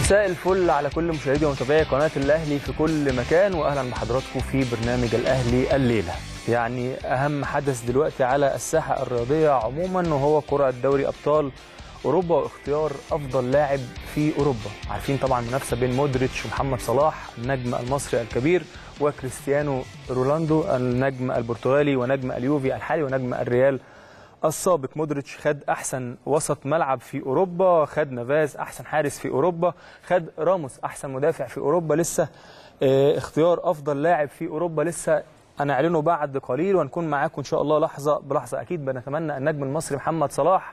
مساء الفل على كل مشاهدي ومتابعي قناه الاهلي في كل مكان واهلا بحضراتكم في برنامج الاهلي الليله. يعني اهم حدث دلوقتي على الساحه الرياضيه عموما وهو كره دوري ابطال اوروبا واختيار افضل لاعب في اوروبا. عارفين طبعا منافسه بين مودريتش ومحمد صلاح النجم المصري الكبير وكريستيانو رونالدو النجم البرتغالي ونجم اليوفي الحالي ونجم الريال السابق مودريتش خد احسن وسط ملعب في اوروبا خد نافاز احسن حارس في اوروبا خد راموس احسن مدافع في اوروبا لسه اه اختيار افضل لاعب في اوروبا لسه هنعلنه بعد قليل ونكون معاكم ان شاء الله لحظه بلحظه اكيد بنتمنى النجم المصري محمد صلاح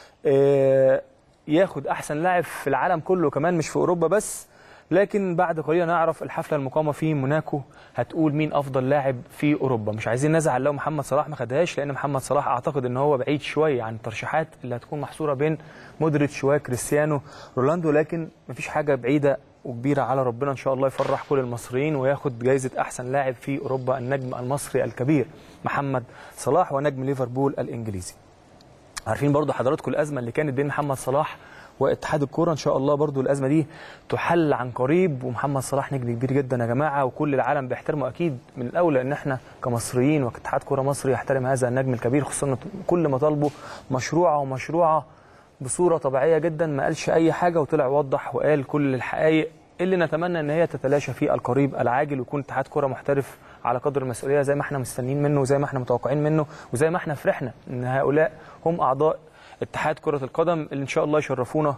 اه ياخد احسن لاعب في العالم كله كمان مش في اوروبا بس لكن بعد قليل نعرف الحفله المقامه في موناكو هتقول مين افضل لاعب في اوروبا مش عايزين نزعل لو محمد صلاح ما خدهاش لان محمد صلاح اعتقد ان هو بعيد شويه عن الترشيحات اللي هتكون محصوره بين مودريتش وكريستيانو رونالدو لكن مفيش حاجه بعيده وكبيره على ربنا ان شاء الله يفرح كل المصريين وياخد جائزه احسن لاعب في اوروبا النجم المصري الكبير محمد صلاح ونجم ليفربول الانجليزي عارفين برضو حضراتكم الازمه اللي كانت بين محمد صلاح واتحاد الكوره ان شاء الله برضو الازمه دي تحل عن قريب ومحمد صلاح نجم كبير جدا يا جماعه وكل العالم بيحترمه اكيد من الاولى ان احنا كمصريين وكاتحاد كوره مصري يحترم هذا النجم الكبير خصوصا كل ما طالبه مشروعه ومشروعه بصوره طبيعيه جدا ما قالش اي حاجه وطلع وضح وقال كل الحقائق اللي نتمنى ان هي تتلاشى في القريب العاجل ويكون اتحاد كوره محترف على قدر المسؤوليه زي ما احنا مستنيين منه وزي ما احنا متوقعين منه وزي ما احنا فرحنا ان هؤلاء هم اعضاء اتحاد كرة القدم اللي إن شاء الله يشرفونا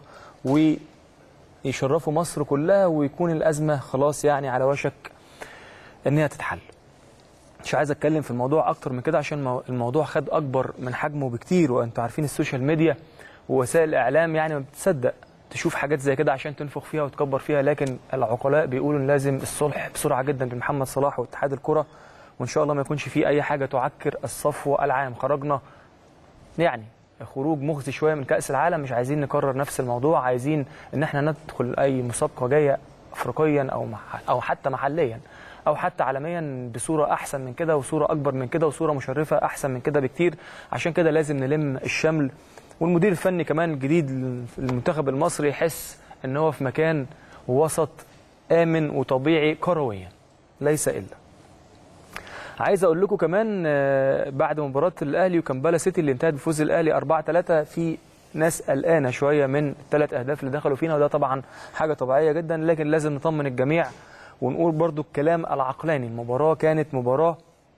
ويشرفوا مصر كلها ويكون الأزمة خلاص يعني على وشك إن هي تتحل. مش عايز أتكلم في الموضوع أكتر من كده عشان الموضوع خد أكبر من حجمه بكتير وأنتوا عارفين السوشيال ميديا ووسائل الإعلام يعني ما بتصدق تشوف حاجات زي كده عشان تنفخ فيها وتكبر فيها لكن العقلاء بيقولوا إن لازم الصلح بسرعة جدا بين محمد صلاح واتحاد الكرة وإن شاء الله ما يكونش فيه أي حاجة تعكر الصفو العام خرجنا يعني خروج مخزي شويه من كاس العالم مش عايزين نكرر نفس الموضوع عايزين ان احنا ندخل اي مسابقه جايه افريقيا او او حتى محليا او حتى عالميا بصوره احسن من كده وصوره اكبر من كده وصوره مشرفه احسن من كده بكتير عشان كده لازم نلم الشمل والمدير الفني كمان الجديد للمنتخب المصري يحس ان هو في مكان وسط امن وطبيعي كرويا ليس الا عايز اقول لكم كمان بعد مباراه الاهلي وكمبالا سيتي اللي انتهت بفوز الاهلي 4 3 في ناس قلقانه شويه من الثلاث اهداف اللي دخلوا فينا وده طبعا حاجه طبيعيه جدا لكن لازم نطمن الجميع ونقول برضو الكلام العقلاني المباراه كانت مباراه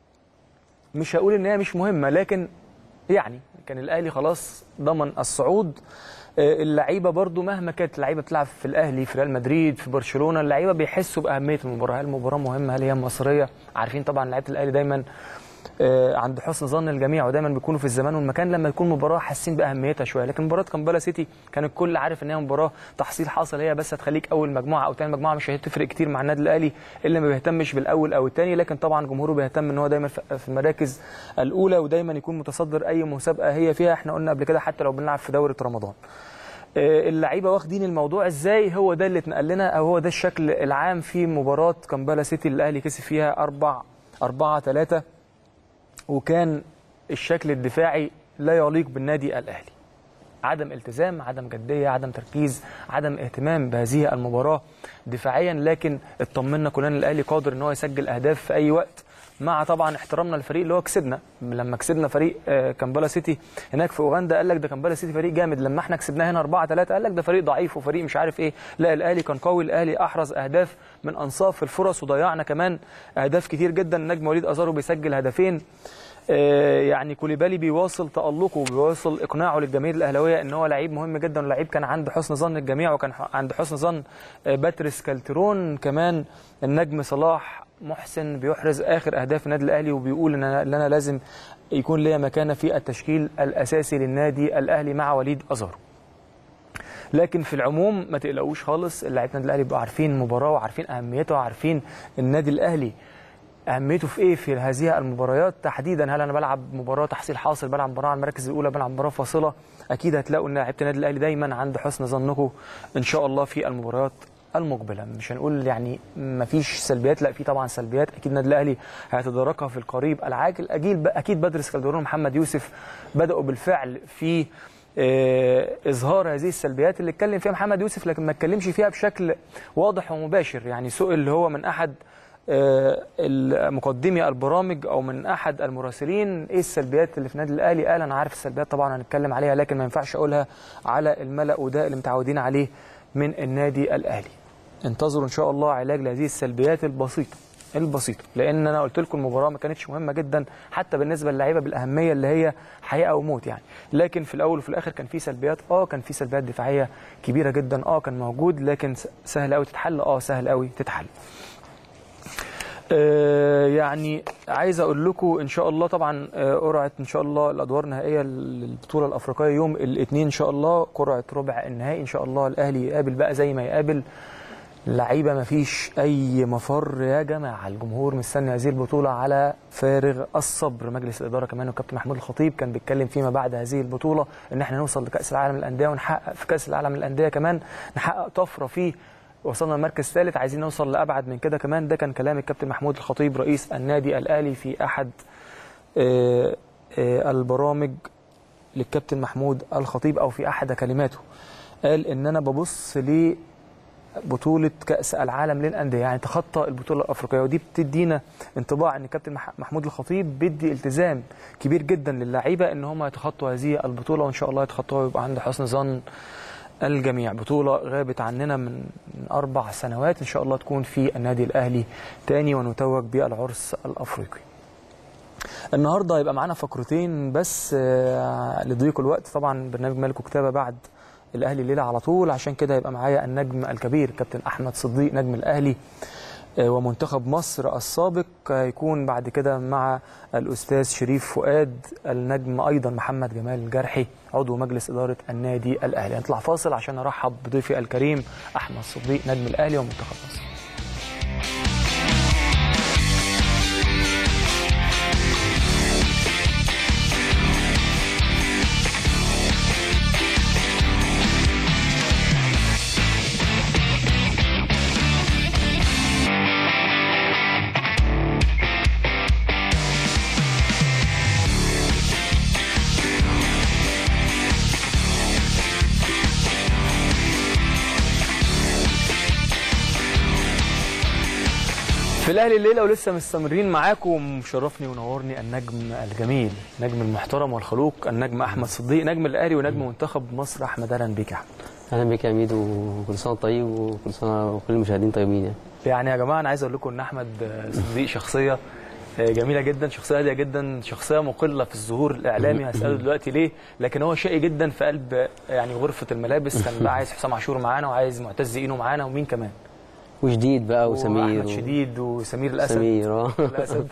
مش هقول ان هي مش مهمه لكن يعني كان الاهلي خلاص ضمن الصعود اللعيبه برضو مهما كانت اللعيبه بتلعب في الاهلي في ريال مدريد في برشلونه اللعيبه بيحسوا باهميه المباراه هل المباراه مهمه هل هي مصريه عارفين طبعا لعيبه الاهلي دايما عند حسن ظن الجميع ودايما بيكونوا في الزمان والمكان لما يكون مباراه حاسين باهميتها شويه لكن مباراه كامبالا سيتي كان الكل عارف ان هي مباراه تحصيل حاصل هي بس هتخليك اول مجموعه او ثاني مجموعه مش هتفرق كتير مع النادي الاهلي اللي ما بيهتمش بالاول او الثاني لكن طبعا جمهوره بيهتم ان هو دايما في المراكز الاولى ودايما يكون متصدر اي مسابقه هي فيها احنا قلنا قبل كده حتى لو بنلعب في دوره رمضان اللعيبه واخدين الموضوع ازاي هو ده اللي اتنقل لنا او هو ده الشكل العام في مباراه كامبالا سيتي اللي الاهلي كسب فيها 4 4 3 وكان الشكل الدفاعي لا يليق بالنادي الاهلي عدم التزام عدم جديه عدم تركيز عدم اهتمام بهذه المباراه دفاعيا لكن اطمنا كلنا الاهلي قادر ان هو يسجل اهداف في اي وقت مع طبعا احترامنا للفريق اللي هو كسبنا لما كسبنا فريق كامبالا سيتي هناك في اوغندا قال لك ده كامبالا سيتي فريق جامد لما احنا كسبناه هنا 4 3 قال لك ده فريق ضعيف وفريق مش عارف ايه لا الاهلي كان قوي الاهلي احرز اهداف من انصاف الفرص وضيعنا كمان اهداف كتير جدا النجم وليد ازارو بيسجل هدفين يعني كوليبالي بيواصل تألقه وبيواصل إقناعه للجماهير الأهلاوية إن هو لعيب مهم جدا ولعيب كان عند حسن ظن الجميع وكان عند حسن ظن باتريس كالترون كمان النجم صلاح محسن بيحرز آخر أهداف النادي الأهلي وبيقول إن أنا, إن أنا لازم يكون ليا مكانة في التشكيل الأساسي للنادي الأهلي مع وليد أزارو لكن في العموم ما تقلقوش خالص لعيبه النادي الاهلي بيبقوا عارفين المباراه وعارفين اهميتها وعارفين النادي الاهلي اهميته في ايه في هذه المباريات تحديدا هل انا بلعب مباراه تحصيل حاصل بلعب مباراه على المراكز الاولى بلعب مباراه فاصله اكيد هتلاقوا ان لعيبه النادي الاهلي دايما عند حسن ظنكم ان شاء الله في المباريات المقبله مش هنقول يعني ما فيش سلبيات لا في طبعا سلبيات اكيد النادي الاهلي هيتداركها في القريب العاجل اكيد اكيد بدر اسكندرون ومحمد يوسف بداوا بالفعل في آه، اظهار هذه السلبيات اللي اتكلم فيها محمد يوسف لكن ما اتكلمش فيها بشكل واضح ومباشر يعني سئل هو من احد آه، مقدمي البرامج او من احد المراسلين ايه السلبيات اللي في النادي الاهلي قال انا عارف السلبيات طبعا هنتكلم عليها لكن ما ينفعش اقولها على الملا وده اللي متعودين عليه من النادي الاهلي انتظروا ان شاء الله علاج لهذه السلبيات البسيطه البسيطه لان انا قلت لكم المباراه ما كانتش مهمه جدا حتى بالنسبه للعيبه بالاهميه اللي هي حياه او موت يعني لكن في الاول وفي الاخر كان في سلبيات اه كان في سلبيات دفاعيه كبيره جدا اه كان موجود لكن س- سهل قوي تتحل اه سهل قوي تتحل آه، يعني عايز اقول لكم ان شاء الله طبعا آه، قرعه ان شاء الله الادوار النهائيه للبطوله الافريقيه يوم الاثنين ان شاء الله قرعه ربع النهائي ان شاء الله الاهلي يقابل بقى زي ما يقابل لعيبه ما فيش اي مفر يا جماعه الجمهور مستني هذه البطوله على فارغ الصبر مجلس الاداره كمان والكابتن محمود الخطيب كان بيتكلم فيما بعد هذه البطوله ان احنا نوصل لكاس العالم للانديه ونحقق في كاس العالم للانديه كمان نحقق طفره فيه وصلنا المركز الثالث عايزين نوصل لابعد من كده كمان ده كان كلام الكابتن محمود الخطيب رئيس النادي الاهلي في احد آه، آه، البرامج للكابتن محمود الخطيب او في احد كلماته قال ان انا ببص ل بطولة كأس العالم للأندية يعني تخطى البطولة الأفريقية ودي بتدينا انطباع أن كابتن مح- محمود الخطيب بيدي التزام كبير جدا للعيبة أن هم يتخطوا هذه البطولة وإن شاء الله يتخطوها ويبقى عند حسن ظن الجميع بطولة غابت عننا من من أربع سنوات إن شاء الله تكون في النادي الأهلي تاني ونتوج بالعرس الأفريقي النهارده هيبقى معانا فقرتين بس آه، لضيق الوقت طبعا برنامج ملك وكتابه بعد الاهلي الليله على طول عشان كده هيبقى معايا النجم الكبير كابتن احمد صديق نجم الاهلي آه، ومنتخب مصر السابق هيكون بعد كده مع الاستاذ شريف فؤاد النجم ايضا محمد جمال الجرحي عضو مجلس اداره النادي الاهلي هنطلع فاصل عشان ارحب بضيفي الكريم احمد صديق نجم الاهلي ومنتخب مصر في الاهلي الليله ولسه مستمرين معاكم مشرفني ونورني النجم الجميل نجم المحترم والخلوق النجم احمد صديق نجم الاهلي ونجم منتخب مصر احمد اهلا بيك يا احمد اهلا بك يا عميد وكل سنه وأنت طيب وكل سنه وكل المشاهدين طيبين يعني يعني يا جماعه انا عايز اقول لكم ان احمد صديق شخصيه جميله جدا شخصيه هاديه جدا شخصيه مقله في الظهور الاعلامي هساله دلوقتي ليه لكن هو شقي جدا في قلب يعني غرفه الملابس كان بقى عايز حسام عاشور معانا وعايز معتز اينو معانا ومين كمان وجديد بقى وسمير واحمد شديد وسمير الاسد سمير اه الاسد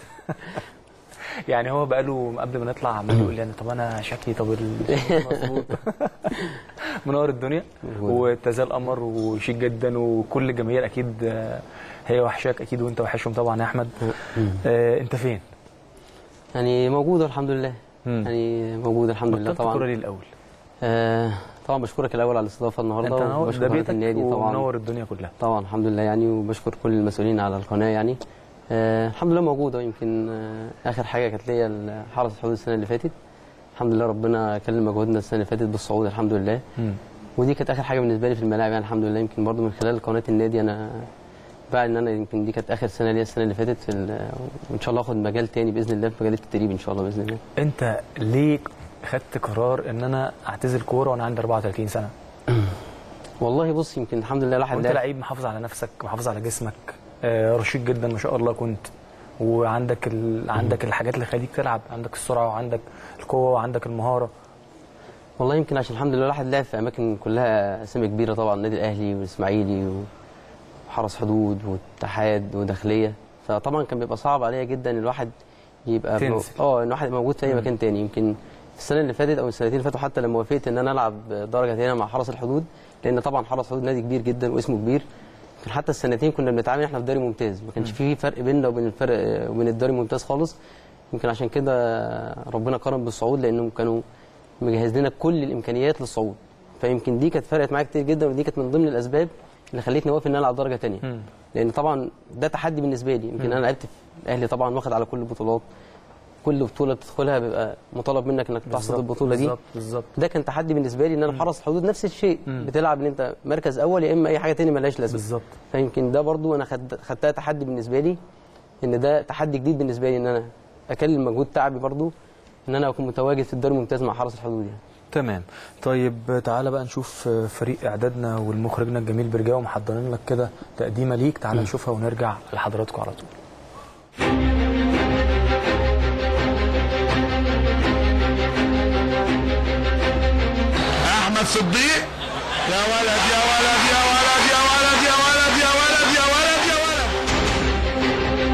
يعني هو بقاله قبل ما نطلع عمال يقول لي انا طب انا شكلي طب ال- مظبوط منور الدنيا وتزال القمر وشيك جدا وكل الجماهير اكيد آه، هي وحشاك اكيد وانت وحشهم طبعا يا احمد آه، انت فين؟ يعني موجود الحمد لله مم. يعني موجود الحمد لله بطلت كوره طبعا ليه الاول؟ آه طبعا بشكرك الاول على الاستضافه النهارده انت نور وبشكر ده قناة بيتك النادي طبعا ومنور الدنيا كلها طبعا الحمد لله يعني وبشكر كل المسؤولين على القناه يعني آه الحمد لله موجود أهو. يمكن آه اخر حاجه كانت ليا ال- حرس الحدود السنه اللي فاتت الحمد لله ربنا كلم مجهودنا السنه اللي فاتت بالصعود الحمد لله مم. ودي كانت اخر حاجه بالنسبه لي في الملاعب يعني الحمد لله يمكن برضو من خلال قناه النادي انا بعد ان انا يمكن دي كانت اخر سنه ليا السنه اللي فاتت في ال- وان شاء الله اخد مجال تاني باذن الله في مجال التدريب ان شاء الله باذن الله انت ليه خدت قرار ان انا اعتزل كوره وانا عندي 34 سنه؟ والله بص يمكن الحمد لله الواحد وانت لعب- لعيب محافظ على نفسك محافظ على جسمك آه، رشيق جدا ما شاء الله كنت وعندك ال... عندك الحاجات اللي خليك تلعب عندك السرعه وعندك القوه وعندك المهاره والله يمكن عشان الحمد لله الواحد لعب في اماكن كلها اسامي كبيره طبعا النادي الاهلي والاسماعيلي وحرس حدود واتحاد وداخليه فطبعا كان بيبقى صعب عليا جدا الواحد يبقى تنزل. اه ان الواحد يبقى موجود في اي مكان تاني يمكن السنه اللي فاتت او السنتين اللي فاتوا حتى لما وافقت ان انا العب درجه ثانيه مع حرس الحدود لان طبعا حرس الحدود نادي كبير جدا واسمه كبير كان حتى السنتين كنا بنتعامل احنا في دوري ممتاز ما كانش في فرق بيننا وبين الفرق وبين الدوري الممتاز خالص يمكن عشان كده ربنا كرم بالصعود لانهم كانوا مجهز لنا كل الامكانيات للصعود فيمكن دي كانت فرقت معايا كتير جدا ودي كانت من ضمن الاسباب اللي خلتني اوافق ان انا العب درجه ثانيه لان طبعا ده تحدي بالنسبه لي يمكن انا لعبت في الاهلي طبعا واخد على كل البطولات كل بطوله بتدخلها بيبقى مطالب منك انك تحصد بالظبط، البطوله دي بالظبط بالظبط ده كان تحدي بالنسبه لي ان انا حرس الحدود نفس الشيء مم. بتلعب ان انت مركز اول يا اما اي حاجه تاني ملهاش لازمه بالظبط فيمكن ده برضو انا خد... خدتها تحدي بالنسبه لي ان ده تحدي جديد بالنسبه لي ان انا اكلم مجهود تعبي برضو ان انا اكون متواجد في الدوري الممتاز مع حرس الحدود يعني تمام طيب تعالى بقى نشوف فريق اعدادنا والمخرجنا الجميل برجاوي محضرين لك كده تقديمه ليك تعالى نشوفها ونرجع لحضراتكم على طول احمد صديق يا ولد يا ولد يا ولد يا ولد يا ولد يا ولد يا ولد يا ولد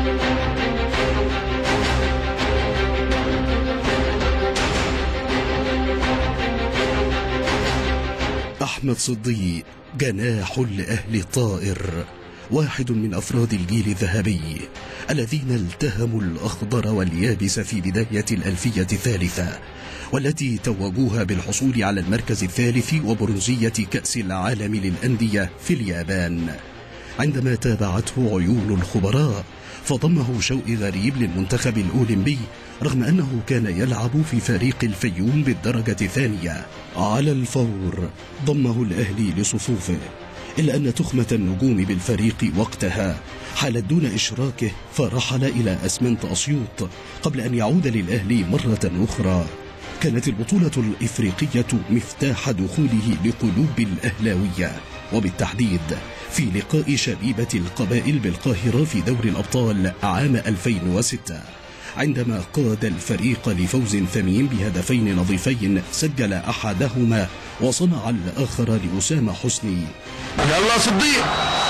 أحمد صديق جناح لأهل طائر واحد من أفراد الجيل الذهبي الذين التهموا الأخضر واليابس في بداية الألفية الثالثة والتي توجوها بالحصول على المركز الثالث وبرونزية كأس العالم للأندية في اليابان عندما تابعته عيون الخبراء فضمه شوقي غريب للمنتخب الأولمبي رغم أنه كان يلعب في فريق الفيوم بالدرجة الثانية على الفور ضمه الأهلي لصفوفه إلا أن تخمة النجوم بالفريق وقتها حالت دون إشراكه فرحل إلى أسمنت أسيوط قبل أن يعود للأهلي مرة أخرى كانت البطولة الإفريقية مفتاح دخوله لقلوب الأهلاوية وبالتحديد في لقاء شبيبة القبائل بالقاهرة في دوري الأبطال عام 2006 عندما قاد الفريق لفوز ثمين بهدفين نظيفين سجل أحدهما وصنع الآخر لأسامة حسني يلا صديق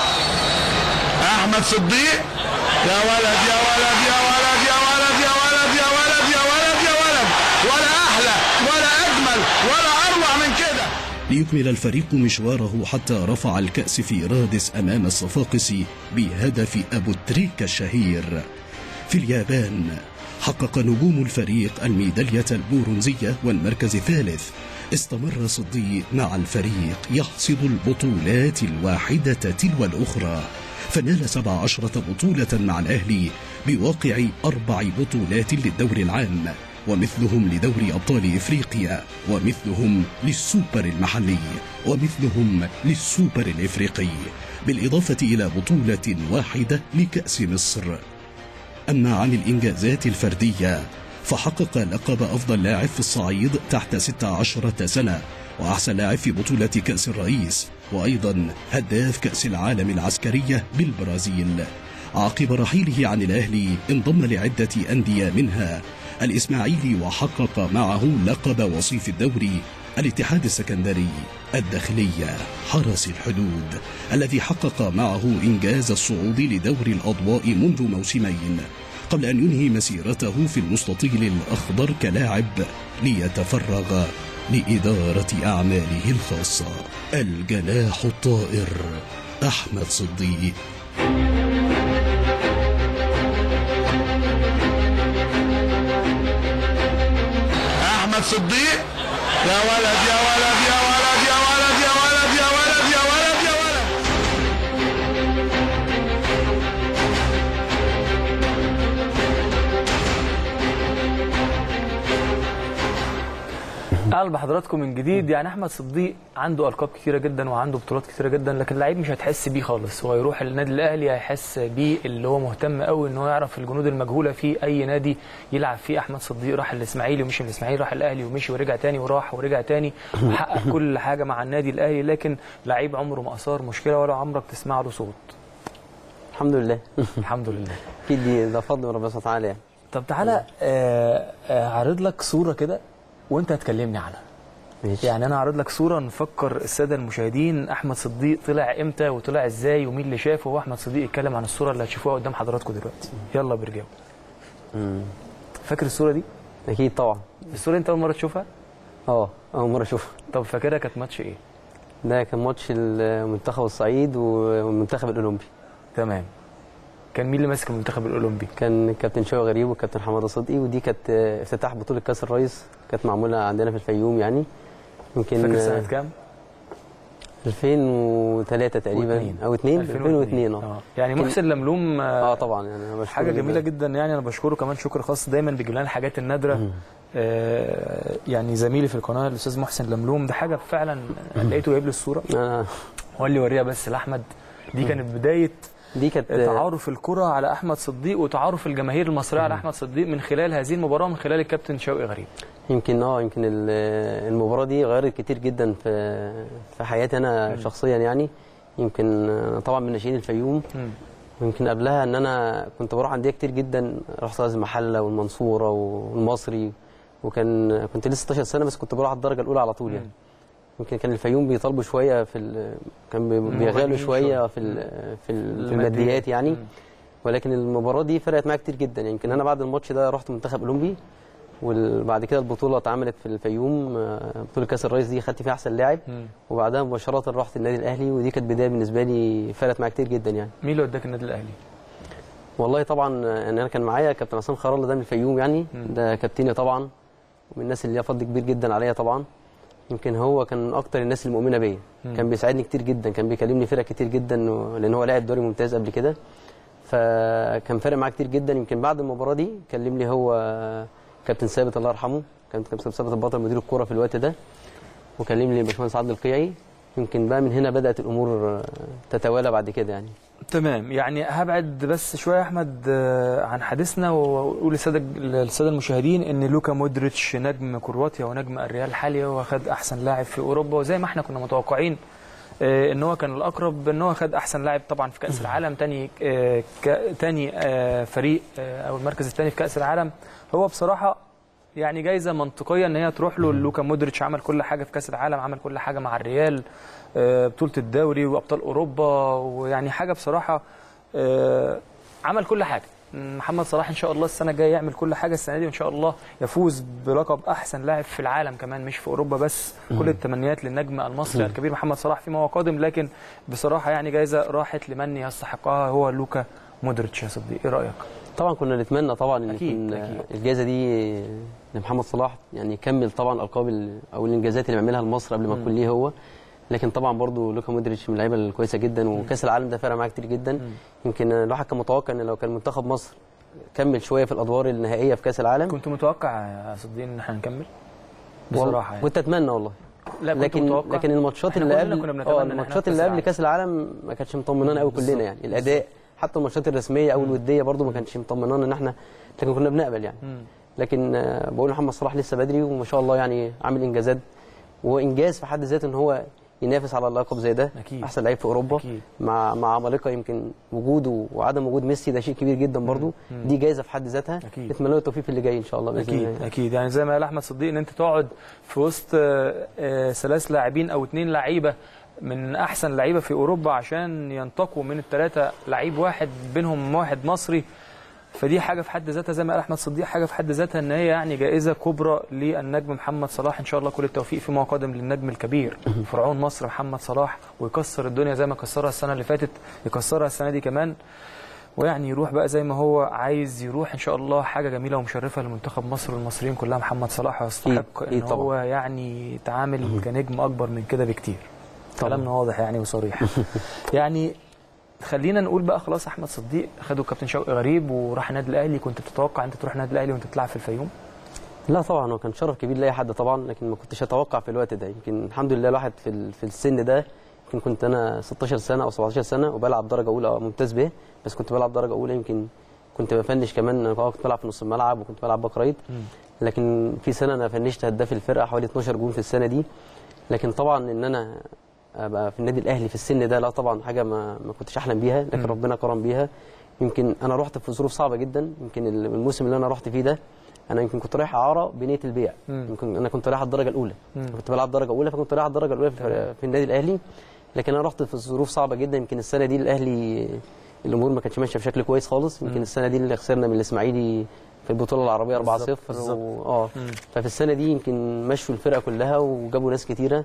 احمد صديق يا ولد يا ولد يا ولد يا ولد يا ولد يا ولد يا ولد يا ولد ولا احلى ولا اجمل ولا اروع من كده ليكمل الفريق مشواره حتى رفع الكأس في رادس أمام الصفاقسي بهدف أبو تريكة الشهير في اليابان حقق نجوم الفريق الميدالية البرونزية والمركز الثالث استمر صديق مع الفريق يحصد البطولات الواحدة تلو الأخرى فنال سبع عشرة بطولة مع الأهلي بواقع أربع بطولات للدور العام ومثلهم لدوري أبطال إفريقيا ومثلهم للسوبر المحلي ومثلهم للسوبر الإفريقي بالإضافة إلى بطولة واحدة لكأس مصر أما عن الإنجازات الفردية فحقق لقب أفضل لاعب في الصعيد تحت 16 سنة وأحسن لاعب في بطولة كأس الرئيس وأيضا هداف كأس العالم العسكرية بالبرازيل عقب رحيله عن الأهلي انضم لعدة أندية منها الإسماعيلي وحقق معه لقب وصيف الدوري الاتحاد السكندري الداخلية حرس الحدود الذي حقق معه إنجاز الصعود لدور الأضواء منذ موسمين قبل أن ينهي مسيرته في المستطيل الأخضر كلاعب ليتفرغ لإدارة أعماله الخاصة الجناح الطائر أحمد صديق احمد صديق يا ولد يا ولد يا ولد يا ولد يا ولد يا ولد يا ولد يا ولد اهلا بحضراتكم من جديد يعني احمد صديق عنده القاب كتيره جدا وعنده بطولات كتيره جدا لكن اللعيب مش هتحس بيه خالص هو يروح النادي الاهلي هيحس بيه اللي هو مهتم قوي ان هو يعرف الجنود المجهوله في اي نادي يلعب فيه احمد صديق راح الاسماعيلي ومشي من الاسماعيلي راح الاهلي ومشي ورجع تاني وراح ورجع تاني وحقق كل حاجه مع النادي الاهلي لكن لعيب عمره ما اثار مشكله ولا عمرك تسمع له صوت الحمد لله الحمد لله اكيد دي ده فضل من ربنا سبحانه وتعالى يعني طب تعالى آه، آه، عارض لك صوره كده وانت هتكلمني عنها ماشي يعني انا عارض لك صوره نفكر الساده المشاهدين احمد صديق طلع امتى وطلع ازاي ومين اللي شافه واحمد صديق يتكلم عن الصوره اللي هتشوفوها قدام حضراتكم دلوقتي يلا برجاو مم. فاكر الصوره دي اكيد طبعا الصوره دي انت اول مره تشوفها اه اول مره اشوفها طب فاكرها كانت ماتش ايه ده كان ماتش المنتخب الصعيد والمنتخب الاولمبي تمام كان مين اللي ماسك المنتخب الاولمبي كان الكابتن شوقي غريب والكابتن حماده صدقي ودي كانت آه، افتتاح بطوله كاس الرئيس كانت معموله عندنا في الفيوم يعني يمكن فاكر آه، سنه كام 2003 تقريبا واتنين. او 2 2002 اه يعني كان- محسن لملوم اه طبعا يعني أنا بشكره حاجه جميله جداً. جدا يعني انا بشكره كمان شكر خاص دايما بيجيب لنا الحاجات النادره آه يعني زميلي في القناه الاستاذ محسن لملوم ده حاجه فعلا لقيته جايب لي الصوره آه هو اللي وريها بس لاحمد دي كانت بدايه دي كانت تعارف الكره على احمد صديق وتعارف الجماهير المصريه على احمد صديق من خلال هذه المباراه من خلال الكابتن شوقي غريب يمكن اه يمكن ال- المباراه دي غيرت كتير جدا في في حياتي انا شخصيا يعني يمكن أنا طبعا من ناشئين الفيوم مم. ويمكن قبلها ان انا كنت بروح انديه كتير جدا رحت غزل المحله والمنصوره والمصري وكان كنت لسه 16 سنه بس كنت بروح على الدرجه الاولى على طول يعني مم. يمكن كان الفيوم بيطالبوا شويه في ال... كان بي- بيغالوا المغالين شويه شوية. في ال... في, ال... في الماديات. الماديات يعني مم. ولكن المباراه دي فرقت معايا كتير جدا يعني يمكن انا بعد الماتش ده رحت منتخب اولمبي وبعد كده البطوله اتعملت في الفيوم آه، بطوله كاس الرئيس دي خدت فيها احسن لاعب مم. وبعدها مباشره رحت النادي الاهلي ودي كانت بدايه بالنسبه لي فرقت معايا كتير جدا يعني مين اللي وداك النادي الاهلي؟ والله طبعا آه، يعني انا كان معايا كابتن عصام خرالة ده من الفيوم يعني مم. ده كابتني طبعا ومن الناس اللي ليها فضل كبير جدا عليا طبعا يمكن هو كان من اكتر الناس المؤمنه بيا مم. كان بيساعدني كتير جدا كان بيكلمني فرق كتير جدا و- لان هو لاعب دوري ممتاز قبل كده فكان فارق معاه كتير جدا يمكن بعد المباراه دي كلمني هو كابتن ثابت الله يرحمه كان كابتن ثابت البطل مدير الكوره في الوقت ده وكلمني باشمهندس عبد القيعي يمكن بقى من هنا بدات الامور تتوالى بعد كده يعني تمام يعني هبعد بس شويه يا احمد آه، عن حديثنا واقول للساده للساده المشاهدين ان لوكا مودريتش نجم كرواتيا ونجم الريال حاليا واخد احسن لاعب في اوروبا وزي ما احنا كنا متوقعين آه، ان هو كان الاقرب ان هو خد احسن لاعب طبعا في كاس العالم تاني آه، ك- تاني آه، فريق آه، او المركز الثاني في كاس العالم هو بصراحه يعني جايزه منطقيه ان هي تروح له لوكا مودريتش عمل كل حاجه في كاس العالم عمل كل حاجه مع الريال آه، بطوله الدوري وابطال اوروبا ويعني حاجه بصراحه آه، عمل كل حاجه محمد صلاح ان شاء الله السنه الجايه يعمل كل حاجه السنه دي وان شاء الله يفوز بلقب احسن لاعب في العالم كمان مش في اوروبا بس كل التمنيات للنجم المصري الكبير محمد صلاح فيما هو قادم لكن بصراحه يعني جايزه راحت لمن يستحقها هو لوكا مودريتش يا صديقي ايه رايك طبعا كنا نتمنى طبعا ان أكيد، يكون أكيد. الجائزه دي لمحمد صلاح يعني يكمل طبعا الالقاب ال- او الانجازات اللي بيعملها لمصر قبل ما تكون ليه هو لكن طبعا برضو لوكا مودريتش من اللعيبه الكويسه جدا وكاس العالم ده فرق معاه كتير جدا يمكن الواحد كان متوقع ان لو كان منتخب مصر كمل شويه في الادوار النهائيه في كاس العالم كنت متوقع يا صديقي ان احنا نكمل وال- بصراحه يعني كنت اتمنى والله لا كنت لكن متوقع لكن الماتشات إحنا اللي كلنا قبل كنا بنتمنى اه إن إحنا الماتشات في اللي كأس قبل كاس العالم ما كانتش مطمنانا قوي كلنا يعني الاداء حتى الماتشات الرسميه او الوديه برضو ما كانتش مطمنانا ان احنا لكن كنا بنقبل يعني مم. لكن آه، بقول محمد صلاح لسه بدري وما شاء الله يعني عامل انجازات وانجاز في حد ذاته ان هو ينافس على اللقب زي ده أكيد. احسن لعيب في اوروبا أكيد. مع مع عمالقه يمكن وجوده وعدم وجود ميسي ده شيء كبير جدا برضو دي جايزه في حد ذاتها أكيد. نتمنى له التوفيق في اللي جاي ان شاء الله باذن اكيد الله اكيد يعني زي ما قال احمد صديق ان انت تقعد في وسط آه، آه، ثلاث لاعبين او اثنين لعيبه من احسن لعيبه في اوروبا عشان ينتقوا من الثلاثه لعيب واحد بينهم واحد مصري فدي حاجه في حد ذاتها زي ما قال احمد صديق حاجه في حد ذاتها ان هي يعني جائزه كبرى للنجم محمد صلاح ان شاء الله كل التوفيق فيما قادم للنجم الكبير فرعون مصر محمد صلاح ويكسر الدنيا زي ما كسرها السنه اللي فاتت يكسرها السنه دي كمان ويعني يروح بقى زي ما هو عايز يروح ان شاء الله حاجه جميله ومشرفه لمنتخب مصر والمصريين كلها محمد صلاح ويستحق أكيد، ان أكيد طبعا. هو يعني يتعامل كنجم اكبر من كده بكتير طبعا. كلامنا واضح يعني وصريح يعني خلينا نقول بقى خلاص احمد صديق خدوا كابتن شوقي غريب وراح النادي الاهلي كنت تتوقع انت تروح النادي الاهلي وانت تلعب في الفيوم لا طبعا هو كان شرف كبير لاي حد طبعا لكن ما كنتش اتوقع في الوقت ده يمكن الحمد لله الواحد في ال- في السن ده يمكن كنت انا 16 سنه او 17 سنه وبلعب درجه اولى ممتاز به بس كنت بلعب درجه اولى يمكن كنت بفنش كمان أنا كنت بلعب في نص الملعب وكنت بلعب باك رايت لكن في سنه انا فنشت هداف الفرقه حوالي 12 جون في السنه دي لكن طبعا ان انا ابقى في النادي الاهلي في السن ده لا طبعا حاجه ما, ما كنتش احلم بيها لكن مم. ربنا كرم بيها يمكن انا رحت في ظروف صعبه جدا يمكن الموسم اللي انا رحت فيه ده انا يمكن كنت رايح اعاره بنيه البيع مم. يمكن انا كنت رايح على الدرجه الاولى مم. كنت بلعب درجه اولى فكنت رايح على الدرجه الاولى في, في النادي الاهلي لكن انا رحت في ظروف صعبه جدا يمكن السنه دي الاهلي الامور ما كانتش ماشيه بشكل كويس خالص يمكن مم. السنه دي اللي خسرنا من الاسماعيلي في البطوله العربيه 4-0 بالظبط، بالظبط. و... اه مم. ففي السنه دي يمكن مشوا الفرقه كلها وجابوا ناس كتيره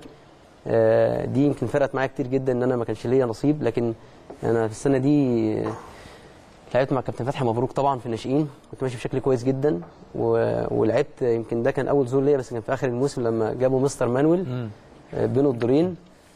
آه، دي يمكن فرقت معايا كتير جدا ان انا ما كانش ليا نصيب لكن انا في السنه دي آه، لعبت مع كابتن فتحي مبروك طبعا في الناشئين كنت ماشي بشكل كويس جدا و... ولعبت يمكن ده كان اول زول ليا بس كان في اخر الموسم لما جابوا مستر مانويل مم. آه، بين الدورين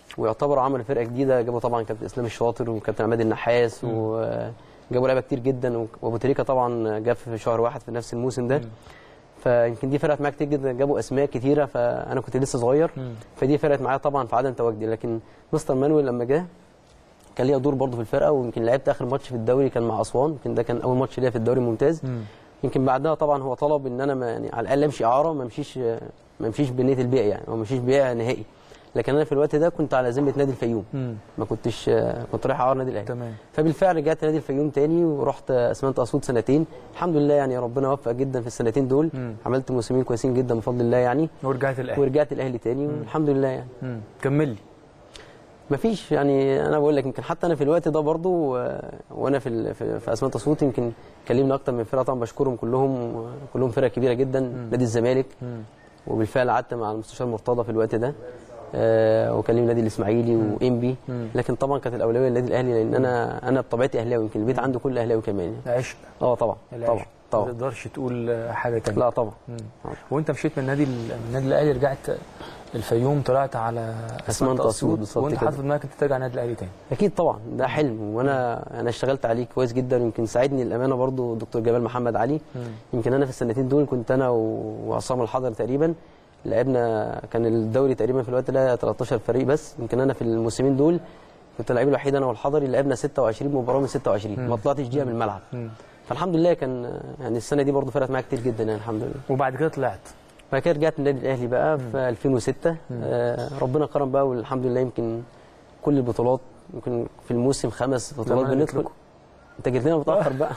ويعتبروا عملوا فرقه جديده جابوا طبعا كابتن اسلام الشاطر وكابتن عماد النحاس وجابوا لعيبه كتير جدا وابو تريكه طبعا جاب في شهر واحد في نفس الموسم ده فيمكن دي فرقت معايا كتير جدا جابوا اسماء كتيره فانا كنت لسه صغير مم. فدي فرقت معايا طبعا في عدم تواجدي لكن مستر مانويل لما جه كان ليا دور برضه في الفرقه ويمكن لعبت اخر ماتش في الدوري كان مع اسوان يمكن ده كان اول ماتش ليا في الدوري الممتاز مم. يمكن بعدها طبعا هو طلب ان انا ما يعني على الاقل امشي اعاره ما امشيش ما امشيش بنيه البيع يعني او ما امشيش بيع نهائي لكن انا في الوقت ده كنت على ذمه نادي الفيوم مم. ما كنتش كنت رايح اعار نادي الاهلي تمام فبالفعل رجعت نادي الفيوم تاني ورحت اسمنت اسيوط سنتين الحمد لله يعني ربنا وفق جدا في السنتين دول مم. عملت موسمين كويسين جدا بفضل الله يعني ورجعت الاهلي ورجعت الاهلي تاني والحمد لله يعني مم. كمل لي مفيش يعني انا بقول لك يمكن حتى انا في الوقت ده برضو آه، وانا في ال- في, في اسمنت اسيوط يمكن كلمنا اكتر من فرقه طبعا بشكرهم كلهم آه، كلهم فرق كبيره جدا نادي الزمالك مم. وبالفعل قعدت مع المستشار مرتضى في الوقت ده آه، وكلم نادي الاسماعيلي وانبي مم. لكن طبعا كانت الاولويه للنادي الاهلي لان انا انا بطبيعتي اهلاوي يمكن البيت عنده كل اهلاوي كمان يعني. عشق اه طبعا العشق طبعا ما طبعا تقدرش تقول حاجه تانية لا طبعا مم. آه. وانت مشيت من النادي من النادي الاهلي رجعت الفيوم طلعت على أسمنت أسيوط بالظبط وانت كده. حاطط في دماغك انت ترجع النادي الاهلي تاني اكيد طبعا ده حلم وانا انا اشتغلت عليه كويس جدا ويمكن ساعدني الامانه برضو دكتور جمال محمد علي يمكن انا في السنتين دول كنت انا و- وعصام الحضر تقريبا لعبنا كان الدوري تقريبا في الوقت ده 13 فريق بس يمكن انا في الموسمين دول كنت اللعيب الوحيد انا والحضري لعبنا 26 مباراه من 26 ما طلعتش دقيقه من الملعب مم. فالحمد لله كان يعني السنه دي برضو فرقت معايا كتير جدا يعني الحمد لله وبعد كده طلعت بعد كده رجعت النادي الاهلي بقى في 2006 آه ربنا كرم بقى والحمد لله يمكن كل البطولات يمكن في الموسم خمس بطولات زمان بندخل لكم. انت جيت لنا متاخر بقى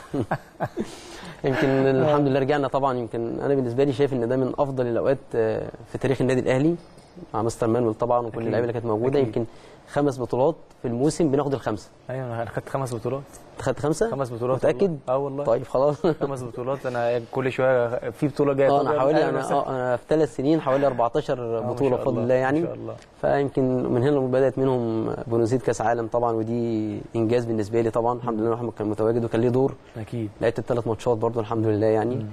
يمكن الحمد لله رجعنا طبعا يمكن انا بالنسبه لي شايف ان ده من افضل الاوقات آه، في تاريخ النادي الاهلي مع مستر مانويل طبعا وكل أكيد. اللعيبه اللي كانت موجوده أكيد. يمكن خمس بطولات في الموسم بناخد الخمسه ايوه انا خدت خمس بطولات انت خدت خمسه خمس بطولات متاكد والله. اه والله طيب خلاص خمس بطولات انا كل شويه في بطوله جايه اه طب انا يلا، حوالي أهلا انا وسهلا. اه انا في ثلاث سنين حوالي 14 آه، ما بطوله شاء بفضل الله، الله يعني ما شاء الله فيمكن من هنا بدات منهم بونوزيت كاس عالم طبعا ودي انجاز بالنسبه لي طبعا الحمد لله الواحد كان متواجد وكان ليه دور اكيد لعبت الثلاث ماتشات برضو الحمد لله يعني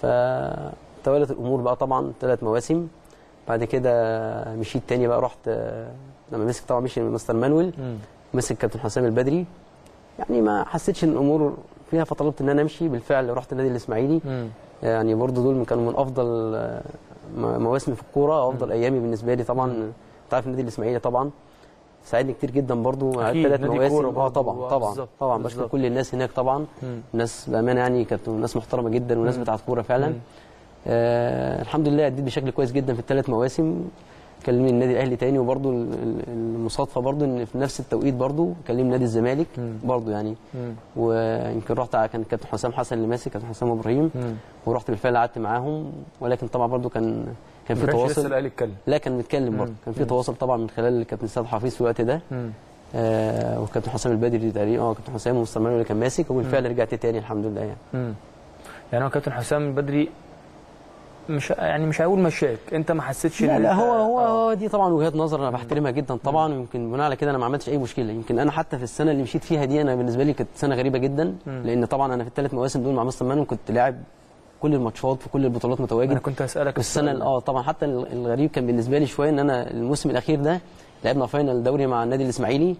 فتوالت الامور بقى طبعا ثلاث مواسم بعد كده مشيت تاني بقى رحت آه، لما مسك طبعا مشي مستر مانويل مم. مسك كابتن حسام البدري يعني ما حسيتش ان الامور فيها فطلبت ان انا امشي بالفعل رحت النادي الاسماعيلي مم. يعني برضو دول كانوا من افضل آه، م- مواسمي في الكوره وافضل ايامي بالنسبه لي طبعا انت عارف النادي الاسماعيلي طبعا ساعدني كتير جدا برضو أكيد، ثلاث نادي مواسم كورة اه برضو، طبعا آه، طبعا بالظبط، طبعا بشكر بالظبط. كل الناس هناك طبعا مم. ناس بامانه يعني كانت ناس محترمه جدا وناس بتاعت كوره فعلا آه الحمد لله اديت بشكل كويس جدا في الثلاث مواسم كلمني النادي الاهلي تاني وبرضو ال- ال- المصادفه برضو ان في نفس التوقيت برضو كلمني نادي الزمالك مم. برضو يعني مم. ويمكن رحت على- كان كابتن حسام حسن اللي ماسك كابتن حسام ابراهيم مم. ورحت بالفعل قعدت معاهم ولكن طبعا برضو كان كان ما في كانش لسه تواصل الاهلي يتكلم لا كان متكلم برضه كان في تواصل طبعا من خلال كابتن سيد حفيظ في الوقت ده مم. آه وكابتن حسام البدري تقريبا اه كابتن حسام ومستر مانويل اللي كان ماسك وبالفعل رجعت تاني الحمد لله يعني مم. يعني هو كابتن حسام البدري مش يعني مش هقول مشاك انت ما حسيتش لا إن لا أنت- هو هو, آه. هو دي طبعا وجهات نظر انا بحترمها جدا طبعا ويمكن بناء على كده انا ما عملتش اي مشكله يمكن انا حتى في السنه اللي مشيت فيها دي انا بالنسبه لي كانت سنه غريبه جدا لان طبعا انا في الثلاث مواسم دول مع مستر مانويل كنت لاعب كل الماتشات في كل البطولات متواجد انا كنت هسالك والسنه السؤال ده. اه طبعا حتى الغريب كان بالنسبه لي شويه ان انا الموسم الاخير ده لعبنا فاينل دوري مع النادي الاسماعيلي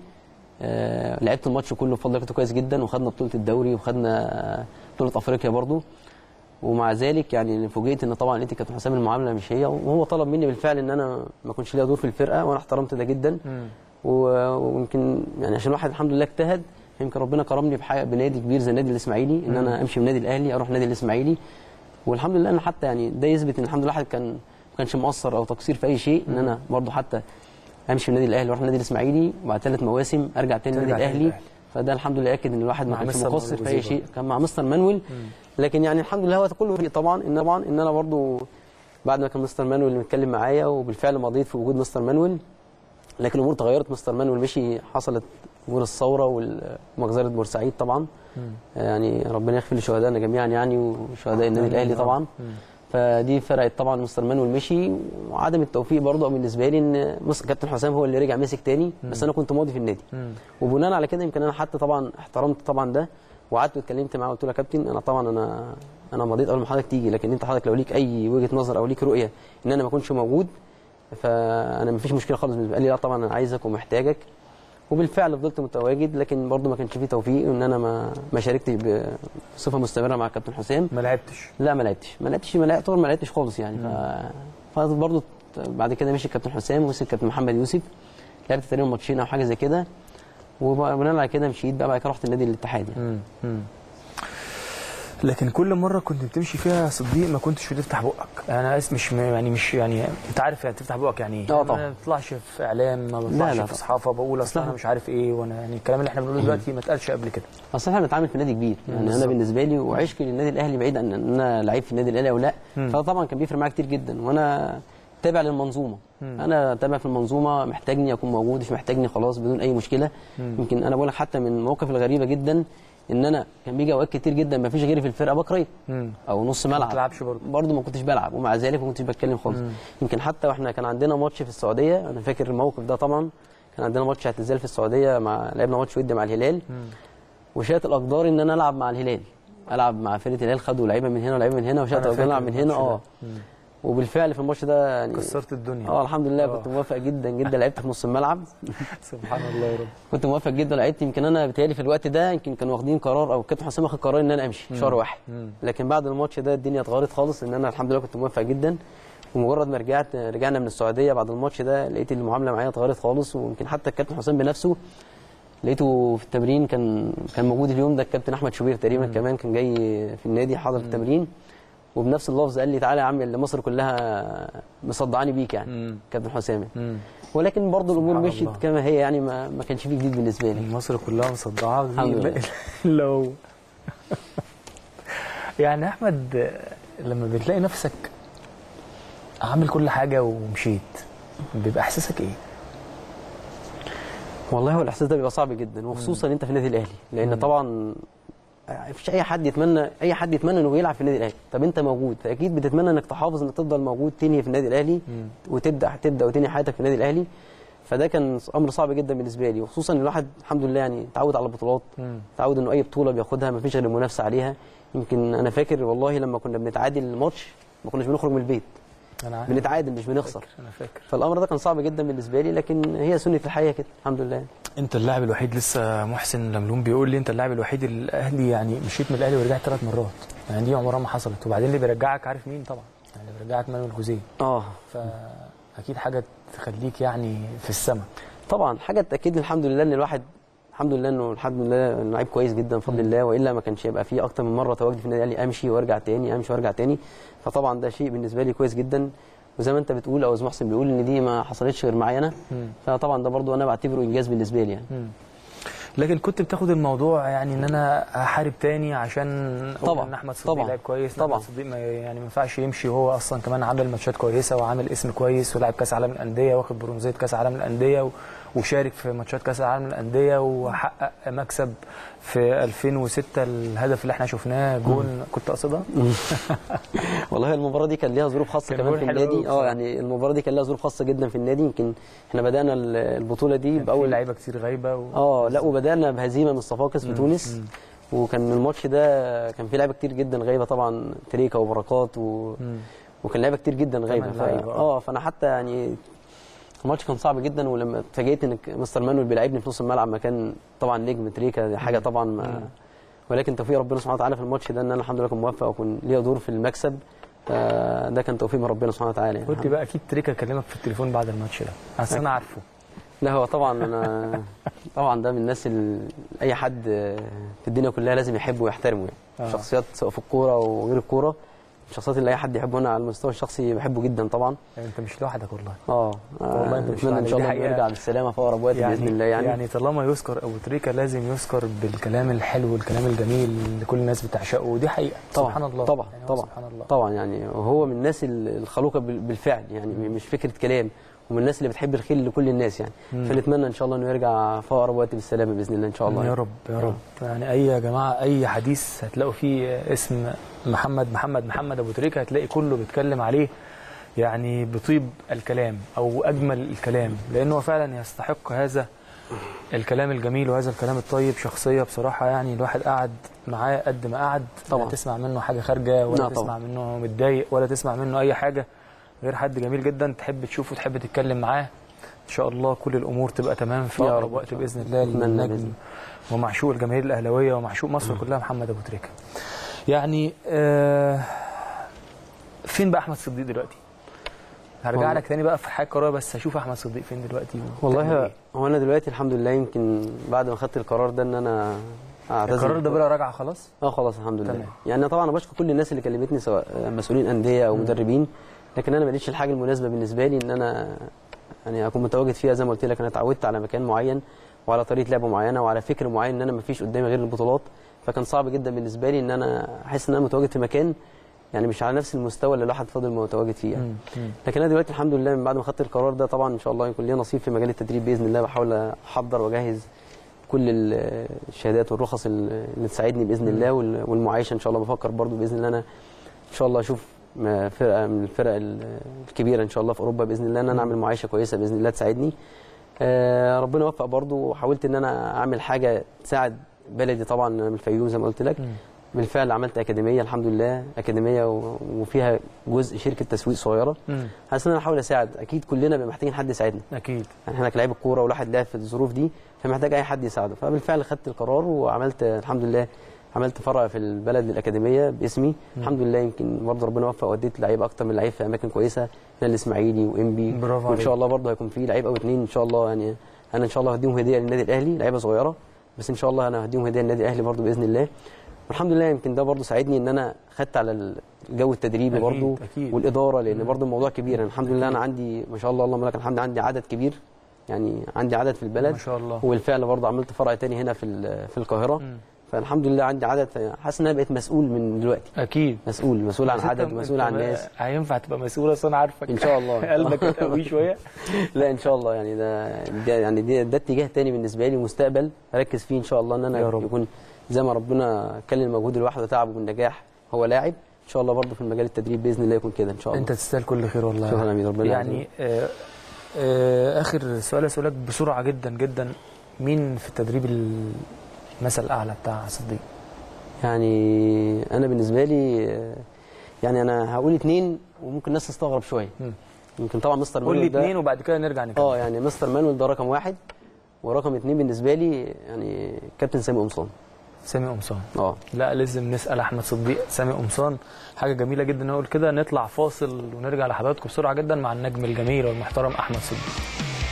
آه لعبت الماتش كله بفضل الله كنت كويس جدا وخدنا بطوله الدوري وخدنا بطوله افريقيا برضو ومع ذلك يعني فوجئت ان طبعا انت كابتن حسام المعامله مش هي وهو طلب مني بالفعل ان انا ما اكونش ليا دور في الفرقه وانا احترمت ده جدا مم. و- ويمكن يعني عشان الواحد الحمد لله اجتهد يمكن ربنا كرمني بحاجه بنادي كبير زي النادي الاسماعيلي ان انا امشي من النادي الاهلي اروح النادي الاسماعيلي والحمد لله انا حتى يعني ده يثبت ان الحمد لله الواحد كان ما كانش مقصر او تقصير في اي شيء ان انا برضه حتى امشي من النادي الاهلي واروح النادي الاسماعيلي وبعد ثلاث مواسم ارجع تاني النادي ترجع تاني الاهلي الأهلي. فده الحمد لله اكد ان الواحد ما مع كانش مستر مقصر في اي مانويل شيء كان مع مستر مانويل لكن يعني الحمد لله هو كله فريق طبعا ان طبعا ان انا برضه بعد ما كان مستر مانويل متكلم معايا وبالفعل مضيت في وجود مستر مانويل لكن الامور تغيرت مستر مانويل مشي حصلت امور الثوره ومجزره بورسعيد طبعا يعني ربنا يغفر لشهدائنا جميعا يعني وشهداء النادي الاهلي طبعا فدي فرقت طبعا مستر مانويل مشي وعدم التوفيق برضه بالنسبه لي ان مس- كابتن حسام هو اللي رجع مسك تاني بس انا كنت ماضي في النادي وبناء على كده يمكن انا حتى طبعا احترمت طبعا ده وقعدت واتكلمت معاه قلت له يا كابتن انا طبعا انا انا مضيت قبل ما حضرتك تيجي لكن انت حضرتك لو ليك اي وجهه نظر او ليك رؤيه ان انا ما اكونش موجود فانا مفيش مشكله خالص بالنسبه لي لا طبعا انا عايزك ومحتاجك وبالفعل فضلت متواجد لكن برضو ما كانش فيه توفيق ان انا ما ما شاركتش بصفه مستمره مع الكابتن حسام ما لعبتش لا ما لعبتش ما لعبتش ما لعبتش ما لعبتش خالص يعني ف... فبرضه بعد كده مشي الكابتن حسام ومسك الكابتن محمد يوسف لعبت تقريبا ماتشين او حاجه زي كده وبناء على كده مشيت بقى بعد كده رحت النادي الاتحاد يعني. مم. مم. لكن كل مره كنت بتمشي فيها يا صديق ما كنتش بتفتح بقك انا اسم مش يعني مش يعني انت عارف يعني تفتح بقك يعني ايه اه طبعا. ما بطلعش في اعلام ما بطلعش لا في طبعا. صحافه بقول اصل انا مش عارف ايه وانا يعني الكلام اللي احنا بنقوله دلوقتي ما اتقالش قبل كده اصل احنا بنتعامل في نادي كبير يعني انا بالظبط. بالنسبه لي وعشقي للنادي الاهلي بعيد عن ان انا لعيب في النادي الاهلي او لا فده طبعا كان بيفرق معايا كتير جدا وانا تابع للمنظومه انا تابع في المنظومه محتاجني اكون موجود مش محتاجني خلاص بدون اي مشكله يمكن انا بقول لك حتى من المواقف الغريبه جدا ان انا كان بيجي اوقات كتير جدا ما فيش غيري في الفرقه بكري مم. او نص ملعب بتلعبش برضه. برضه ما كنتش بلعب ومع ذلك ما كنتش بتكلم خالص يمكن حتى واحنا كان عندنا ماتش في السعوديه انا فاكر الموقف ده طبعا كان عندنا ماتش اعتزال في السعوديه مع لعبنا ماتش ودي مع الهلال وشاءت الاقدار ان انا العب مع الهلال العب مع فرقه الهلال خدوا لعيبه من هنا ولعيبه من هنا وشاءت أنا الاقدار العب فاكر من هنا الماتش اه وبالفعل في الماتش ده يعني كسرت الدنيا اه الحمد لله آه. كنت موافق جدا جدا لعبت في نص الملعب سبحان الله يا رب كنت موافق جدا لعبت يمكن انا بتهيألي في الوقت ده يمكن كانوا واخدين قرار او الكابتن حسام واخد قرار ان انا امشي شهر واحد لكن بعد الماتش ده الدنيا اتغيرت خالص ان انا الحمد لله كنت موافق جدا ومجرد ما رجعت رجعنا من السعوديه بعد الماتش ده لقيت المعامله معايا اتغيرت خالص ويمكن حتى الكابتن حسام بنفسه لقيته في التمرين كان كان موجود اليوم ده الكابتن احمد شوبير تقريبا كمان كان جاي في النادي حاضر التمرين وبنفس اللفظ قال لي تعالى يا عم اللي مصر كلها مصدعاني بيك يعني كابتن حسام مم. ولكن برضه الامور سبحان مشيت الله. كما هي يعني ما, ما كانش فيه جديد بالنسبه لي مصر كلها مصدعه الحمد لله. لو يعني احمد لما بتلاقي نفسك عامل كل حاجه ومشيت بيبقى احساسك ايه؟ والله هو الاحساس ده بيبقى صعب جدا وخصوصا انت في النادي الاهلي لان طبعا مفيش اي حد يتمنى اي حد يتمنى انه يلعب في النادي الاهلي طب انت موجود فاكيد بتتمنى انك تحافظ انك تفضل موجود تنهي في النادي الاهلي وتبدا تبدا وتنهي حياتك في النادي الاهلي فده كان امر صعب جدا بالنسبه لي وخصوصا ان الواحد الحمد لله يعني اتعود على البطولات اتعود انه اي بطوله بياخدها مفيش غير المنافسه عليها يمكن انا فاكر والله لما كنا بنتعادل الماتش ما كناش بنخرج من البيت انا عارف بنتعادل مش بنخسر انا فاكر فالامر ده كان صعب جدا بالنسبه لي لكن هي سنه الحياه كده الحمد لله انت اللاعب الوحيد لسه محسن لملوم بيقول لي انت اللاعب الوحيد الاهلي يعني مشيت من الاهلي ورجعت ثلاث مرات يعني دي عمرها ما حصلت وبعدين اللي بيرجعك عارف مين طبعا يعني اللي بيرجعك مانويل جوزيه اه فاكيد حاجه تخليك يعني في السماء طبعا حاجه تاكد الحمد لله ان الواحد الحمد لله انه الحمد لله انه لعيب كويس جدا بفضل الله والا ما كانش يبقى فيه اكتر من مره تواجدي في النادي الاهلي امشي وارجع تاني امشي وارجع تاني فطبعا ده شيء بالنسبه لي كويس جدا وزي ما انت بتقول او زي محسن بيقول ان دي ما حصلتش غير معايا انا فطبعا ده برضو انا بعتبره انجاز بالنسبه لي يعني لكن كنت بتاخد الموضوع يعني ان انا احارب تاني عشان أقول طبعا، ان احمد صديق طبعا، لعيب كويس طبعا. احمد صديق ما يعني ما ينفعش يمشي وهو اصلا كمان عامل ماتشات كويسه وعامل اسم كويس ولاعب كاس عالم الانديه واخد برونزيه كاس عالم الانديه و- وشارك في ماتشات كاس العالم للانديه وحقق مكسب في 2006 الهدف اللي احنا شفناه جون كنت قصدها والله المباراه دي كان ليها ظروف خاصه كان كمان جول في حلو النادي أوي اه بصراحة. يعني المباراه دي كان لها ظروف خاصه جدا في النادي يمكن احنا بدانا ال- البطوله دي اول باول لعيبه كتير غايبه و... اه لا وبدانا بهزيمه من الصفاقس في تونس وكان الماتش ده كان فيه لعيبه كتير جدا غايبه طبعا تريكا وبركات و... وكان لعيبه كتير جدا غايبه ف... لعيبة، آه. اه فانا حتى يعني الماتش كان صعب جدا ولما اتفاجئت ان مستر مانويل بيلعبني في نص الملعب مكان طبعا نجم تريكا دي حاجه طبعا ما ولكن توفيق ربنا سبحانه وتعالى في الماتش ده ان انا الحمد لله كنت موفق واكون ليا دور في المكسب فده كان توفيق من ربنا سبحانه وتعالى يعني قلت بقى اكيد تريكا كلمك في التليفون بعد الماتش ده اصل انا عارفه لا هو طبعا انا طبعا ده من الناس اللي اي حد في الدنيا كلها لازم يحبه ويحترمه يعني آه. شخصيات سواء في الكوره وغير الكوره الشخصيات اللي اي حد يحبه انا على المستوى الشخصي بحبه جدا طبعا يعني انت مش لوحدك والله اه والله أنت مش اتمنى ان لوحدك. شاء دي الله إنه حقيقة. يرجع بالسلامه في اقرب وقت باذن الله يعني, يعني طالما يذكر ابو تريكه لازم يذكر بالكلام الحلو والكلام الجميل اللي كل الناس بتعشقه ودي حقيقه طبعا سبحان الله طبعا يعني هو طبعا سبحان الله طبعا يعني وهو من الناس الخلوقه بال- بالفعل يعني مش فكره كلام ومن الناس اللي بتحب الخير لكل الناس يعني فنتمنى ان شاء الله انه يرجع في اقرب وقت بالسلامه باذن الله ان شاء الله يا يعني. رب يا رب يعني اي يا جماعه اي حديث هتلاقوا فيه اسم محمد محمد محمد ابو تريكه هتلاقي كله بيتكلم عليه يعني بطيب الكلام او اجمل الكلام لانه فعلا يستحق هذا الكلام الجميل وهذا الكلام الطيب شخصيه بصراحه يعني الواحد قعد معاه قد ما قعد طبعا. لا تسمع منه حاجه خارجه ولا لا تسمع طبعا. منه متضايق ولا تسمع منه اي حاجه غير حد جميل جدا تحب تشوفه تحب تتكلم معاه ان شاء الله كل الامور تبقى تمام في يا اقرب رب. وقت باذن الله أتمنى للنجم بإذن ومعشوق الجماهير الاهلاويه ومعشوق مصر كلها محمد ابو تريكه يعني آه فين بقى احمد صديق دلوقتي هرجع والله. لك تاني بقى في حاجه قرار بس هشوف احمد صديق فين دلوقتي وبتعمل والله إيه. هو انا دلوقتي الحمد لله يمكن بعد ما خدت القرار ده ان انا اعتزل القرار ده بلا راجعه خلاص اه خلاص الحمد لله تمام. يعني أنا طبعا انا بشكر كل الناس اللي كلمتني سواء مسؤولين انديه او مدربين لكن انا ما لقيتش الحاجه المناسبه بالنسبه لي ان انا يعني اكون متواجد فيها زي ما قلت لك انا اتعودت على مكان معين وعلى طريقه لعب معينه وعلى فكر معين ان انا ما فيش قدامي غير البطولات فكان صعب جدا بالنسبه لي ان انا احس ان انا متواجد في مكان يعني مش على نفس المستوى اللي الواحد فاضل متواجد فيه يعني. مم. مم. لكن انا دلوقتي الحمد لله من بعد ما خدت القرار ده طبعا ان شاء الله يكون لي نصيب في مجال التدريب باذن الله بحاول احضر واجهز كل ال- الشهادات والرخص ال- اللي تساعدني باذن الله وال- والمعايشه ان شاء الله بفكر برضو باذن الله انا ان شاء الله اشوف م- فرقه من الفرق ال- الكبيره ان شاء الله في اوروبا باذن الله ان انا اعمل معايشه كويسه باذن الله تساعدني آه، ربنا وفق برضو وحاولت ان انا اعمل حاجه تساعد بلدي طبعا أنا من الفيوم زي ما قلت لك مم. بالفعل عملت اكاديميه الحمد لله اكاديميه و- وفيها جزء شركه تسويق صغيره مم. حاسس ان انا احاول اساعد اكيد كلنا بنبقى محتاجين حد يساعدنا اكيد يعني احنا كلاعب الكوره والواحد لعب في الظروف دي فمحتاج اي حد يساعده فبالفعل خدت القرار وعملت الحمد لله عملت فرع في البلد للاكاديميه باسمي الحمد لله يمكن برضه ربنا وفق وديت لعيبه اكتر من لعيب في اماكن كويسه هنا الاسماعيلي وانبي برافو وان عليك. شاء الله برضه هيكون في لعيب او اتنين ان شاء الله يعني انا ان شاء الله هديهم هديه للنادي الاهلي لعيبه صغيره بس ان شاء الله انا هديهم هديه للنادي الاهلي برضه باذن الله والحمد لله يمكن ده برضه ساعدني ان انا خدت على الجو التدريبي أكيد، برضه أكيد. والاداره لان برضه الموضوع كبير يعني الحمد لله انا عندي ما شاء الله اللهم لك الحمد عندي عدد كبير يعني عندي عدد في البلد ما شاء الله وبالفعل برضه عملت فرع تاني هنا في ال- في القاهره مم. فالحمد لله عندي عدد حاسس ان انا بقيت مسؤول من دلوقتي اكيد مسؤول مسؤول عن بس أنت- عدد مسؤول أنت عن ما- ناس هينفع تبقى مسؤول اصل انا عارفك ان شاء الله قلبك قوي شويه لا ان شاء الله يعني ده, ده يعني ده, ده اتجاه تاني بالنسبه لي مستقبل اركز فيه ان شاء الله ان انا يا رب. يكون زي ما ربنا كلم مجهود الواحد وتعبه بالنجاح هو لاعب ان شاء الله برضه في المجال التدريب باذن الله يكون كده ان شاء الله انت تستاهل كل خير والله شكرا يا أمين، ربنا يعني آه آه اخر سؤال اسالك بسرعه جدا جدا مين في التدريب المثل الاعلى بتاع صديق يعني انا بالنسبه لي آه، يعني انا هقول اتنين وممكن الناس تستغرب شويه مم. يمكن طبعا مستر قول لي مانويل ده اثنين وبعد كده نرجع نتكلم اه يعني مستر مانويل ده رقم واحد ورقم اتنين بالنسبه لي يعني كابتن سامي قمصان سامي قمصان اه لا لازم نسال احمد صديق سامي قمصان حاجه جميله جدا نقول كده نطلع فاصل ونرجع لحضراتكم بسرعه جدا مع النجم الجميل والمحترم احمد صديق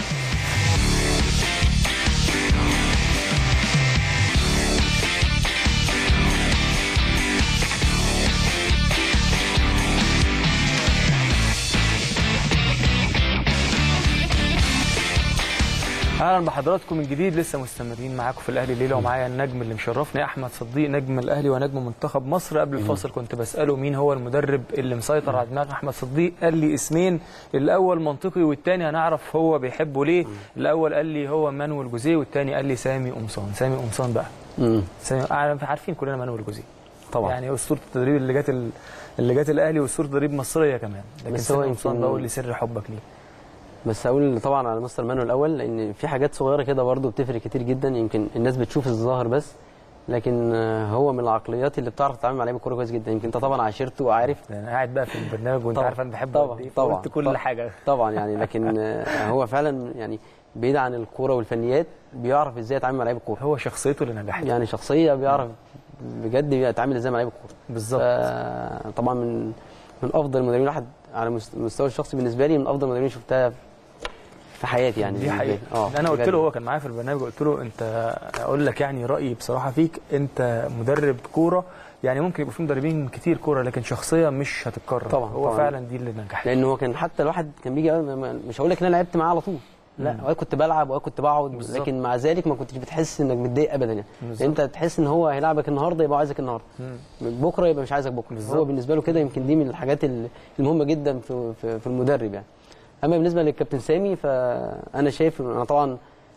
اهلا بحضراتكم من جديد لسه مستمرين معاكم في الاهلي الليله ومعايا النجم اللي مشرفني احمد صديق نجم الاهلي ونجم منتخب مصر قبل الفاصل كنت بساله مين هو المدرب اللي مسيطر على دماغ احمد صديق قال لي اسمين الاول منطقي والثاني هنعرف هو بيحبه ليه الاول قال لي هو مانويل جوزيه والثاني قال لي سامي قمصان سامي قمصان بقى امم سامي أعرف- عارفين كلنا مانويل جوزيه طبعا يعني اسطوره التدريب اللي جت ال- اللي جت الاهلي واسطوره تدريب مصريه كمان لكن بس هو سامي قمصان يمكن- بقى قول لي سر حبك ليه بس اقول طبعا على مستر مانويل الاول لان في حاجات صغيره كده برضو بتفرق كتير جدا يمكن الناس بتشوف الظاهر بس لكن آه، هو من العقليات اللي بتعرف تتعامل مع لعيبه الكوره كويس جدا يمكن انت طبعا عاشرته وعارف ده انا قاعد بقى في البرنامج وانت طبعاً. عارف انا بحبه طبعاً. قد ايه طبعاً. فقلت كل طبعاً. حاجه طبعا يعني لكن آه، هو فعلا يعني بعيد عن الكوره والفنيات بيعرف ازاي يتعامل مع لعيبه الكوره هو شخصيته اللي نجحت يعني شخصيه بيعرف بجد يتعامل ازاي مع لعيبه الكوره بالظبط ف- طبعا من من افضل المدربين الواحد على مست- المستوى الشخصي بالنسبه لي من افضل المدربين شفتها في حياتي يعني دي بالنسبة لي. حقيقة انا قلت بجد. له هو كان معايا في البرنامج قلت له انت اقول لك يعني رايي بصراحه فيك انت مدرب كوره يعني ممكن يبقى في مدربين كتير كوره لكن شخصيه مش هتتكرر طبعاً، هو طبعاً. فعلا دي اللي نجحت لان هو كان حتى الواحد كان بيجي ما- ما- مش هقول لك ان انا لعبت معاه على طول لا اوقات كنت بلعب واوقات كنت بقعد بالظبط. لكن مع ذلك ما كنتش بتحس انك متضايق ابدا يعني بالظبط. انت تحس ان هو هيلعبك النهارده يبقى عايزك النهارده مم. بكره يبقى مش عايزك بكره بالظبط. هو بالنسبه له كده يمكن دي من الحاجات ال- المهمه جدا في في, في المدرب يعني اما بالنسبه للكابتن سامي فانا شايف انا طبعا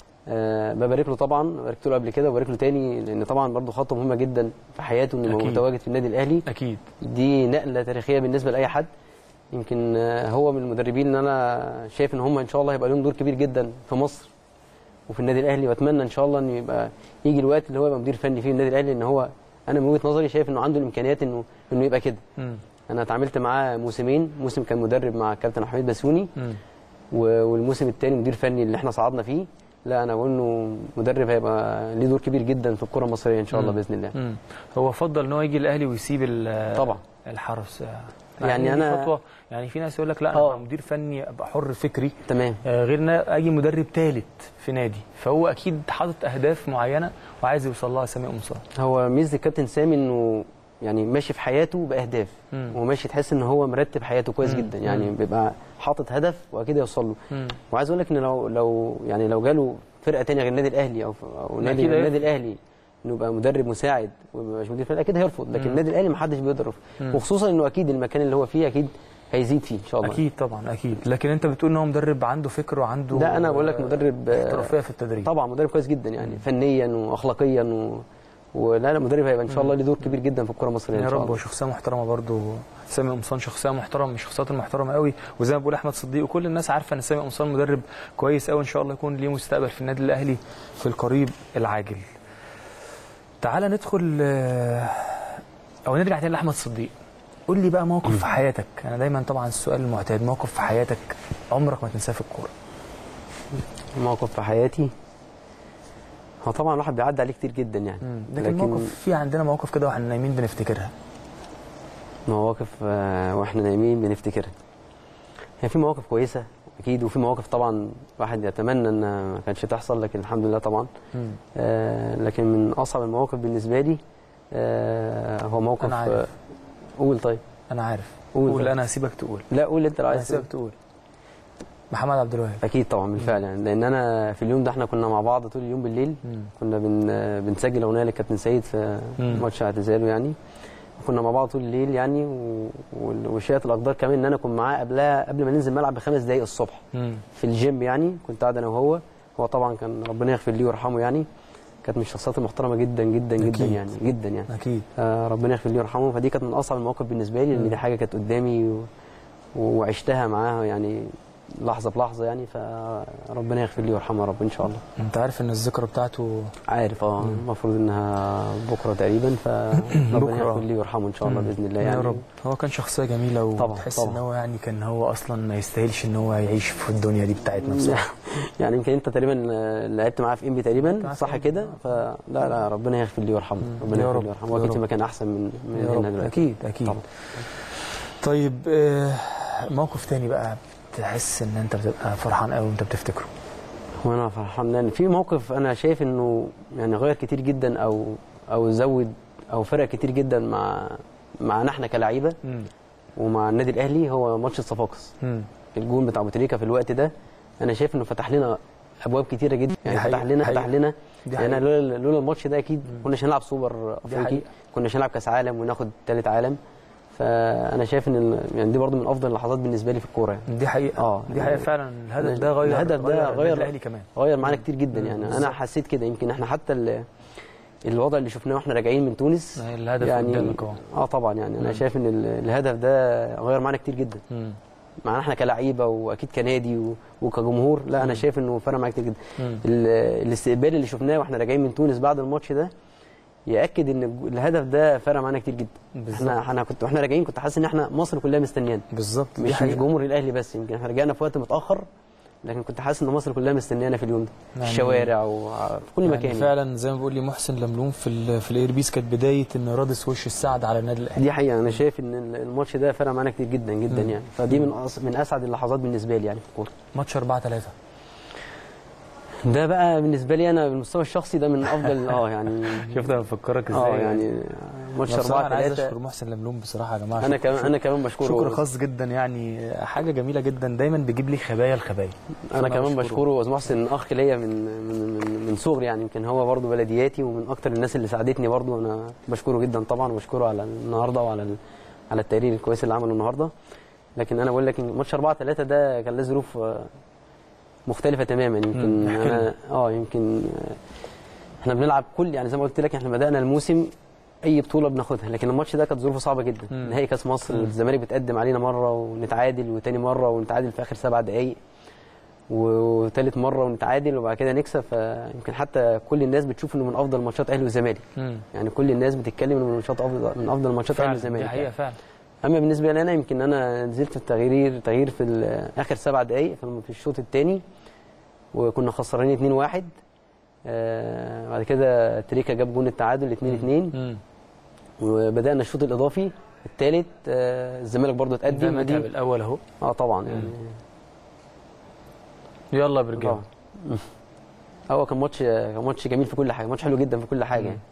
آه ببارك له طبعا باركت له قبل كده وبارك له تاني لان طبعا برضه خطوه مهمه جدا في حياته انه يبقى أكيد. متواجد في النادي الاهلي اكيد دي نقله تاريخيه بالنسبه لاي حد يمكن آه، هو من المدربين ان انا شايف ان هم ان شاء الله هيبقى لهم دور كبير جدا في مصر وفي النادي الاهلي واتمنى ان شاء الله انه يبقى يجي الوقت اللي هو يبقى مدير فني فيه النادي الاهلي ان هو انا من وجهه نظري شايف انه عنده الامكانيات انه انه يبقى كده مم. انا اتعاملت معاه موسمين موسم كان مدرب مع كابتن حميد بسيوني مم. و- والموسم الثاني مدير فني اللي احنا صعدنا فيه لا انا بقول انه مدرب هيبقى ليه دور كبير جدا في الكره المصريه ان شاء الله مم. باذن الله مم. هو فضل ان هو يجي الاهلي ويسيب ال- طبعا. الحرس يعني دي أنا- خطوه يعني في ناس يقول لك لا انا آه. أبقى مدير فني ابقى حر فكري تمام آه، غير ان أنا اجي مدرب ثالث في نادي فهو اكيد حاطط اهداف معينه وعايز يوصل لها سامي قمصان هو ميزه الكابتن سامي انه يعني ماشي في حياته باهداف مم. وماشي تحس ان هو مرتب حياته كويس مم. جدا يعني مم. بيبقى حاطط هدف واكيد يوصل له مم. وعايز اقول لك ان لو لو يعني لو جاله فرقه تانية غير النادي الاهلي او او نادي أكيد غير هيرفض. النادي الاهلي انه يبقى مدرب مساعد ومش مدير فني اكيد هيرفض لكن مم. النادي الاهلي ما حدش بيقدر يرفض مم. وخصوصا انه اكيد المكان اللي هو فيه اكيد هيزيد فيه ان شاء الله اكيد طبعا اكيد لكن انت بتقول ان هو مدرب عنده فكر وعنده ده انا بقول لك آه، مدرب آه، احترافيه في التدريب طبعا مدرب كويس جدا يعني فنيا واخلاقيا و... ولا لا مدرب هيبقى ان شاء الله ليه دور كبير جدا في الكره المصريه يا ان شاء رب الله وشخصيه محترمه برضو سامي قمصان شخصيه محترمه من الشخصيات المحترمه قوي وزي ما بقول احمد صديق وكل الناس عارفه ان سامي قمصان مدرب كويس قوي ان شاء الله يكون ليه مستقبل في النادي الاهلي في القريب العاجل تعال ندخل آه، او نرجع تاني لاحمد صديق قول لي بقى موقف في حياتك انا دايما طبعا السؤال المعتاد موقف في حياتك عمرك ما تنساه في الكوره موقف في حياتي هو طبعا الواحد بيعدي عليه كتير جدا يعني لكن, موقف في عندنا مواقف كده واحنا نايمين بنفتكرها مواقف آه، واحنا نايمين بنفتكرها هي في مواقف كويسه اكيد وفي مواقف طبعا الواحد يتمنى ان ما كانش تحصل لكن الحمد لله طبعا آه لكن من اصعب المواقف بالنسبه لي آه هو موقف أنا عارف. آه، قول طيب انا عارف قول قول طيب. انا هسيبك تقول لا قول انت لو انا عايز تقول. هسيبك تقول محمد عبد الوهاب اكيد طبعا بالفعل يعني لان انا في اليوم ده احنا كنا مع بعض طول اليوم بالليل مم. كنا بن بنسجل اغنيه للكابتن سيد في مم. ماتش اعتزاله يعني كنا مع بعض طول الليل يعني و- وال- وشاءت الاقدار كمان ان انا اكون معاه قبلها قبل ما ننزل الملعب بخمس دقائق الصبح مم. في الجيم يعني كنت قاعد انا وهو هو طبعا كان ربنا يغفر ليه ويرحمه يعني كانت من الشخصيات المحترمه جدا جدا جدا أكيد. يعني جدا يعني اكيد آه ربنا يغفر ليه ويرحمه فدي كانت من اصعب المواقف بالنسبه لي لان دي حاجه كانت قدامي و... وعشتها معاها يعني لحظه بلحظه يعني فربنا يغفر ليه ويرحمه يا رب ان شاء الله انت عارف ان الذكرى بتاعته عارف اه المفروض انها بكره تقريبا فربنا بكرة. يغفر ليه ويرحمه ان شاء الله باذن الله يعني يا رب هو كان شخصيه جميله طبعاً، وتحس طبعاً. ان هو يعني كان هو اصلا ما يستاهلش ان هو يعيش في الدنيا دي بتاعتنا بصراحه يعني يمكن انت تقريبا آه، لعبت معاه في انبي تقريبا معاه في صح إنبي. كده فلا لا ربنا يغفر ليه ويرحمه ربنا يا يغفر رب، ليه ويرحمه يا واكيد في رب. مكان احسن من من يا هنا رب دلوقتي اكيد اكيد طبعا طيب آه، موقف تاني بقى تحس ان انت بتبقى فرحان قوي وانت بتفتكره وانا فرحان لان في موقف انا شايف انه يعني غير كتير جدا او او زود او فرق كتير جدا مع معنا احنا كلاعيبه مم. ومع النادي الاهلي هو ماتش الصفاقس مم. الجون بتاع ابو تريكه في الوقت ده انا شايف انه فتح لنا ابواب كتيره جدا يعني حقيقة، فتح لنا حقيقة. فتح لنا دي يعني حقيقة. لولا لولا الماتش ده اكيد كناش هنلعب سوبر افريقي حقيقة. كناش هنلعب كاس عالم وناخد ثالث عالم فانا شايف ان ال- يعني دي برضو من افضل اللحظات بالنسبه لي في الكوره يعني دي حقيقه آه. دي حقيقه فعلا الهدف ده غير الهدف ده النادي غير- الاهلي كمان غير معانا كتير جدا مم، يعني بالظبط. انا حسيت كده يمكن احنا حتى ال- الوضع اللي شفناه واحنا راجعين من تونس الهدف يعني قدامك اهو اه طبعا يعني انا مم. شايف ان ال- الهدف ده غير معانا كتير جدا مم. معانا احنا كلعيبه واكيد كنادي و- وكجمهور لا انا شايف انه فرق معايا كتير جدا مم. ال- الاستقبال اللي شفناه واحنا راجعين من تونس بعد الماتش ده ياكد ان الج- الهدف ده فرق معانا كتير جدا بالظبط. احنا احنا كنت واحنا راجعين كنت حاسس ان احنا مصر كلها مستنيانا بالظبط دي مش مش حقيقة. جمهور الاهلي بس يمكن احنا رجعنا في وقت متاخر لكن كنت حاسس ان مصر كلها مستنيانا في اليوم ده في يعني- الشوارع وفي كل يعني مكان يعني. فعلا زي ما بيقول لي محسن لملوم في ال- في الايربيس كانت بدايه ان رادس وش السعد على النادي الاهلي دي حقيقه انا شايف ان الماتش ده فرق معانا كتير جدا جدا مم. يعني فدي من أص... من اسعد اللحظات بالنسبه لي يعني في الكوره ماتش 4 3 ده بقى بالنسبه لي انا بالمستوى الشخصي ده من افضل اه يعني شفت انا بفكرك ازاي اه يعني ماتش أنا بصراحة 4 انا عايز 3 اشكر محسن لملوم بصراحه يا جماعه انا شكر- كمان انا كمان بشكره شكر خاص جدا يعني حاجه جميله جدا دايما بيجيب لي خبايا الخبايا انا فأنا كمان بشكره. بشكره واستاذ محسن اخ ليا من من من, من صغري يعني يمكن هو برضه بلدياتي ومن اكتر الناس اللي ساعدتني برضه انا بشكره جدا طبعا وبشكره على النهارده وعلى ال- على التقرير الكويس اللي عمله النهارده لكن انا بقول لك إن ماتش 4 3 ده كان له ظروف آه، مختلفه تماما يمكن مم، احكي لنا. انا اه يمكن آه، احنا بنلعب كل يعني زي ما قلت لك احنا بدانا الموسم اي بطوله بناخدها لكن الماتش ده كانت ظروفه صعبه جدا مم. نهائي كاس مصر مم. والزمالك بتقدم علينا مره ونتعادل وتاني مره ونتعادل في اخر سبع دقائق وثالث مره ونتعادل وبعد كده نكسب فيمكن حتى كل الناس بتشوف انه من افضل ماتشات اهلي والزمالك مم. يعني كل الناس بتتكلم انه من ماتشات افضل من افضل ماتشات اهلي فعلا دي والزمالك حقيقه يعني. فعلا اما بالنسبه لي انا يمكن انا نزلت التغيير تغيير في ال- اخر سبع دقائق في في الشوط الثاني وكنا خسرانين 2-1 آه بعد كده تريكا جاب جون التعادل 2-2 مم. وبدانا الشوط الاضافي الثالث آه الزمالك برضه ده اتقدم متعب ودي الاول اهو اه طبعا يعني يلا يا برجاوي طبعا هو كان ماتش كان ماتش جميل في كل حاجه ماتش حلو جدا في كل حاجه يعني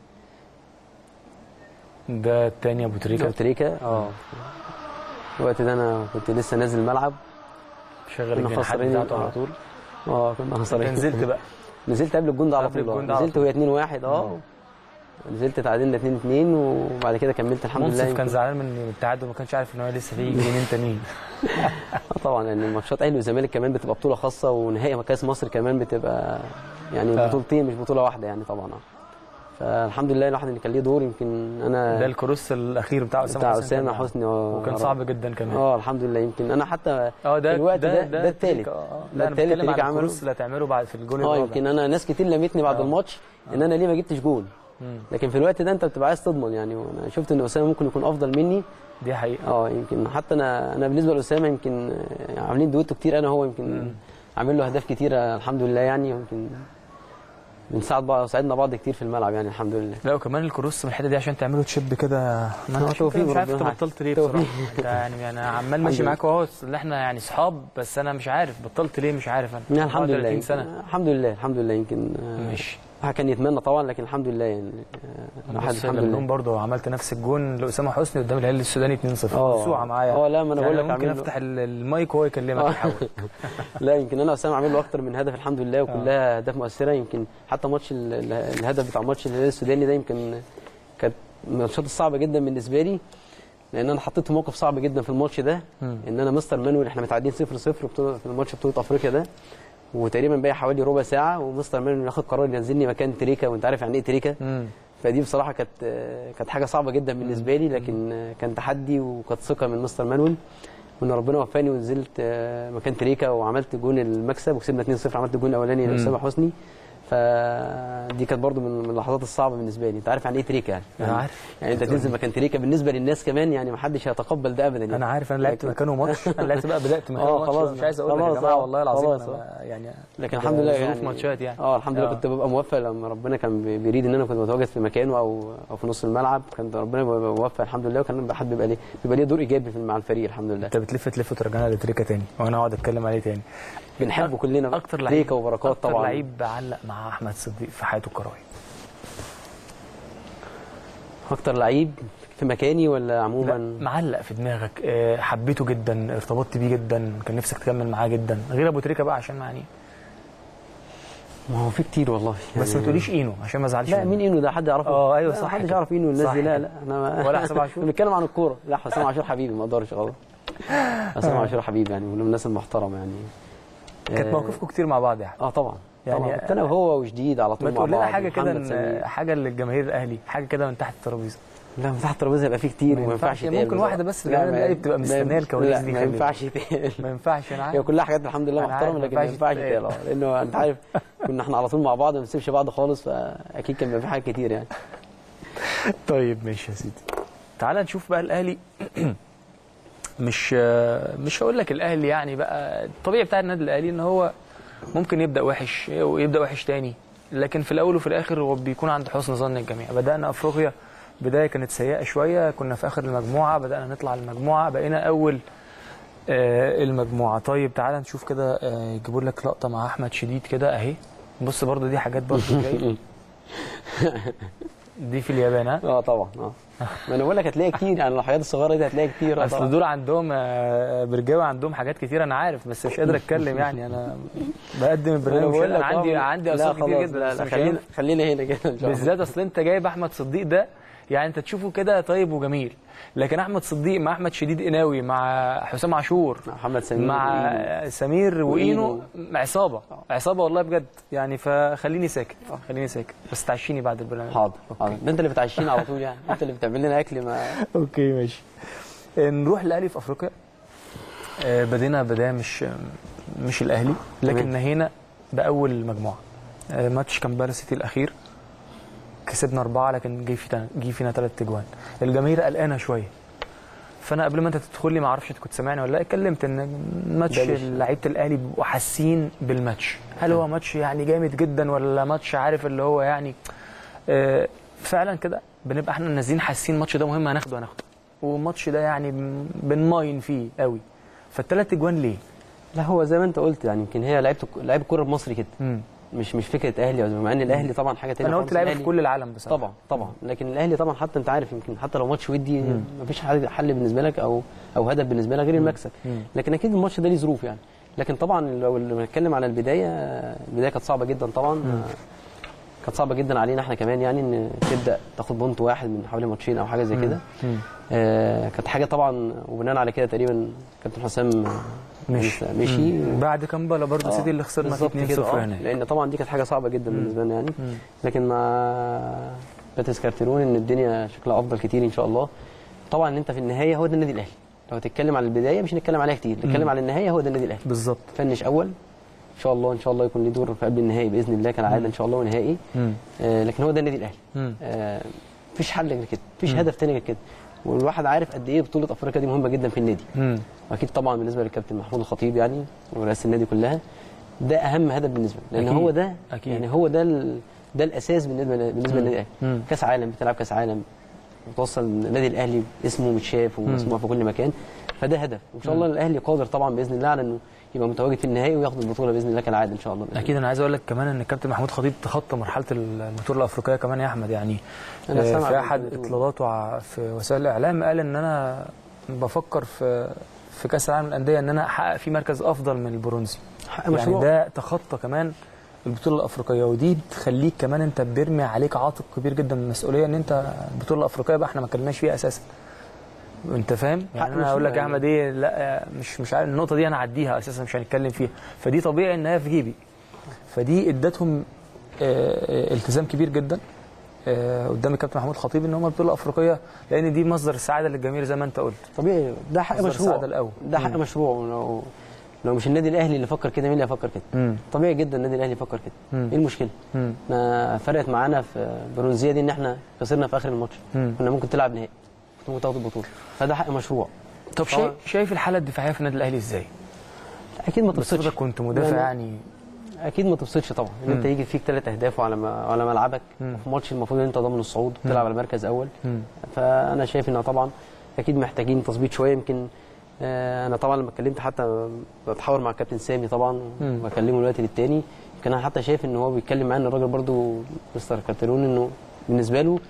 ده التاني ابو تريكه كابتن تريكا اه الوقت ده انا كنت لسه نازل الملعب شغل كنا الجناحات خسرانين. بتاعته على آه. طول اه كنا انت خسرانين نزلت بقى نزلت قبل الجون ده على قبل طول الجون ده آه. على نزلت طول. وهي 2 1 اه نزلت تعادلنا 2 2 وبعد كده كملت الحمد لله منصف كان يمكن- زعلان من التعادل ما كانش عارف ان هو لسه في جنين تانيين آه طبعا لان الماتشات اهلي والزمالك كمان بتبقى بطوله خاصه ونهائي كاس مصر كمان بتبقى يعني آه. بطولتين مش بطوله واحده يعني طبعا آه. فالحمد لله الواحد اللي كان ليه دور يمكن انا ده الكروس الاخير بتاع اسامه بتاع حسني اسامه كان- حسني اه وكان صعب جدا كمان اه الحمد لله يمكن انا حتى اه ده في الوقت ده ده, الثالث تريكة، اه ده لا انا التالت بتكلم تريكة على عمله. الكروس اللي هتعمله بعد في الجول اه الرابع يمكن انا ناس كتير لمتني بعد آه. الماتش ان انا ليه ما جبتش جول مم. لكن في الوقت ده انت بتبقى عايز تضمن يعني وانا شفت ان اسامه ممكن يكون افضل مني دي حقيقه اه يمكن حتى انا انا بالنسبه لاسامه يمكن آه، عاملين دويتو كتير انا هو يمكن عامل له اهداف كتيره الحمد لله يعني يمكن بنساعد بعض وساعدنا بعض كتير في الملعب يعني الحمد لله لا وكمان الكروس من الحته دي عشان تعمله تشيب كده ما انا آه، عشان توفيق كده مش عارف انت ربنا. بطلت ليه توفيق. بصراحه انت يعني انا عمال ماشي الحمد معاك اهو اللي احنا يعني صحاب بس انا مش عارف بطلت ليه مش عارف انا يعني الحمد لله 34 يمكن- سنه الحمد لله الحمد لله يمكن آه، ماشي الواحد كان يتمنى طبعا لكن الحمد لله يعني آه، الواحد بص الحمد الحمد لله برضه عملت نفس الجون لاسامه حسني قدام الهلال السوداني 2-0 اه. بسوعه معايا اه، لا، ما انا يعني بقول لك ممكن عامل له- افتح ال- المايك وهو يكلمك اه. يحاول لا يمكن انا اسامه عامل له اكتر من هدف الحمد لله وكلها اهداف مؤثره يمكن حتى ماتش ال- ال- الهدف بتاع ماتش الهلال السوداني ده يمكن كانت من الماتشات الصعبه جدا بالنسبه لي لان انا حطيت في موقف صعب جدا في الماتش ده مم. ان انا مستر مانويل احنا متعادلين 0 0 في الماتش بطوله افريقيا ده وتقريبا باقي حوالي ربع ساعه ومستر مانويل ياخد قرار ينزلني مكان تريكا وانت عارف يعني ايه تريكا مم. فدي بصراحه كانت كانت حاجه صعبه جدا بالنسبه لي لكن كان تحدي وكانت ثقه من مستر مانويل وان ربنا وفاني ونزلت آه، مكان تريكا وعملت جون المكسب وكسبنا 2-0 عملت الجون الاولاني مم. لاسامه حسني فدي كانت برضو من من اللحظات الصعبه بالنسبه لي انت عارف يعني ايه تريكا يعني انا عارف يعني انت تنزل مكان تريكا بالنسبه للناس كمان يعني ما حدش هيتقبل ده ابدا يعني انا عارف انا لعبت لكن- مكانه ماتش انا لعبت بقى بدات مكانه اه، ماتش خلاص مش عايز اقول لك يا خلاص، جماعه اه، والله العظيم خلاص، انا ب- يعني لكن الحمد لله ظروف يعني ماتشات يعني اه الحمد لله اه. كنت ببقى موفق لما ربنا كان بي- بيريد ان انا كنت متواجد في مكانه او او في نص الملعب كان ربنا بيبقى موفق الحمد لله وكان حد بيبقى ليه بيبقى ليه دور ايجابي في- مع الفريق الحمد لله انت بتلف تلف وترجعنا لتريكا تاني وانا اقعد اتكلم عليه تاني بنحبه كلنا بقى. اكتر لعيب تريكا وبركات اكتر طبعا لعيب علق مع احمد صديق في حياته الكرويه اكتر لعيب في مكاني ولا عموما لا معلق في دماغك اه، حبيته جدا ارتبطت بيه جدا كان نفسك تكمل معاه جدا غير ابو تريكه بقى عشان يعني ما هو في كتير والله بس ما تقوليش اينو عشان ما ازعلش لا منه. مين اينو ده حد يعرفه اه، ايوه، لا، صح محدش كده. يعرف اينو الناس صح دي لا كده. لا احنا ما- ولا حسام عاشور؟ بنتكلم عن الكوره لا حسام عاشور حبيبي ما اقدرش خلاص حسام عاشور حبيبي يعني ومن الناس المحترمه يعني كانت آه، موقفكم كتير مع بعض يعني اه طبعا يعني- يعني كنت انا وهو وجديد على طول ما مع تقول لنا بعض حاجه كده ومحمد سمير. إن- حاجه للجماهير الاهلي حاجه كده من تحت الترابيزه لا من تحت الترابيزه يبقى فيه كتير ما وما ينفعش. ينفعش يتقال ممكن بصراحة. واحده بس لا، لأن ما- الأهلي بتبقى ما- مستنية الكواليس لا، دي ما خلي ينفعش يتقال ما ينفعش انا هي عارف كلها حاجات الحمد لله أنا عارف، محترمه ما لكن ما ينفعش ينفعش تتقال. يتقال آه، لانه انت عارف كنا احنا على طول مع بعض ما بنسيبش بعض خالص فاكيد كان بيبقى في حاجات كتير يعني طيب ماشي يا سيدي تعال نشوف بقى الاهلي مش مش هقول لك الاهلي يعني بقى الطبيعي بتاع النادي الاهلي ان هو ممكن يبدا وحش ويبدا وحش تاني لكن في الاول وفي الاخر هو بيكون عند حسن ظن الجميع بدانا افريقيا بدايه كانت سيئه شويه كنا في اخر المجموعه بدانا نطلع المجموعه بقينا اول آه، المجموعه طيب تعال نشوف كده آه، يجيبوا لك لقطه مع احمد شديد كده اهي بص برضو دي حاجات برضو جايه دي في اليابان ها اه طبعا اه ما انا بقول لك هتلاقي كتير يعني الحاجات الصغيره دي هتلاقي كتير آه اصل طبعاً. دول عندهم آه، برجاوي عندهم حاجات كتير انا عارف بس مش قادر اتكلم يعني انا بقدم أنا البرنامج بقول انا لك عندي آه، عندي لا اسئله كتير خلاص، جدا لا بس لا مش خلينا هينفع. خلينا هنا كده ان شاء الله بالذات اصل انت جايب احمد صديق ده يعني انت تشوفه كده طيب وجميل لكن احمد صديق مع احمد شديد قناوي مع حسام عاشور محمد سمير مع وإينو. سمير واينو وإينو. عصابه عصابه والله بجد يعني فخليني ساكت خليني ساكت بس تعشيني بعد البرنامج حاضر حاضر ده انت اللي بتعيشينا على طول يعني انت اللي بتعمل لنا اكل ما اوكي ماشي نروح الاهلي في افريقيا آه، بدينا بدايه مش مش الاهلي لكن تمام. نهينا باول مجموعه آه، ماتش كامبالا سيتي الاخير كسبنا اربعه لكن جه فينا جه فينا ثلاث اجوان الجماهير قلقانه شويه فانا قبل ما انت تدخل لي ما اعرفش انت كنت سامعني ولا لا اتكلمت ان الماتش ده مش- لعيبه الاهلي بيبقوا حاسين بالماتش هل هو ماتش يعني جامد جدا ولا ماتش عارف اللي هو يعني آه، فعلا كده بنبقى احنا نازلين حاسين الماتش ده مهم هناخده هناخده والماتش ده يعني بن- بنماين فيه قوي فالثلاث اجوان ليه؟ لا هو زي ما انت قلت يعني يمكن هي لعيبه لعيب الكوره المصري كده مم. مش مش فكره اهلي أو مع ان الاهلي طبعا حاجه ثانيه انا قلت لعيبه في كل العالم بصراحه طبعا طبعا لكن الاهلي طبعا حتى انت عارف يمكن حتى لو ماتش ودي مفيش حل حل بالنسبه لك او او هدف بالنسبه لك غير المكسب مم. لكن اكيد الماتش ده ليه ظروف يعني لكن طبعا لو لو بنتكلم على البدايه البدايه كانت صعبه جدا طبعا كانت صعبه جدا علينا احنا كمان يعني ان تبدا تاخد بونت واحد من حوالي ماتشين او حاجه زي كده مم. آه كانت حاجه طبعا وبناء على كده تقريبا كابتن حسام مشي مشي مم. بعد كامبالا برضه آه، سيتي اللي خسرنا فيه بالظبط كده، 2-0 آه، هناك لان طبعا دي كانت حاجه صعبه جدا بالنسبه لنا يعني مم. لكن مع باتيس كارتيرون ان الدنيا شكلها افضل كتير ان شاء الله طبعا انت في النهايه هو ده النادي الاهلي لو هتتكلم على البدايه مش هنتكلم عليها كتير نتكلم على النهايه هو ده النادي الاهلي بالظبط فنش اول ان شاء الله ان شاء الله يكون ليه دور في قبل النهائي باذن الله كالعاده ان شاء الله ونهائي مم. آه لكن هو ده النادي الاهلي مم. آه مفيش حل غير كده مفيش مم. هدف تاني غير كده والواحد عارف قد ايه بطوله افريقيا دي مهمه جدا في النادي مم. واكيد طبعا بالنسبه للكابتن محمود الخطيب يعني ورئاسه النادي كلها ده اهم هدف بالنسبه له لان أكيد. هو ده أكيد. يعني هو ده ال... ده الاساس بالنسبه ل- بالنسبه للنادي الاهلي مم. كاس عالم بتلعب كاس عالم وتوصل النادي الاهلي اسمه متشاف ومسموع في كل مكان فده هدف وان شاء الله الاهلي قادر طبعا باذن الله على انه يبقى متواجد في النهائي وياخد البطوله باذن الله كالعاده ان شاء الله بإذن اكيد انا عايز اقول لك كمان ان الكابتن محمود خطيب تخطى مرحله البطوله الافريقيه كمان يا احمد يعني أنا آه، سامع في باللي احد بتقوله. اطلالاته ع- في وسائل الاعلام قال ان انا بفكر في في كاس العالم للانديه ان انا احقق فيه مركز افضل من البرونزي حق يعني مشروع. ده تخطى كمان البطوله الافريقيه ودي تخليك كمان انت بيرمي عليك عاتق كبير جدا من المسؤوليه ان انت البطوله الافريقيه بقى احنا ما اتكلمناش فيها اساسا انت فاهم حق يعني انا اقول لك يا مشروع احمد ايه لا مش مش عارف النقطه دي انا اعديها اساسا مش هنتكلم فيها فدي طبيعي انها في جيبي فدي ادتهم آه، آه، التزام كبير جدا آه، قدام الكابتن محمود خطيب ان هم البطوله الافريقيه لان دي مصدر السعاده للجماهير زي ما انت قلت طبيعي ده حق مصدر مشروع السعادة الأول. ده حق مم. مشروع ولو لو مش النادي الاهلي اللي فكر كده مين اللي هيفكر كده امم طبيعي جدا النادي الاهلي يفكر كده مم. ايه المشكله امم احنا فرقت معانا في برونزيه دي ان احنا خسرنا في اخر الماتش مم. كنا ممكن تلعب نهائي كنت ممكن تاخد البطوله فده حق مشروع طب طبعاً. شايف شايف الحاله الدفاعيه في النادي الاهلي ازاي؟ اكيد ما بس تبسطش حضرتك كنت مدافع يعني اكيد ما تبسطش طبعا ان انت مم. يجي فيك ثلاث اهداف على ما- على ملعبك مم. في ماتش المفروض ان انت ضامن الصعود وتلعب على مركز اول مم. فانا شايف ان طبعا اكيد محتاجين تظبيط شويه يمكن آه، انا طبعا لما اتكلمت حتى بتحاور مع الكابتن سامي طبعا مم. وبكلمه دلوقتي للتاني يمكن انا حتى شايف ان هو بيتكلم معايا ان الراجل برضو مستر كارتيرون انه بالنسبه له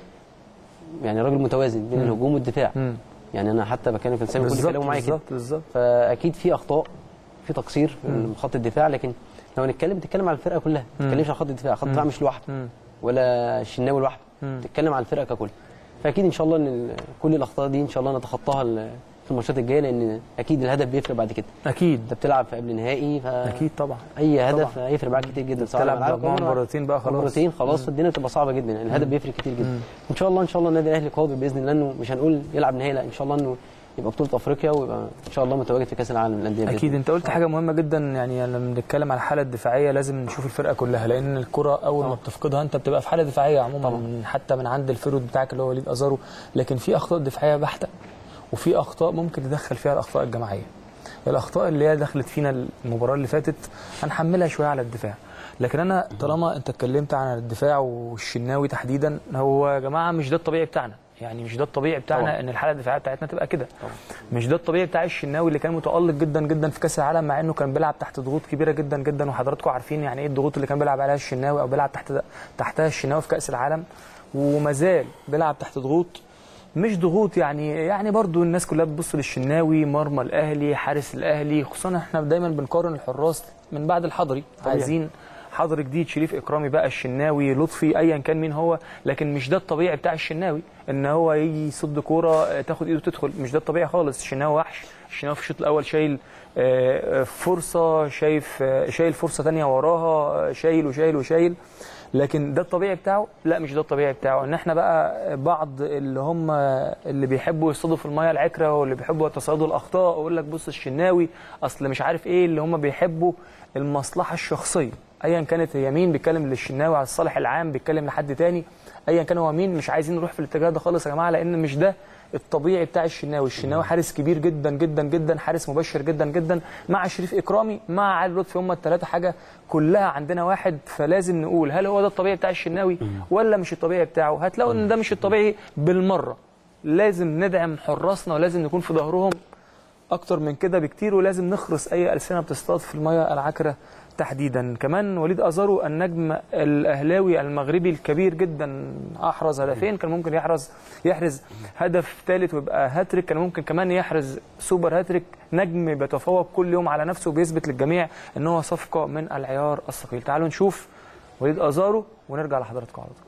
يعني راجل متوازن بين مم. الهجوم والدفاع مم. يعني انا حتى بكلم كابتن سامي كل بالظبط كلامه معايا كده بالظبط بالظبط فاكيد في اخطاء في تقصير مم. من خط الدفاع لكن لو هنتكلم تتكلم على الفرقه كلها ما مم. تتكلمش على خط الدفاع خط الدفاع مم. مش لوحده مم. ولا الشناوي لوحده مم. تتكلم على الفرقه ككل فاكيد ان شاء الله ان ال- كل الاخطاء دي ان شاء الله نتخطاها ال- في الماتشات الجايه لان اكيد الهدف بيفرق بعد كده اكيد انت بتلعب في قبل نهائي فاي اكيد طبعا هدف هيفرق معاك كتير جدا سواء تلعب على مجموعه ملعبك أو مباراتين بقى خلاص مرتين خلاص الدنيا بتبقى صعبه جدا يعني الهدف بيفرق كتير جدا مم. ان شاء الله ان شاء الله النادي الاهلي قادر باذن الله انه مش هنقول يلعب نهائي لا ان شاء الله انه يبقى بطوله افريقيا ويبقى ان شاء الله متواجد في كاس العالم للانديه بإذن اكيد الله. انت قلت حاجه مهمه جدا يعني لما بنتكلم على الحاله الدفاعيه لازم نشوف الفرقه كلها لان الكره اول ما طبعا. بتفقدها انت بتبقى في حاله دفاعيه عموما طبعا. من حتى من عند الفيرود بتاعك اللي هو وليد ازارو لكن في اخطاء دفاعيه بحته وفي اخطاء ممكن تدخل فيها الاخطاء الجماعيه الاخطاء اللي هي دخلت فينا المباراه اللي فاتت هنحملها شويه على الدفاع لكن انا طالما انت اتكلمت عن الدفاع والشناوي تحديدا هو يا جماعه مش ده الطبيعي بتاعنا يعني مش ده الطبيعي بتاعنا طبعا. ان الحاله الدفاعيه بتاعتنا تبقى كده مش ده الطبيعي بتاع الشناوي اللي كان متالق جدا جدا في كاس العالم مع انه كان بيلعب تحت ضغوط كبيره جدا جدا وحضراتكم عارفين يعني ايه الضغوط اللي كان بيلعب عليها الشناوي او بيلعب تحت تحتها الشناوي في كاس العالم وما زال بيلعب تحت ضغوط مش ضغوط يعني يعني برضو الناس كلها بتبص للشناوي مرمى الاهلي حارس الاهلي خصوصا احنا دايما بنقارن الحراس من بعد الحضري طبيعي. عايزين حضر جديد شريف اكرامي بقى الشناوي لطفي ايا كان مين هو لكن مش ده الطبيعي بتاع الشناوي ان هو يجي يصد كوره آه، تاخد ايده تدخل مش ده الطبيعي خالص الشناوي وحش الشناوي في الشوط الاول شايل آه، آه، فرصه شايف آه، شايل فرصه تانية وراها آه، شايل وشايل وشايل لكن ده الطبيعي بتاعه لا مش ده الطبيعي بتاعه ان احنا بقى بعض اللي هم اللي بيحبوا يصطادوا في الميه العكره واللي بيحبوا يتصيدوا الاخطاء ويقول لك بص الشناوي اصل مش عارف ايه اللي هم بيحبوا المصلحه الشخصيه ايا كانت هي مين بيتكلم للشناوي على الصالح العام بيتكلم لحد تاني ايا كان هو مين مش عايزين نروح في الاتجاه ده خالص يا جماعه لان مش ده الطبيعي بتاع الشناوي الشناوي حارس كبير جدا جدا جدا حارس مبشر جدا جدا مع شريف اكرامي مع علي لطفي هم الثلاثه حاجه كلها عندنا واحد فلازم نقول هل هو ده الطبيعي بتاع الشناوي ولا مش الطبيعي بتاعه هتلاقوا ان ده مش الطبيعي بالمره لازم ندعم حراسنا ولازم نكون في ظهرهم اكتر من كده بكتير ولازم نخرس اي السنه بتصطاد في الميه العكره تحديدا كمان وليد ازارو النجم الاهلاوي المغربي الكبير جدا احرز هدفين كان ممكن يحرز يحرز هدف ثالث ويبقى هاتريك كان ممكن كمان يحرز سوبر هاتريك نجم بيتفوق كل يوم على نفسه وبيثبت للجميع ان هو صفقه من العيار الثقيل تعالوا نشوف وليد ازارو ونرجع لحضراتكم على طول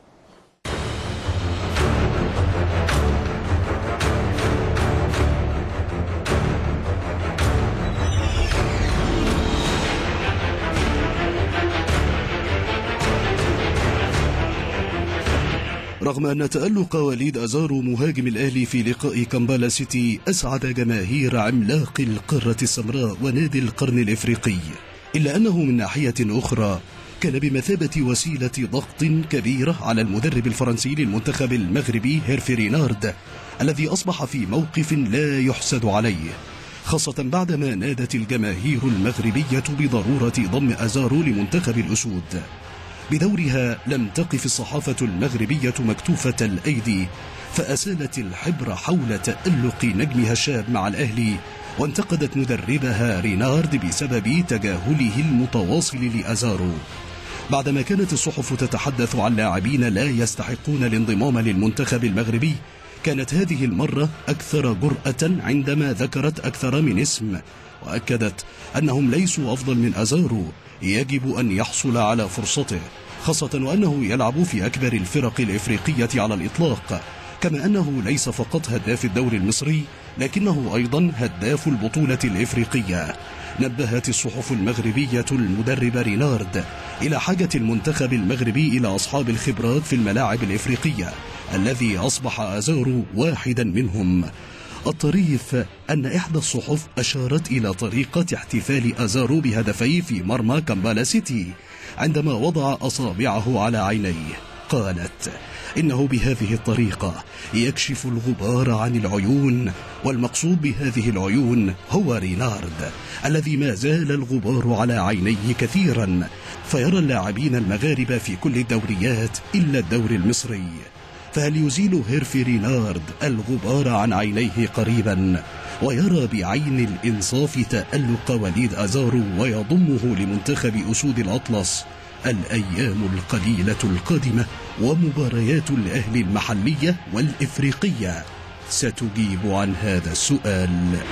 رغم أن تألق وليد أزارو مهاجم الأهلي في لقاء كامبالا سيتي أسعد جماهير عملاق القارة السمراء ونادي القرن الإفريقي إلا أنه من ناحية أخرى كان بمثابة وسيلة ضغط كبيرة على المدرب الفرنسي للمنتخب المغربي هيرفي رينارد الذي أصبح في موقف لا يحسد عليه خاصة بعدما نادت الجماهير المغربية بضرورة ضم أزارو لمنتخب الأسود بدورها لم تقف الصحافة المغربية مكتوفة الأيدي فأسالت الحبر حول تألق نجمها الشاب مع الأهلي وانتقدت مدربها رينارد بسبب تجاهله المتواصل لأزارو بعدما كانت الصحف تتحدث عن لاعبين لا يستحقون الانضمام للمنتخب المغربي كانت هذه المرة أكثر جرأة عندما ذكرت أكثر من اسم وأكدت أنهم ليسوا أفضل من أزارو يجب أن يحصل على فرصته خاصة وأنه يلعب في أكبر الفرق الإفريقية على الإطلاق كما أنه ليس فقط هداف الدوري المصري لكنه أيضا هداف البطولة الإفريقية نبهت الصحف المغربية المدرب رينارد إلى حاجة المنتخب المغربي إلى أصحاب الخبرات في الملاعب الإفريقية الذي أصبح أزارو واحدا منهم الطريف أن إحدى الصحف أشارت إلى طريقة احتفال أزارو بهدفي في مرمى كامبالا سيتي عندما وضع أصابعه على عينيه قالت إنه بهذه الطريقة يكشف الغبار عن العيون والمقصود بهذه العيون هو رينارد الذي ما زال الغبار على عينيه كثيرا فيرى اللاعبين المغاربة في كل الدوريات إلا الدوري المصري فهل يزيل هيرفي رينارد الغبار عن عينيه قريبا ويرى بعين الإنصاف تألق وليد أزارو ويضمه لمنتخب أسود الأطلس الأيام القليلة القادمة ومباريات الأهل المحلية والإفريقية ستجيب عن هذا السؤال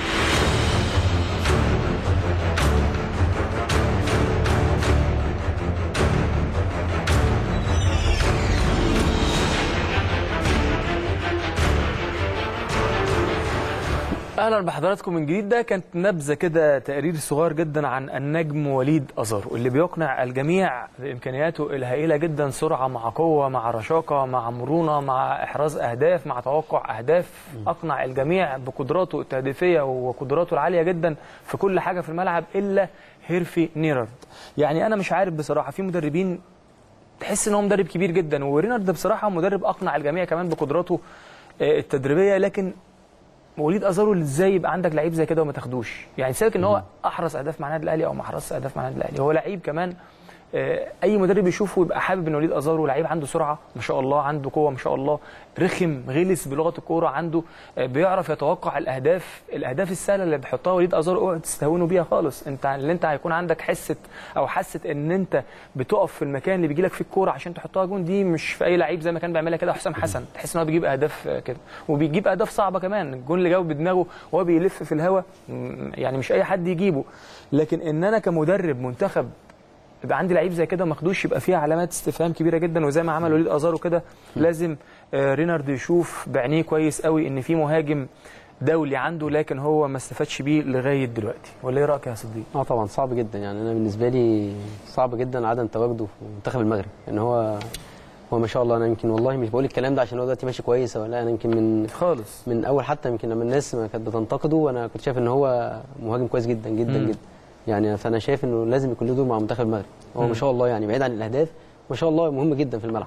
اهلا بحضراتكم من جديد ده كانت نبذه كده تقرير صغير جدا عن النجم وليد ازارو اللي بيقنع الجميع بامكانياته الهائله جدا سرعه مع قوه مع رشاقه مع مرونه مع احراز اهداف مع توقع اهداف اقنع الجميع بقدراته التهديفيه وقدراته العاليه جدا في كل حاجه في الملعب الا هيرفي نيرارد يعني انا مش عارف بصراحه في مدربين تحس ان هو مدرب كبير جدا ورينارد بصراحه مدرب اقنع الجميع كمان بقدراته آه، التدريبيه لكن وليد ازارو ازاي يبقى عندك لعيب زي كده وما تاخدوش يعني سيبك ان هو احرز اهداف مع النادي الاهلي او ما احرزش اهداف مع النادي الاهلي هو لعيب كمان آه، اي مدرب يشوفه يبقى حابب ان وليد ازارو لعيب عنده سرعه ما شاء الله عنده قوه ما شاء الله رخم غلس بلغه الكوره عنده آه، بيعرف يتوقع الاهداف الاهداف السهله اللي بيحطها وليد ازارو اوعى تستهونوا بيها خالص انت اللي انت هيكون عندك حسه او حاسه ان انت بتقف في المكان اللي بيجي لك فيه الكوره عشان تحطها جون دي مش في اي لعيب زي ما كان بيعملها كده حسام حسن تحس ان هو بيجيب اهداف آه، كده وبيجيب اهداف صعبه كمان الجون اللي جاوب بدماغه وهو بيلف في الهواء م- يعني مش اي حد يجيبه لكن ان انا كمدرب منتخب يبقى عندي لعيب زي كده ماخدوش يبقى فيها علامات استفهام كبيره جدا وزي ما عمل وليد ازارو كده لازم آه، رينارد يشوف بعينيه كويس قوي ان في مهاجم دولي عنده لكن هو ما استفادش بيه لغايه دلوقتي ولا ايه رايك يا صديق اه طبعا صعب جدا يعني انا بالنسبه لي صعب جدا عدم تواجده في منتخب المغرب ان هو هو ما شاء الله انا يمكن والله مش بقول الكلام ده عشان هو دلوقتي ماشي كويس ولا انا يمكن من خالص من اول حتى يمكن لما الناس ما كانت بتنتقده انا كنت شايف ان هو مهاجم كويس جدا جدا مم. جدا يعني فانا شايف انه لازم يكون له دور مع منتخب المغرب هو مم. ما شاء الله يعني بعيد عن الاهداف ما شاء الله مهم جدا في الملعب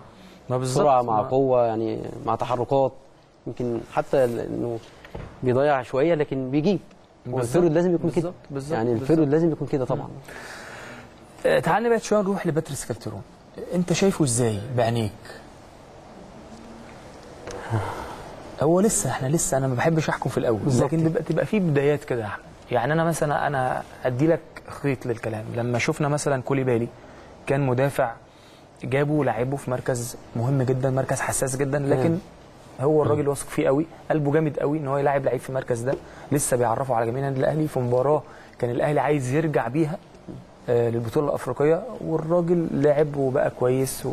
ما بالظبط سرعه مع ما- قوه يعني مع تحركات يمكن حتى ال- انه بيضيع شويه لكن بيجيب هو بالظبط، الفيرود لازم يكون كده بالظبط، بالظبط، يعني بالظبط. الفيرود لازم يكون كده طبعا آه، تعال نبعد شويه نروح لباتريس كالترون انت شايفه ازاي بعينيك هو لسه احنا لسه انا ما بحبش احكم في الاول بالظبط. لكن بيبقى تبقى في بدايات كده يا احمد يعني انا مثلا انا ادي لك خيط للكلام لما شفنا مثلا كوليبالي كان مدافع جابوا لعبه في مركز مهم جدا مركز حساس جدا لكن هو الراجل واثق فيه قوي قلبه جامد قوي ان هو يلاعب لعيب في المركز ده لسه بيعرفوا على جميع النادي الاهلي في مباراه كان الاهلي عايز يرجع بيها آه، للبطوله الافريقيه والراجل لعب وبقى كويس و...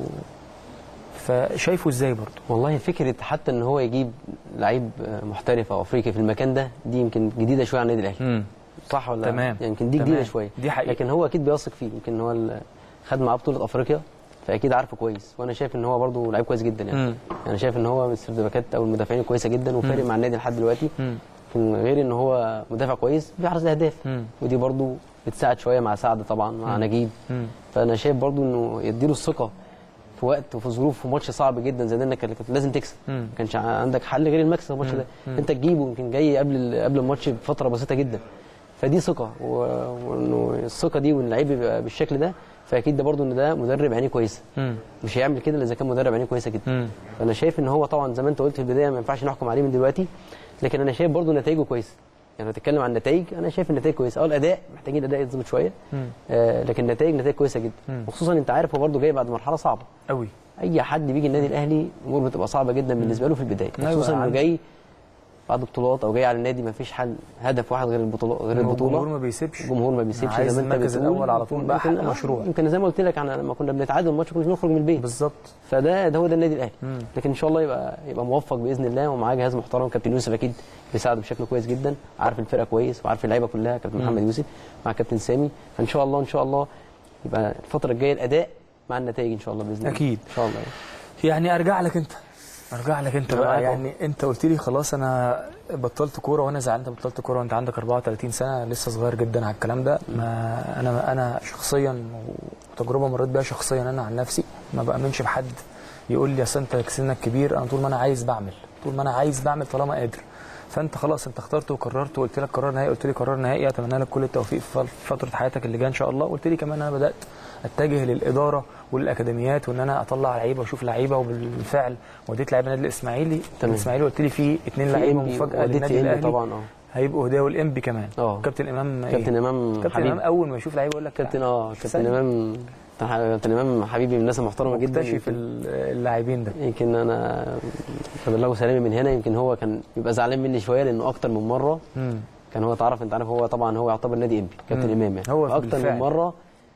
فشايفه ازاي برضه والله فكره حتى ان هو يجيب لعيب محترف او افريقي في المكان ده دي يمكن جديده شويه على النادي الاهلي صح ولا تمام. يعني يمكن دي تمام. جديده شويه دي حقيقة. لكن هو اكيد بيثق فيه يمكن هو ال- خد معاه بطوله افريقيا فاكيد عارفه كويس وانا شايف ان هو برضه لعيب كويس جدا يعني مم. يعني شايف ان هو من السردباكات او المدافعين كويسه جدا وفارق مع النادي لحد دلوقتي مم. لكن غير ان هو مدافع كويس بيحرز اهداف مم. ودي برضه بتساعد شويه مع سعد طبعا مع نجيب مم. فانا شايف برضه انه يديله الثقه في وقت وفي ظروف في ماتش صعب جدا زي ده انك كنت لازم تكسب مم. ما كانش عندك حل غير المكسب الماتش ده انت تجيبه يمكن جاي قبل ال- قبل الماتش بفتره بسيطه جدا فدي ثقه و- وانه الثقه دي وان اللعيب يبقى بالشكل ده فاكيد ده برضه ان ده مدرب عينيه كويسه مم. مش هيعمل كده الا اذا كان مدرب عينيه كويسه جدا مم. فانا شايف ان هو طبعا زي ما انت قلت في البدايه ما ينفعش نحكم عليه من دلوقتي لكن انا شايف برضه نتائجه كويسه يعني لو تتكلم عن النتائج انا شايف النتائج كويسه اه الاداء محتاجين الاداء يتظبط شويه مم. آه لكن النتائج نتائج كويسه جدا مم. وخصوصا انت عارف هو برضه جاي بعد مرحله صعبه قوي اي حد بيجي النادي الاهلي الامور بتبقى صعبه جدا بالنسبه له في البدايه أيوة، خصوصا انه عندي. جاي بعد بطولات او جاي على النادي ما فيش حل هدف واحد غير البطوله غير البطوله الجمهور ما بيسيبش الجمهور ما بيسيبش عايز زي ما انت المركز بتقول. الأول على طول بقى يمكن- حق آه، مشروع. يمكن زي ما قلت لك انا لما كنا بنتعادل الماتش كنا نخرج من البيت بالظبط فده ده هو ده النادي الاهلي مم. لكن ان شاء الله يبقى يبقى موفق باذن الله ومعاه جهاز محترم كابتن يوسف اكيد بيساعده بشكل كويس جدا عارف الفرقه كويس وعارف اللعيبه كلها كابتن محمد يوسف مع كابتن سامي فان شاء الله ان شاء الله يبقى الفتره الجايه الاداء مع النتائج ان شاء الله باذن الله أكيد. ان شاء الله يعني ارجع لك انت ارجع لك انت أنا بقى معاك أهو. يعني انت قلت لي خلاص انا بطلت كوره وانا زعلان انت بطلت كوره وانت عندك 34 سنه لسه صغير جدا على الكلام ده ما انا انا شخصيا وتجربه مريت بيها شخصيا انا عن نفسي ما بامنش بحد يقول لي اصل انت سنك كبير انا طول ما انا عايز بعمل طول ما انا عايز بعمل طالما قادر فانت خلاص انت اخترت وقررت وقلت لك قرار نهائي قلت لي قرار نهائي اتمنى لك كل التوفيق في فتره حياتك اللي جايه ان شاء الله قلت لي كمان انا بدات اتجه للاداره والاكاديميات وان انا اطلع لعيبه واشوف لعيبه وبالفعل وديت لعيبه النادي الاسماعيلي تمام. الاسماعيلي قلت لي في اثنين في لعيبه إنبي مفاجاه وديت للنادي في إنبي الاهلي طبعا اه هيبقوا هديه والانبي كمان اه. كابتن امام إيه؟ كابتن امام كابتن حبيبي امام اول ما يشوف لعيبه يقول لك كابتن اه كابتن ثانية. امام كابتن امام حبيبي من الناس المحترمه جدا مكتشف يمكن- اللاعبين ده يمكن انا ببلغه سلامي من هنا يمكن هو كان يبقى زعلان مني شويه لانه اكتر من مره مم. كان هو تعرف انت عارف هو طبعا هو يعتبر نادي انبي كابتن مم. امام يعني هو اكتر بالفعل. من مره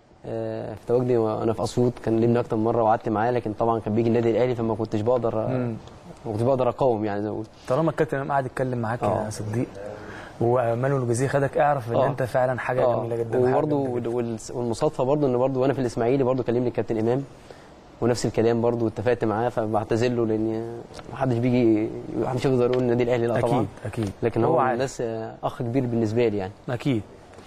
آه، في تواجدي وانا في اسيوط كان لمني اكتر من مره وقعدت معاه لكن طبعا كان بيجي النادي الاهلي فما كنتش بقدر مم. ما كنتش بقدر اقاوم يعني زي ما بقول طالما الكابتن امام قاعد يتكلم معاك يا اه. صديق ومانويل الجزيري خدك اعرف ان اه. انت فعلا حاجه اه جميله جدا حاجة وبرده جميلة جدا. وال- والمصادفه برده ان برده وانا في الاسماعيلي برده كلمني الكابتن امام ونفس الكلام برده واتفقت معاه فبعتذر له لان ما حدش بيجي ما حدش يقدر يقول النادي الاهلي لا طبعا اكيد اكيد لكن هو هو عارف. الناس آه، اخ كبير بالنسبه لي يعني اكيد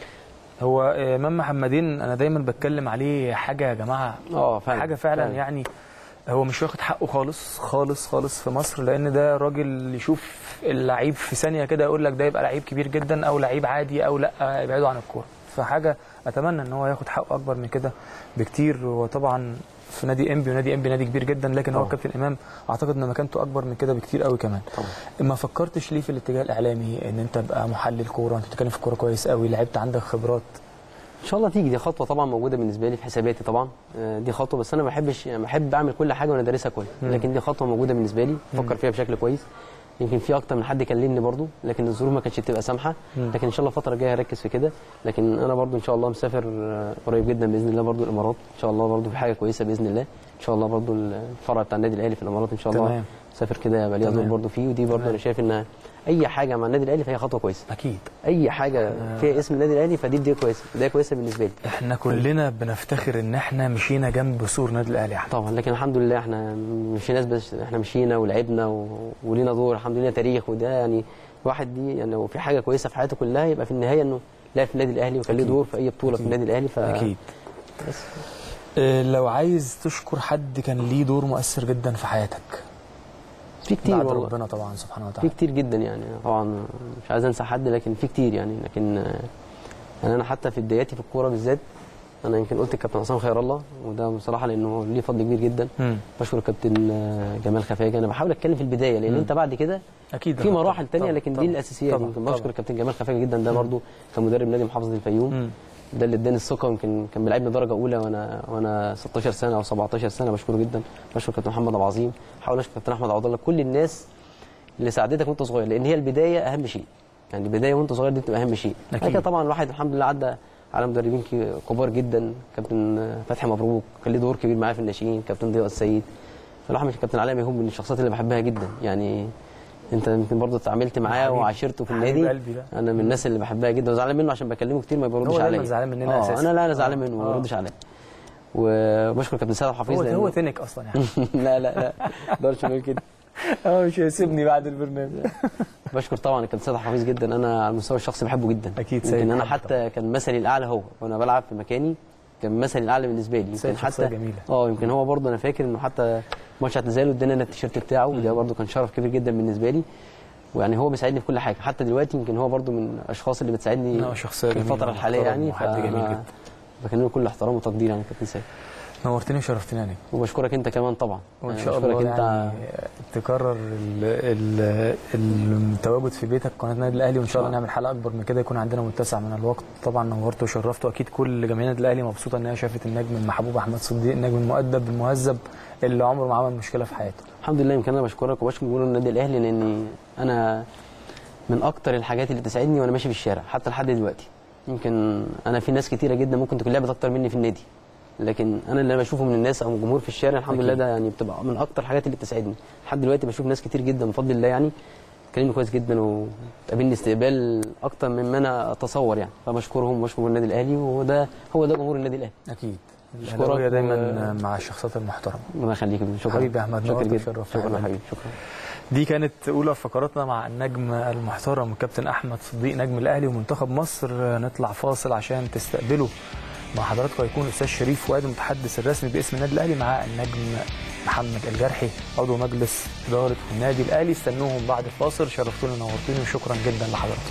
هو آه، امام محمدين انا دايما بتكلم عليه حاجه يا جماعه اه فعلا حاجه فعلا, فعلا. يعني هو مش واخد حقه خالص خالص خالص في مصر لان ده راجل يشوف اللعيب في ثانيه كده يقول لك ده يبقى لعيب كبير جدا او لعيب عادي او لا يبعدوا عن الكوره فحاجه اتمنى ان هو ياخد حقه اكبر من كده بكتير وطبعا في نادي انبي ونادي انبي نادي كبير جدا لكن هو طبعا. كابتن امام اعتقد ان مكانته اكبر من كده بكتير قوي كمان طبعا. ما فكرتش ليه في الاتجاه الاعلامي ان انت تبقى محلل كوره انت بتتكلم في الكوره كويس قوي لعبت عندك خبرات ان شاء الله تيجي دي خطوه طبعا موجوده بالنسبه لي في حساباتي طبعا آه، دي خطوه بس انا ما بحبش يعني بحب اعمل كل حاجه وانا دارسها كويس مم. لكن دي خطوه موجوده بالنسبه لي بفكر فيها بشكل كويس يمكن في اكتر من حد كلمني برضو لكن الظروف ما كانتش بتبقى سامحه مم. لكن ان شاء الله الفتره الجايه هركز في كده لكن انا برضو ان شاء الله مسافر آه، قريب جدا باذن الله برضو الامارات ان شاء الله برضو في حاجه كويسه باذن الله ان شاء الله برضو الفرع بتاع النادي الاهلي في الامارات ان شاء الله تمام. مسافر كده يبقى ليا دور تمام. برضو فيه ودي برضو تمام. انا شايف ان اي حاجه مع النادي الاهلي فهي خطوه كويسه اكيد اي حاجه فيها اسم النادي الاهلي فدي بدايه كويسه بدايه كويسه بالنسبه لي احنا كلنا بنفتخر ان احنا مشينا جنب سور نادي الاهلي يا أحمد. طبعا لكن الحمد لله احنا مش ناس بس احنا مشينا ولعبنا و... ولينا دور الحمد لله تاريخ وده يعني الواحد دي يعني لو في حاجه كويسه في حياته كلها يبقى في النهايه انه لعب في النادي الاهلي وكان له أكيد. دور في اي بطوله في أكيد. النادي الاهلي ف اكيد بس آه، لو عايز تشكر حد كان ليه دور مؤثر جدا في حياتك في كتير بعد والله ربنا طبعا سبحانه في وتعالى كتير جدا يعني طبعا مش عايز انسى حد لكن في كتير يعني لكن آه، يعني انا حتى في بداياتي في الكوره بالذات انا يمكن قلت الكابتن عصام خير الله وده بصراحه لانه ليه فضل كبير جدا مم. بشكر الكابتن آه، جمال خفاجه انا بحاول اتكلم في البدايه لان مم. انت بعد كده اكيد في طبعاً، مراحل تانية طبعاً، لكن دي طبعاً، الاساسيات طبعاً، يمكن طبعاً. بشكر الكابتن جمال خفاجه جدا ده برضه كمدرب نادي محافظه الفيوم مم. ده اللي اداني الثقه يمكن كان بيلعبني درجه اولى وانا وانا 16 سنه او 17 سنه بشكره جدا بشكر كابتن محمد ابو عظيم حاول اشكر كابتن احمد عبد الله كل الناس اللي ساعدتك وانت صغير لان هي البدايه اهم شيء يعني البدايه وانت صغير دي بتبقى اهم شيء أكيد. بعد كده طبعا الواحد الحمد لله عدى على مدربين كي- كبار جدا كابتن فتحي مبروك كان ليه دور كبير معايا في الناشئين كابتن ضياء السيد فالواحد مش كابتن علاء ميهوب من الشخصيات اللي بحبها جدا يعني انت يمكن برضه اتعاملت معاه حبيبي. وعاشرته في حبيب النادي قلبي ده. انا من الناس اللي بحبها جدا وزعلان منه عشان بكلمه كتير ما بيردش هو عليا دايما زعلان مننا اه أساساً. انا لا انا زعلان آه. منه ما آه. بيردش عليا وبشكر كابتن سيد حفيظ هو لأنه- هو تنك اصلا يعني لا لا لا ما اقدرش اقول كده هو مش هيسيبني بعد البرنامج بشكر طبعا الكابتن سيد حفيظ جدا انا على المستوى الشخصي بحبه جدا أكيد سيد يمكن انا محب حتى كان مثلي الاعلى هو وانا بلعب في مكاني كان مثلي الاعلى بالنسبه لي سيد يمكن شخصية حتى جميلة. اه يمكن هو برضه انا فاكر انه حتى ماتش اعتزاله اداني انا التيشيرت بتاعه وده برضه كان شرف كبير جدا بالنسبه لي ويعني هو بيساعدني في كل حاجه حتى دلوقتي يمكن هو برضه من الاشخاص اللي بتساعدني لا، شخصية في جميلة الفتره الحاليه ومحترم يعني وحد جميل فأنا جدا. بكلمه بكل احترام وتقدير يعني كابتن سيد نورتني وشرفتني يا نجم وبشكرك انت كمان طبعا وان يعني شاء بشكرك الله انت يعني تكرر ال- ال- التواجد في بيتك قناه النادي الاهلي وان شاء الله نعمل حلقه اكبر من كده يكون عندنا متسع من الوقت طبعا نورت وشرفت واكيد كل جماهير النادي الاهلي مبسوطه ان هي شافت النجم المحبوب احمد صديق النجم المؤدب المهذب اللي عمره ما عمل مشكله في حياته الحمد لله يمكن انا بشكرك وبشكر جمهور النادي الاهلي لاني انا من اكتر الحاجات اللي بتسعدني وانا ماشي في الشارع حتى لحد دلوقتي يمكن انا في ناس كتيره جدا ممكن تكون لعبت اكتر مني في النادي لكن انا اللي أنا بشوفه من الناس او من الجمهور في الشارع الحمد أكيد. لله ده يعني بتبقى من اكتر الحاجات اللي بتسعدني لحد دلوقتي بشوف ناس كتير جدا بفضل الله يعني كلمني كويس جدا وقابلني استقبال اكتر مما انا اتصور يعني فبشكرهم وبشكر النادي الاهلي وده هو ده جمهور النادي الاهلي اكيد أشكرك الاهلاويه دايما و- مع الشخصيات المحترمه الله يخليك شكرا حبيبي يا أحمد، شكرا نورت جدا وشرفت شكرا حبيبي. يا حبيبي شكرا دي كانت اولى فقراتنا مع النجم المحترم كابتن احمد صديق نجم الاهلي ومنتخب مصر نطلع فاصل عشان تستقبلوا مع حضراتكم هيكون الاستاذ شريف فؤاد المتحدث الرسمي باسم النادي الاهلي مع النجم محمد الجرحي عضو مجلس اداره النادي الاهلي استنوهم بعد الفاصل شرفتوني ونورتوني وشكرا جدا لحضراتكم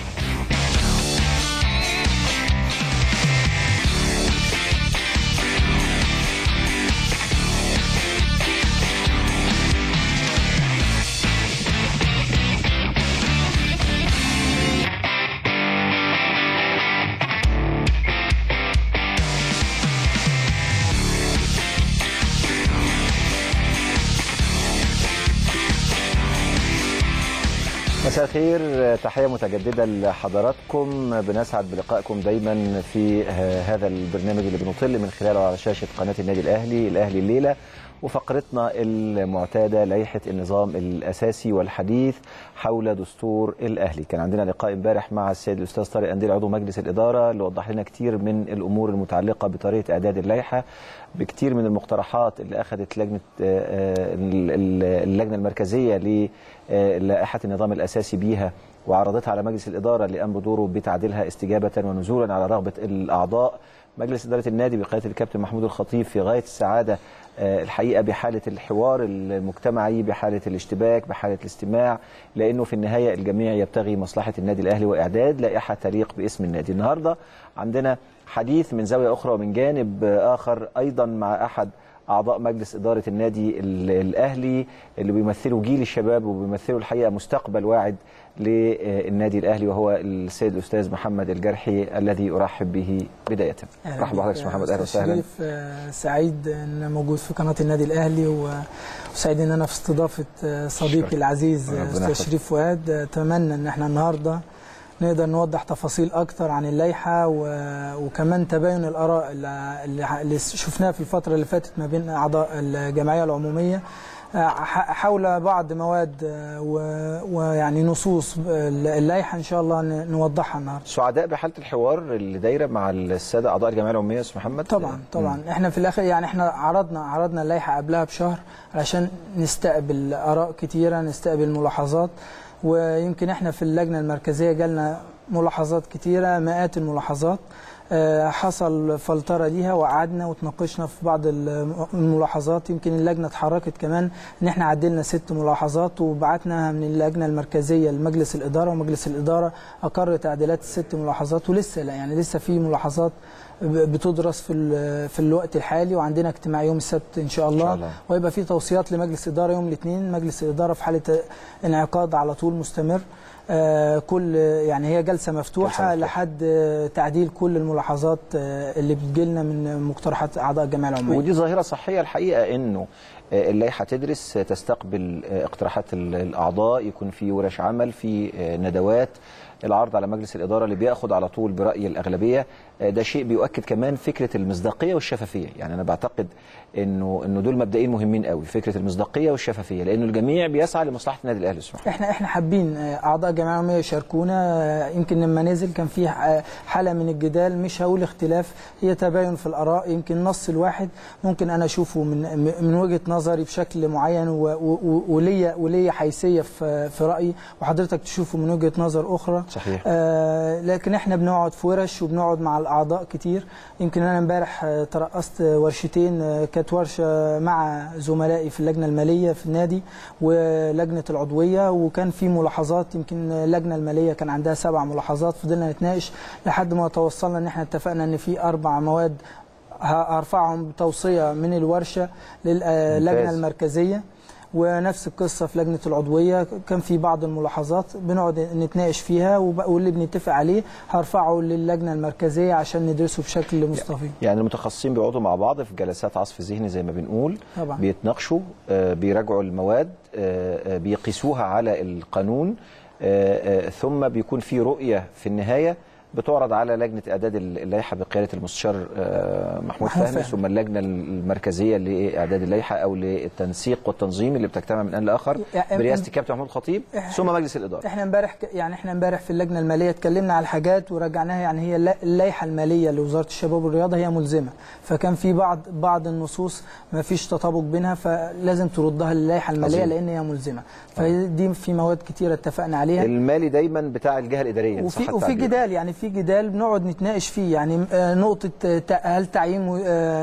مساء الخير تحية متجددة لحضراتكم بنسعد بلقائكم دايما في هذا البرنامج اللي بنطل من خلاله على شاشة قناة النادي الأهلي الأهلي الليلة وفقرتنا المعتادة لائحة النظام الأساسي والحديث حول دستور الأهلي كان عندنا لقاء امبارح مع السيد الأستاذ طارق أنديل عضو مجلس الإدارة اللي وضح لنا كتير من الأمور المتعلقة بطريقة إعداد اللائحة بكتير من المقترحات اللي أخذت لجنة آه، ال- ال- اللجنة المركزية للائحة النظام الأساسي بيها وعرضتها على مجلس الإدارة اللي قام بدوره بتعديلها استجابة ونزولا على رغبة الأعضاء مجلس إدارة النادي بقيادة الكابتن محمود الخطيب في غاية السعادة آه، الحقيقة بحالة الحوار المجتمعي بحالة الاشتباك بحالة الاستماع لأنه في النهاية الجميع يبتغي مصلحة النادي الأهلي وإعداد لائحة تليق باسم النادي النهاردة عندنا حديث من زاوية أخرى ومن جانب آه، آخر أيضا مع أحد اعضاء مجلس اداره النادي ال- الاهلي اللي بيمثلوا جيل الشباب وبيمثلوا الحقيقه مستقبل واعد للنادي الاهلي وهو السيد الاستاذ محمد الجرحي الذي ارحب به بدايه. مرحبا بحضرتك يا محمد اهلا أستاذ وسهلا. شريف آه، سعيد ان أنا موجود في قناه النادي الاهلي و- وسعيد ان انا في استضافه آه، صديقي شكراً. العزيز آه، ربنا استاذ يحفظك. شريف فؤاد آه، اتمنى ان احنا النهارده نقدر نوضح تفاصيل اكتر عن اللائحه و- وكمان تباين الاراء اللي- اللي اللي شفناها في الفتره اللي فاتت ما بين اعضاء الجمعيه العموميه آه، ح- حول بعض مواد آه، و- ويعني نصوص اللائحه ان شاء الله ن- نوضحها النهارده سعداء بحاله الحوار اللي دايره مع الساده اعضاء الجمعيه العموميه يا استاذ محمد طبعا طبعا احنا في الاخر يعني احنا عرضنا عرضنا اللائحه قبلها بشهر علشان نستقبل اراء كتيره نستقبل ملاحظات ويمكن احنا في اللجنه المركزيه جالنا ملاحظات كتيره مئات الملاحظات آه، حصل فلتره ليها وقعدنا وتناقشنا في بعض الم- الملاحظات يمكن اللجنه اتحركت كمان ان احنا عدلنا ست ملاحظات وبعتناها من اللجنه المركزيه لمجلس الاداره ومجلس الاداره اقر تعديلات الست ملاحظات ولسه لا يعني لسه في ملاحظات ب- بتدرس في ال- في الوقت الحالي وعندنا اجتماع يوم السبت ان شاء الله, شاء الله. ويبقى في توصيات لمجلس الاداره يوم الاثنين مجلس الاداره في حاله انعقاد على طول مستمر آه، كل يعني هي جلسه مفتوحه, جلسة مفتوحة. لحد آه، تعديل كل الملاحظات آه، اللي بتجيلنا من مقترحات اعضاء الجمعيه العموميه ودي ظاهرة صحية الحقيقة انه آه، اللائحة تدرس آه، تستقبل آه، اقتراحات ال- الأعضاء يكون في ورش عمل في آه، ندوات العرض على مجلس الإدارة اللي بياخد على طول برأي الأغلبية آه، ده شيء بيؤكد كمان فكرة المصداقية والشفافية يعني أنا بعتقد انه انه دول مبدئين مهمين قوي فكرة المصداقية والشفافية لأنه الجميع بيسعى لمصلحة النادي الأهلي سبحانه احنا احنا حابين آه، اعضاء الجمعيه العموميه يشاركونا آه، يمكن لما نزل كان في آه، حاله من الجدال مش هقول اختلاف هي تباين في الاراء يمكن نص الواحد ممكن انا اشوفه من م- من وجهه نظري بشكل معين و- و- و- وليا وليا حيثيه في في رايي وحضرتك تشوفه من وجهه نظر اخرى صحيح. آه، لكن احنا بنقعد في ورش وبنقعد مع الاعضاء كتير يمكن انا امبارح آه، ترأست ورشتين آه، كانت ورشه مع زملائي في اللجنه الماليه في النادي ولجنه العضويه وكان في ملاحظات يمكن اللجنه الماليه كان عندها سبع ملاحظات فضلنا نتناقش لحد ما توصلنا ان احنا اتفقنا ان في اربع مواد ه- هرفعهم بتوصيه من الورشه للجنه ممتاز. المركزيه ونفس القصه في لجنه العضويه كان في بعض الملاحظات بنقعد نتناقش فيها وب- واللي بنتفق عليه هرفعه للجنه المركزيه عشان ندرسه بشكل مستفيض يعني المتخصصين بيقعدوا مع بعض في جلسات عصف ذهني زي ما بنقول طبعا. بيتناقشوا آه، بيراجعوا المواد آه، آه، بيقيسوها على القانون آه، آه، ثم بيكون في رؤية في النهاية بتعرض على لجنة إعداد اللائحة بقيادة المستشار آه، محمود محمود فهمي فهمي. ثم اللجنة المركزية لإعداد اللائحة أو للتنسيق والتنظيم اللي بتجتمع من آن لآخر يعني- برئاسة الكابتن محمود خطيب ثم مجلس الإدارة احنا امبارح ك- يعني احنا امبارح في اللجنه الماليه اتكلمنا على الحاجات وراجعناها يعني هي الل- اللائحه الماليه لوزاره الشباب والرياضه هي ملزمه فكان في بعض بعض النصوص ما فيش تطابق بينها فلازم تردها للائحه الماليه عظيم. لان هي ملزمه فدي في مواد كتيره اتفقنا عليها المالي دايما بتاع الجهة الإدارية وفي صح وفي التعبير. جدال يعني في جدال بنقعد نتناقش فيه يعني آه، نقطه آه، تع- هل تعيين م-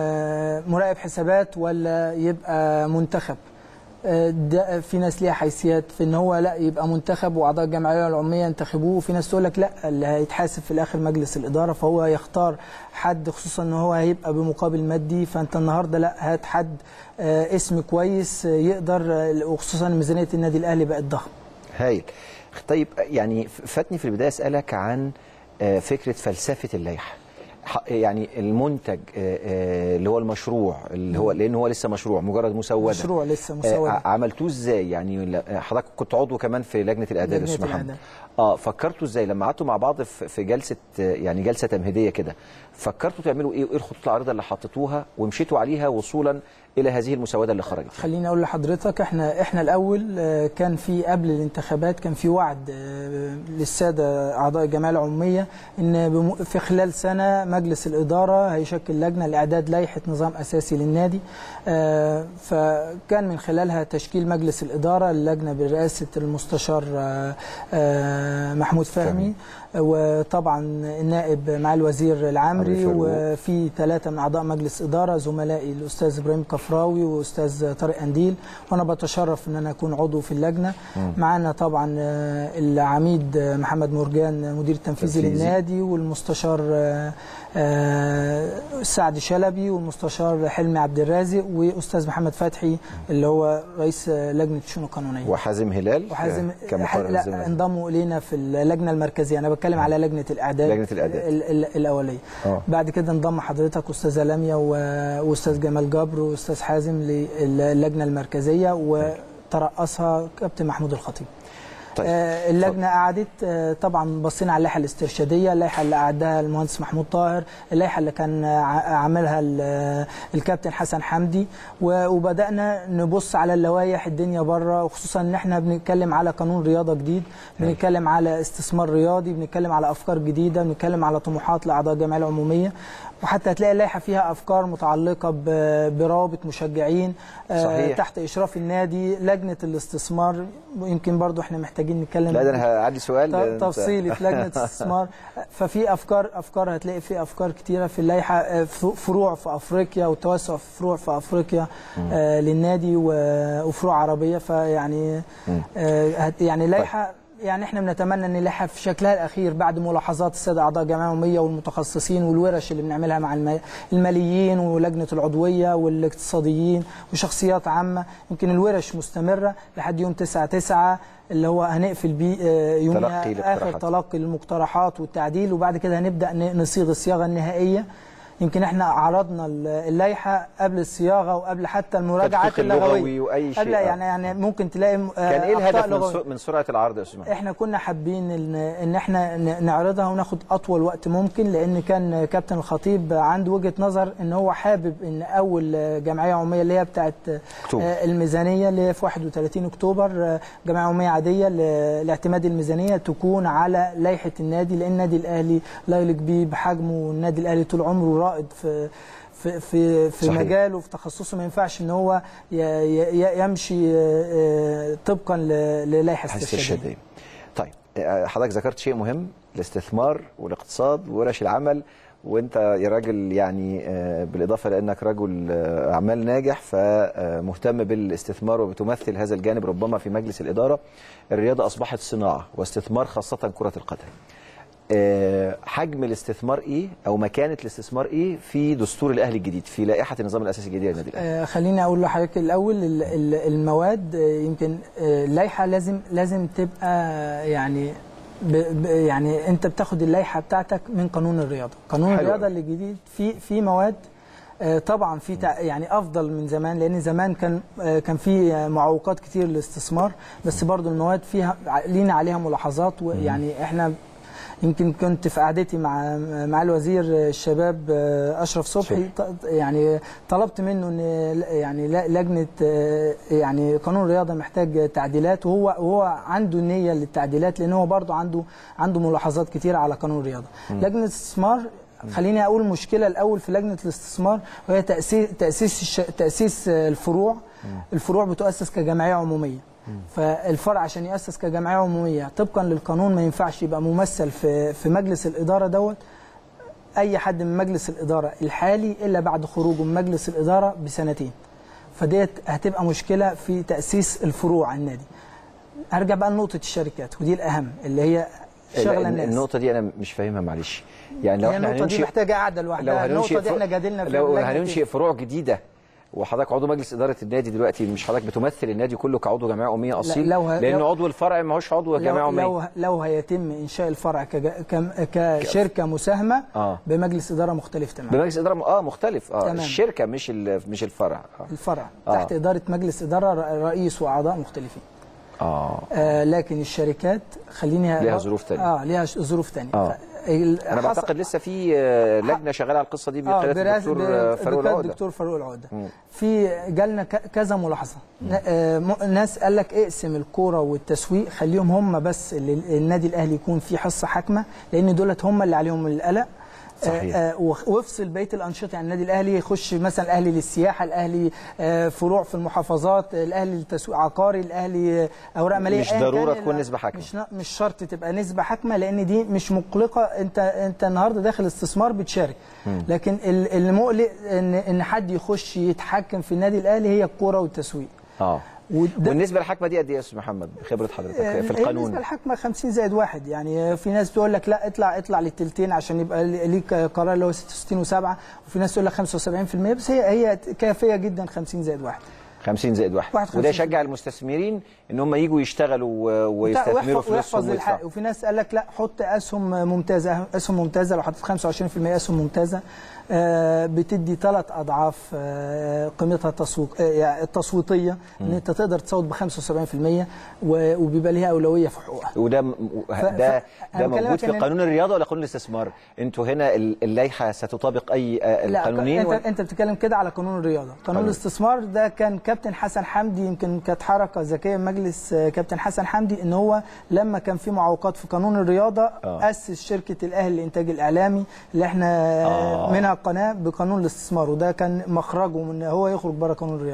آه، مراقب حسابات ولا يبقى منتخب آه، ده في ناس ليها حيثيات في ان هو لا يبقى منتخب واعضاء الجمعيه العموميه ينتخبوه وفي ناس تقول لك لا اللي هيتحاسب في الاخر مجلس الاداره فهو يختار حد خصوصا ان هو هيبقى بمقابل مادي فانت النهارده لا هات حد آه، اسم كويس آه، يقدر آه، وخصوصا ميزانيه النادي الاهلي بقت ضخمه هايل طيب يعني فاتني في البدايه اسالك عن آه، فكره فلسفه اللائحه ح- يعني المنتج آه، آه، اللي هو المشروع اللي هو لان هو لسه مشروع مجرد مسوده مشروع لسه آه، مسوده ع- عملتوه ازاي يعني لا- حضرتك كنت عضو كمان في لجنه الاعداد لجنة يا استاذ محمد الإعداد. اه فكرتوا ازاي لما قعدتوا مع بعض في في جلسه آه، يعني جلسه تمهيديه كده فكرتوا تعملوا ايه وايه الخطوط العريضه اللي حطيتوها ومشيتوا عليها وصولا الى هذه المسوده اللي خرجت خليني اقول لحضرتك احنا احنا الاول آه، كان في قبل الانتخابات كان في وعد آه، للساده اعضاء الجمعيه العموميه ان بم- في خلال سنه مجلس الاداره هيشكل لجنه لاعداد لائحه نظام اساسي للنادي آه، فكان من خلالها تشكيل مجلس الاداره اللجنه برئاسه المستشار آه، آه، محمود فهمي وطبعا النائب مع الوزير العامري عمرو فاروق. وفي ثلاثه من اعضاء مجلس اداره زملائي الاستاذ ابراهيم كفراوي واستاذ طارق انديل وانا بتشرف ان انا اكون عضو في اللجنه معانا طبعا آه، العميد آه، محمد مرجان مدير التنفيذي تنفيذي. للنادي والمستشار آه، آه، سعد شلبي والمستشار حلمي عبد الرازق واستاذ محمد فتحي اللي هو رئيس آه، لجنه الشؤون القانونيه وحازم هلال وحازم آه، كمقرر لا الزمالك. انضموا الينا في اللجنه المركزيه انا بتكلم على لجنه الاعداد لجنة الإعداد. ال- ال- الاوليه آه. بعد كده انضم حضرتك استاذه لميا و- واستاذ جمال جبر واستاذ حازم للجنه المركزيه وترأسها كابتن محمود الخطيب طيب. آه، اللجنه قعدت آه، طبعا بصينا على اللائحه الاسترشاديه اللائحه اللي اعدها المهندس محمود طاهر اللائحه اللي كان آه، ع- عاملها ال- الكابتن حسن حمدي و- وبدانا نبص على اللوائح الدنيا بره وخصوصا ان احنا بنتكلم على قانون رياضه جديد بنتكلم على استثمار رياضي بنتكلم على افكار جديده بنتكلم على طموحات لاعضاء الجمعيه العموميه وحتى هتلاقي اللائحه فيها افكار متعلقه ب- بروابط مشجعين آه، صحيح. تحت اشراف النادي لجنه الاستثمار يمكن برضو احنا محتاجين محتاجين نتكلم لا ده انا هعدي سؤال ت- تفصيلي في لجنه الاستثمار ففي افكار افكار هتلاقي في افكار كتيره في اللائحه آه، ف- فروع في افريقيا والتوسع في فروع في افريقيا آه للنادي و- وفروع عربيه فيعني آه هت- يعني لائحه يعني احنا بنتمنى ان اللائحه في شكلها الاخير بعد ملاحظات الساده اعضاء الجمعيه العموميه والمتخصصين والورش اللي بنعملها مع الم- الماليين ولجنه العضويه والاقتصاديين وشخصيات عامه يمكن الورش مستمره لحد يوم 9 9 اللي هو هنقفل بيه آه، يومها تلقي اخر الاقتراحات. تلقي المقترحات والتعديل وبعد كده هنبدا ن- نصيغ الصياغه النهائيه يمكن احنا عرضنا ال- اللائحه قبل الصياغه وقبل حتى المراجعات تدقيق اللغوي اللغويه وأي شيء، قبل آه. يعني يعني ممكن تلاقي م- آه، كان ايه أخطاء الهدف من, لغوية. سر- من سرعه العرض يا استاذ محمد؟ احنا كنا حابين ان ان احنا ن- نعرضها وناخد اطول وقت ممكن لان كان كابتن الخطيب عنده وجهه نظر ان هو حابب ان اول جمعيه عموميه اللي هي بتاعت أكتوبر. آه، الميزانيه اللي هي في 31 اكتوبر آه، جمعيه عموميه عاديه ل- لاعتماد الميزانيه تكون على لائحه النادي لان النادي الاهلي لا يليق بيه بحجمه والنادي الاهلي طول عمره رائد في في في, في صحيح. مجاله في تخصصه ما ينفعش ان هو ي- ي- يمشي آه، آه، طبقا ل- للائحه حس استرشاديه الشديد طيب آه، حضرتك ذكرت شيء مهم الاستثمار والاقتصاد وورش العمل وانت يا راجل يعني آه، بالاضافه لانك رجل آه، اعمال ناجح فمهتم بالاستثمار وبتمثل هذا الجانب ربما في مجلس الاداره الرياضه اصبحت صناعه واستثمار خاصه كره القدم آه، حجم الاستثمار ايه او مكانه الاستثمار ايه في دستور الاهلي الجديد في لائحه النظام الاساسي الجديد للنادي الاهلي آه، خليني اقول لحضرتك الاول ال- ال- المواد آه، يمكن آه، اللائحه لازم لازم تبقى يعني ب ب يعني انت بتاخد اللائحه بتاعتك من قانون الرياضه قانون حلو الرياضه أوي. اللي جديد في في مواد آه، طبعا في تع- يعني افضل من زمان لان زمان كان آه، كان في آه، معوقات كتير للاستثمار بس برضو المواد فيها ع- لينا عليها ملاحظات ويعني احنا يمكن كنت في قعدتي مع مع الوزير الشباب آه، اشرف صبحي ط- يعني طلبت منه ان ل- يعني ل- لجنه آه، يعني قانون الرياضه محتاج تعديلات وهو وهو عنده نيه للتعديلات لان هو برضه عنده عنده ملاحظات كتيره على قانون الرياضه لجنه الاستثمار خليني اقول مشكله الاول في لجنه الاستثمار وهي تاسيس تاسيس الش- تاسيس الفروع الفروع بتؤسس كجمعيه عموميه فالفرع عشان يؤسس كجمعيه عموميه طبقا للقانون ما ينفعش يبقى ممثل في في مجلس الاداره دوت اي حد من مجلس الاداره الحالي الا بعد خروجه من مجلس الاداره بسنتين فديت هتبقى مشكله في تاسيس الفروع على النادي هرجع بقى لنقطه الشركات ودي الاهم اللي هي شغله ال- الناس النقطه دي انا مش فاهمها معلش يعني لو هي احنا النقطه دي هننشئ محتاجه قعده لو لوحدها النقطه هننشئ دي فروع- احنا جادلنا في لو لجنة هننشئ فروع جديده وحضرتك عضو مجلس اداره النادي دلوقتي مش حضرتك بتمثل النادي كله كعضو جمعيه عموميه اصيل لو ه- لان لو- عضو الفرع ما هوش عضو جمعيه لو, عموميه لو لو هيتم انشاء الفرع كج- كم- كشركه مساهمه آه. بمجلس اداره مختلف تماما بمجلس اداره اه مختلف اه تمام. الشركه مش ال- مش الفرع اه, الفرع آه. تحت اداره مجلس اداره ر- رئيس واعضاء مختلفين آه. آه لكن الشركات خليني ليها ظروف تانية. اه ليها ش- ظروف ثانيه آه. انا بعتقد لسه في آه، لجنه شغاله على القصه دي اه بقياده برئاسة الدكتور آه، فاروق دكتور العقده الدكتور فاروق العقده في جالنا ك- كذا ملاحظه ن- آه، م- ناس قال لك اقسم الكوره والتسويق خليهم هم بس اللي النادي الاهلي يكون فيه حصه حاكمه لان دولت هم اللي عليهم القلق صحيح. آه، آه، وخ- وافصل بقيه الانشطه يعني النادي الاهلي يخش مثلا الاهلي للسياحه الاهلي آه، فروع في المحافظات الاهلي للتسويق عقاري الاهلي آه، اوراق ماليه مش أيا كان ضرورة ال- تكون نسبة حاكمة. مش ن- مش شرط تبقى نسبه حاكمه لان دي مش مقلقه انت انت النهارده داخل استثمار بتشارك لكن ال- المقلق ان ان حد يخش يتحكم في النادي الاهلي هي الكوره والتسويق اه وده والنسبه للحكمه دي قد ايه يا استاذ محمد بخبره حضرتك في هي القانون بالنسبه للحكمه 50 زائد واحد يعني في ناس تقول لك لا اطلع اطلع للتلتين عشان يبقى ليك قرار اللي هو 66 و7 وفي ناس تقول لك 75% بس هي هي كافيه جدا 50 زائد واحد 50 زائد واحد 51. وده يشجع المستثمرين ان هم يجوا يشتغلوا و- ويستثمروا ويحفظ, ويحفظ فلوسهم الحق ويدفعوا وفي ناس قال لك لا حط اسهم ممتازه اسهم ممتازه لو حطيت 25% اسهم ممتازه آه، بتدي ثلاث اضعاف آه، قيمتها التسويق آه، يعني التصويتيه ان انت تقدر تصوت ب 75% و- وبيبقى ليها اولويه في حقوقها وده م- ده ده أنا موجود بكلمك في إن- قانون الرياضه ولا قانون الاستثمار انتوا هنا ال- اللائحه ستطابق اي آه، لا القانونين انت ولا- انت بتتكلم كده على قانون الرياضه قانون قانون. الاستثمار ده كان كابتن حسن حمدي يمكن كانت حركه ذكيه من مجلس آه، كابتن حسن حمدي ان هو لما كان في معوقات في قانون الرياضه آه. اسس شركه الاهلي للانتاج الاعلامي اللي احنا آه. آه. منها قناه بقانون الاستثمار وده كان مخرجه من هو يخرج بره قانون الرياضه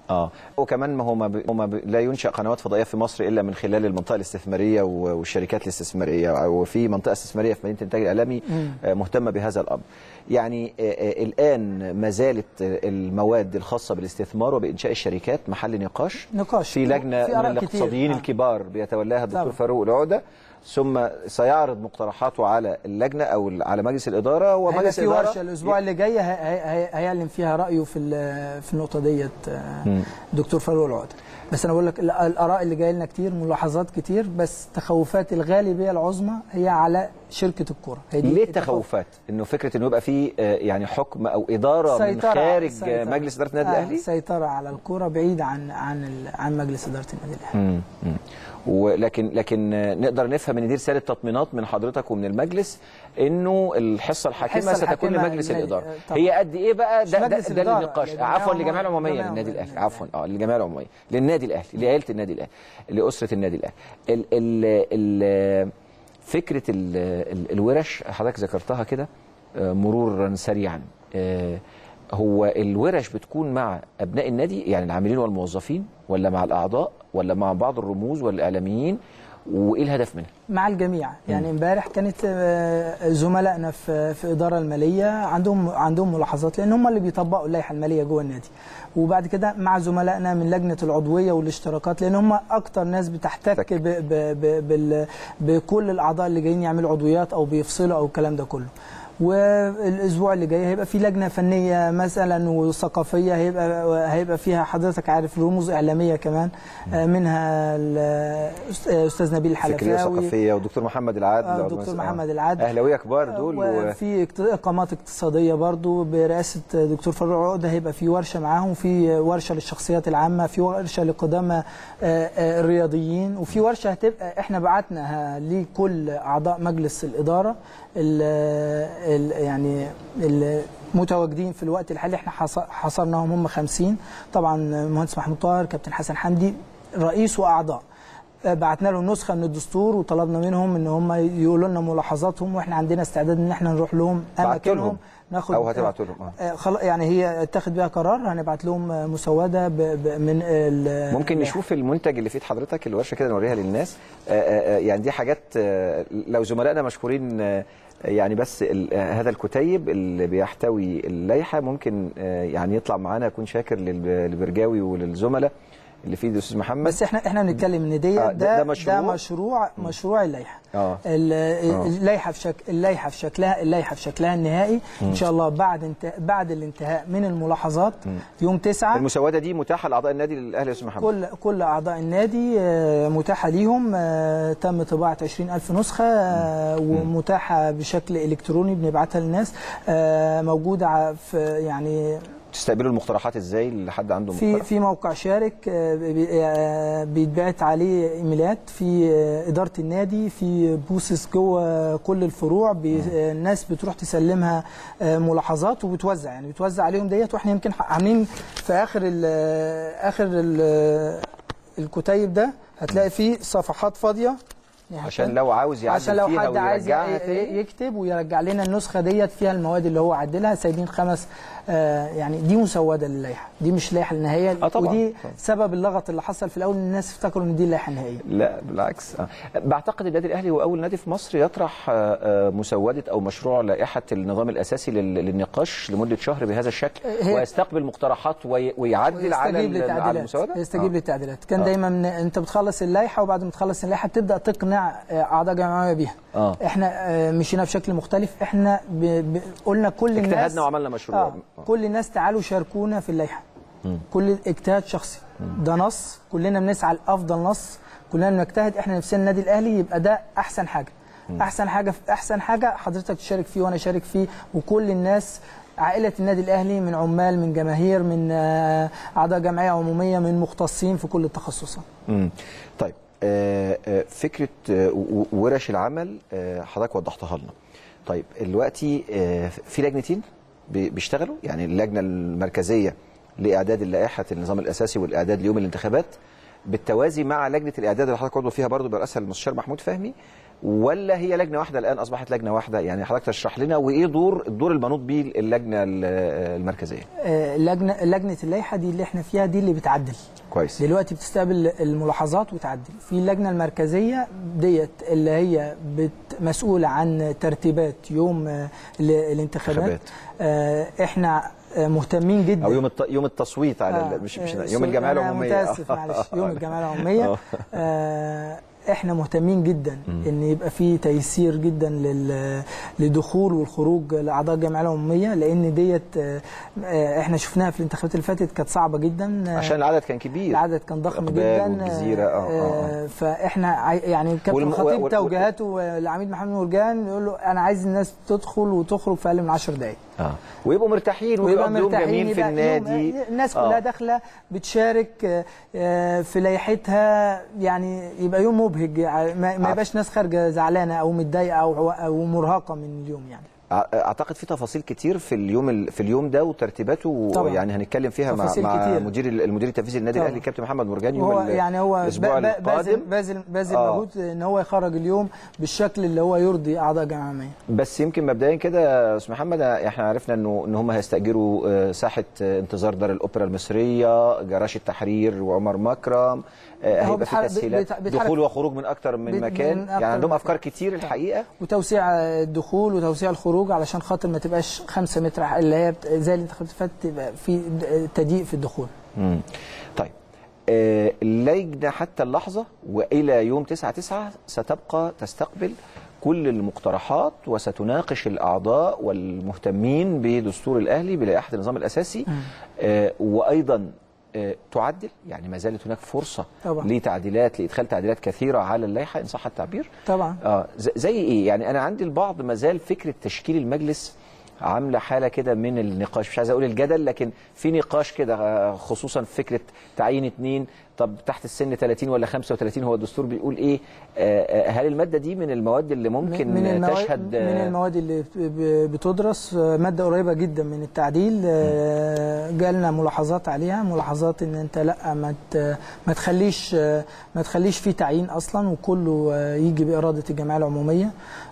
اه وكمان ما هو ما, ب... ما ب... لا ينشا قنوات فضائيه في مصر الا من خلال المنطقه الاستثماريه و... والشركات الاستثماريه وفي منطقه استثماريه في مدينه الانتاج الاعلامي آه، مهتمه بهذا الامر. يعني آه، آه، الان ما زالت آه، المواد الخاصه بالاستثمار وبانشاء الشركات محل نقاش نقاش في لجنه في من آراء كتير. الاقتصاديين آه. الكبار بيتولاها الدكتور طبعا. فاروق العقده ثم سيعرض مقترحاته على اللجنه او على مجلس الاداره هيبقى ومجلس في الاداره ورشه الاسبوع اللي جاي هي- هي- هي- هيعلن فيها رايه في ال- في النقطه ديت آه، دكتور فاروق العقده بس انا بقول لك ال- الاراء اللي جايه لنا كتير ملاحظات كتير بس تخوفات الغالبيه العظمى هي على شركه الكوره هي دي ليه التخوف. التخوفات؟ انه فكره انه يبقى في آه، يعني حكم او اداره من سيطرة- خارج سيطرة. آه، مجلس اداره النادي آه، الاهلي؟ سيطره على الكوره بعيد عن عن ال- عن مجلس اداره النادي الاهلي مم. مم. ولكن لكن آه، نقدر نفهم ان دي رساله تطمينات من حضرتك ومن المجلس انه الحصه الحاكمه الحصة ستكون الحاكمة لمجلس لل- الاداره طبعا. هي قد ايه بقى مش ده ده, مجلس ده الإدارة، للنقاش للجمعية عفوا العمومية- للجمعيه العموميه الجمعية للنادي العمومية الاهلي عفوا اه للجمعيه العموميه للنادي الاهلي لعيله النادي الاهلي لاسره النادي الاهلي ال ال ال فكره ال ال الورش حضرتك ذكرتها كده آه، مرورا سريعا آه، هو الورش بتكون مع ابناء النادي يعني العاملين والموظفين ولا مع الاعضاء ولا مع بعض الرموز والاعلاميين وايه الهدف منها؟ مع الجميع يعني امبارح كانت آه، زملائنا في في الاداره الماليه عندهم عندهم ملاحظات لان هم اللي بيطبقوا اللائحه الماليه جوه النادي وبعد كده مع زملائنا من لجنه العضويه والاشتراكات لان هم اكتر ناس بتحتك تك. ب ب ب بال بكل الاعضاء اللي جايين يعملوا عضويات او بيفصلوا او الكلام ده كله والاسبوع اللي جاي هيبقى في لجنه فنيه مثلا وثقافيه هيبقى هيبقى فيها حضرتك عارف رموز اعلاميه كمان آه، منها الاستاذ نبيل فكريه الحلفاوي ثقافيه ودكتور محمد العادل آه، عضو دكتور مجلس- محمد العادل. اهلاويه كبار دول و... وفي اقت- اقامات اقتصاديه برضو برئاسه دكتور فاروق عقده هيبقى في ورشه معاهم في ورشه للشخصيات العامه في ورشه لقدامى آه، آه، الرياضيين وفي ورشه هتبقى احنا بعتناها لكل اعضاء مجلس الاداره ال ال يعني المتواجدين في الوقت الحالي احنا حص- حصرناهم هم 50 طبعا المهندس محمود طاهر كابتن حسن حمدي رئيس واعضاء بعتنا لهم نسخه من الدستور وطلبنا منهم ان هم يقولوا لنا ملاحظاتهم واحنا عندنا استعداد ان احنا نروح لهم بعتوا اماكنهم لهم ناخد او هتبعتوا لهم آه. آه، خلاص يعني هي اتخذ بها قرار هنبعت لهم آه، مسوده ب ب من ال- ممكن نشوف المنتج اللي في ايد حضرتك الورشه كده نوريها للناس آه، آه، آه، يعني دي حاجات آه، لو زملائنا مشكورين آه، يعني بس ال- آه، هذا الكتيب اللي بيحتوي اللائحه ممكن آه، يعني يطلع معانا اكون شاكر للب- للبرجاوي وللزملاء اللي في ايد الاستاذ محمد بس احنا احنا بنتكلم ان دي آه، ده, ده- ده ده مشروع؟ مشروع مشروع, مشروع اللائحه اه ال- اللائحه في شكل اللائحه في شكلها اللائحه في شكلها النهائي ان شاء الله بعد انت بعد الانتهاء من الملاحظات يوم 9 المسوده دي متاحه لاعضاء النادي الاهلي يا استاذ محمد كل كل اعضاء النادي آه، متاحه ليهم آه، تم طباعه 20000 نسخه آه، ومتاحه بشكل الكتروني بنبعتها للناس آه، موجوده ع- في يعني تستقبلوا المقترحات ازاي اللي حد عنده في مقترح في موقع شارك آه، بي- آه، بيتبعت عليه ايميلات في آه، اداره النادي في بوسس جوه كل الفروع بي- آه، الناس بتروح تسلمها آه، ملاحظات وبتوزع يعني بتوزع عليهم ديت واحنا يمكن عاملين في اخر ال اخر ال الكتيب ده هتلاقي فيه صفحات فاضيه يعني عشان لو عاوز يعدل عشان لو فيها حد عايز ويرجعها ي- تاني يكتب ويرجع لنا النسخه ديت فيها المواد اللي هو عدلها سايبين خمس آه يعني دي مسوده للائحه دي مش اللائحه النهائيه آه طبعاً، ودي طبعاً. سبب اللغط اللي حصل في الاول إن الناس افتكروا ان دي اللائحه النهائيه لا بالعكس آه. بعتقد النادي الاهلي هو اول نادي في مصر يطرح آه، آه، مسوده او مشروع لائحه النظام الاساسي لل- للنقاش لمده شهر بهذا الشكل هي- ويستقبل مقترحات وي- ويعدل على يستجيب ال- على للتعديلات المسوده يستجيب آه. للتعديلات كان آه. دايما من- انت بتخلص اللائحه وبعد ما تخلص اللائحه بتبدا تقنع آه، اعضاء جمعيه بيها آه. احنا آه، مشينا بشكل مختلف احنا ب... ب... قلنا كل الناس اجتهدنا وعملنا مشروع آه. كل الناس تعالوا شاركونا في اللائحه كل اجتهاد شخصي ده نص كلنا بنسعى لافضل نص كلنا بنجتهد احنا نفسنا النادي الاهلي يبقى ده احسن حاجه احسن حاجه في احسن حاجه حضرتك تشارك فيه وانا اشارك فيه وكل الناس عائله النادي الاهلي من عمال من جماهير من آه، اعضاء جمعيه عموميه من مختصين في كل التخصصات مم. طيب آه، آه، فكره آه، و- ورش العمل آه، حضرتك وضحتها لنا طيب دلوقتي آه، في لجنتين بي- بيشتغلوا يعني اللجنه المركزيه لاعداد لائحه النظام الاساسي والاعداد ليوم الانتخابات بالتوازي مع لجنه الاعداد اللي حضرتك عضو فيها برضه برئاسها المستشار محمود فهمي ولا هي لجنه واحده الان اصبحت لجنه واحده يعني حضرتك تشرح لنا وايه دور الدور المنوط به اللجنه ال- المركزيه آه، لجنه لجنه اللائحه دي اللي احنا فيها دي اللي بتعدل كويس دلوقتي بتستقبل الملاحظات وتعدل في اللجنه المركزيه ديت اللي هي بت مسؤوله عن ترتيبات يوم آه، ال- الانتخابات انتخابات. آه، احنا آه، مهتمين جدا او يوم الت... يوم التصويت على آه، ال- مش مش آه، يوم الجمعيه أنا العموميه متاسف معلش يوم الجمعيه العموميه آه. آه، احنا مهتمين جدا ان يبقى في تيسير جدا لل- لدخول والخروج لاعضاء الجمعيه العموميه لان ديت آه، آه، احنا شفناها في الانتخابات اللي فاتت كانت صعبه جدا آه، عشان العدد كان كبير العدد كان ضخم إقبال جدا والجزيرة، آه، آه، آه. فاحنا عاي- يعني كابتن والم- الخطيب وال- توجيهاته للعميد محمد مرجان يقول له انا عايز الناس تدخل وتخرج في اقل من 10 دقائق اه ويبقوا مرتاحين ويبقى يوم جميل في يبقى يوم- النادي الناس آه. كلها داخله بتشارك آه، آه، في لائحتها يعني يبقى يوم مبهج يعني ما ما عارف. يبقاش ناس خارجه زعلانه او متضايقه او او مرهقه من اليوم يعني أع- اعتقد في تفاصيل كتير في اليوم ال- في اليوم ده وترتيباته طبعاً. يعني هنتكلم فيها مع تفاصيل مع كتير. مدير ال- المدير التنفيذي للنادي طبعاً. الاهلي كابتن محمد مرجان يوم هو ال- يعني هو الاسبوع ب- ب- باذل القادم باذل باذل آه. مجهود ان هو يخرج اليوم بالشكل اللي هو يرضي اعضاء الجمعيه العموميه بس يمكن مبدئيا كده يا استاذ محمد احنا عرفنا انه ان هم هيستاجروا آه، ساحه آه، انتظار دار الاوبرا المصريه جراج التحرير وعمر مكرم آه، هو هيبقى في بيتحرك- تسهيلات بيتح- بيتحرك- دخول وخروج من اكتر من بي- مكان من أكتر يعني عندهم من افكار مكان. كتير الحقيقه وتوسيع الدخول وتوسيع الخروج علشان خاطر ما تبقاش 5 متر اللي هي بت- زي الانتخابات اللي فاتت تبقى في د- تضييق في الدخول مم. طيب آه، اللجنة حتى اللحظة وإلى يوم 9 9 ستبقى تستقبل كل المقترحات وستناقش الأعضاء والمهتمين بدستور الأهلي بلائحة النظام الأساسي آه، وأيضا آه، تعدل يعني ما زالت هناك فرصة طبعا. لتعديلات لإدخال تعديلات كثيرة على اللائحة إن صح التعبير طبعا اه ز- زي ايه يعني انا عندي البعض ما زال فكره تشكيل المجلس عامله حاله كده من النقاش مش عايز اقول الجدل لكن في نقاش كده آه، خصوصا في فكره تعيين اتنين طب تحت السن 30 ولا 35 هو الدستور بيقول ايه آه، آه، هل الماده دي من المواد اللي ممكن من المواد تشهد من المواد اللي ب- ب- بتدرس آه، ماده قريبه جدا من التعديل آه، جالنا ملاحظات عليها ملاحظات ان انت لا ما ت- ما تخليش آه، ما تخليش فيه تعيين اصلا وكله آه، يجي باراده الجمعيه العموميه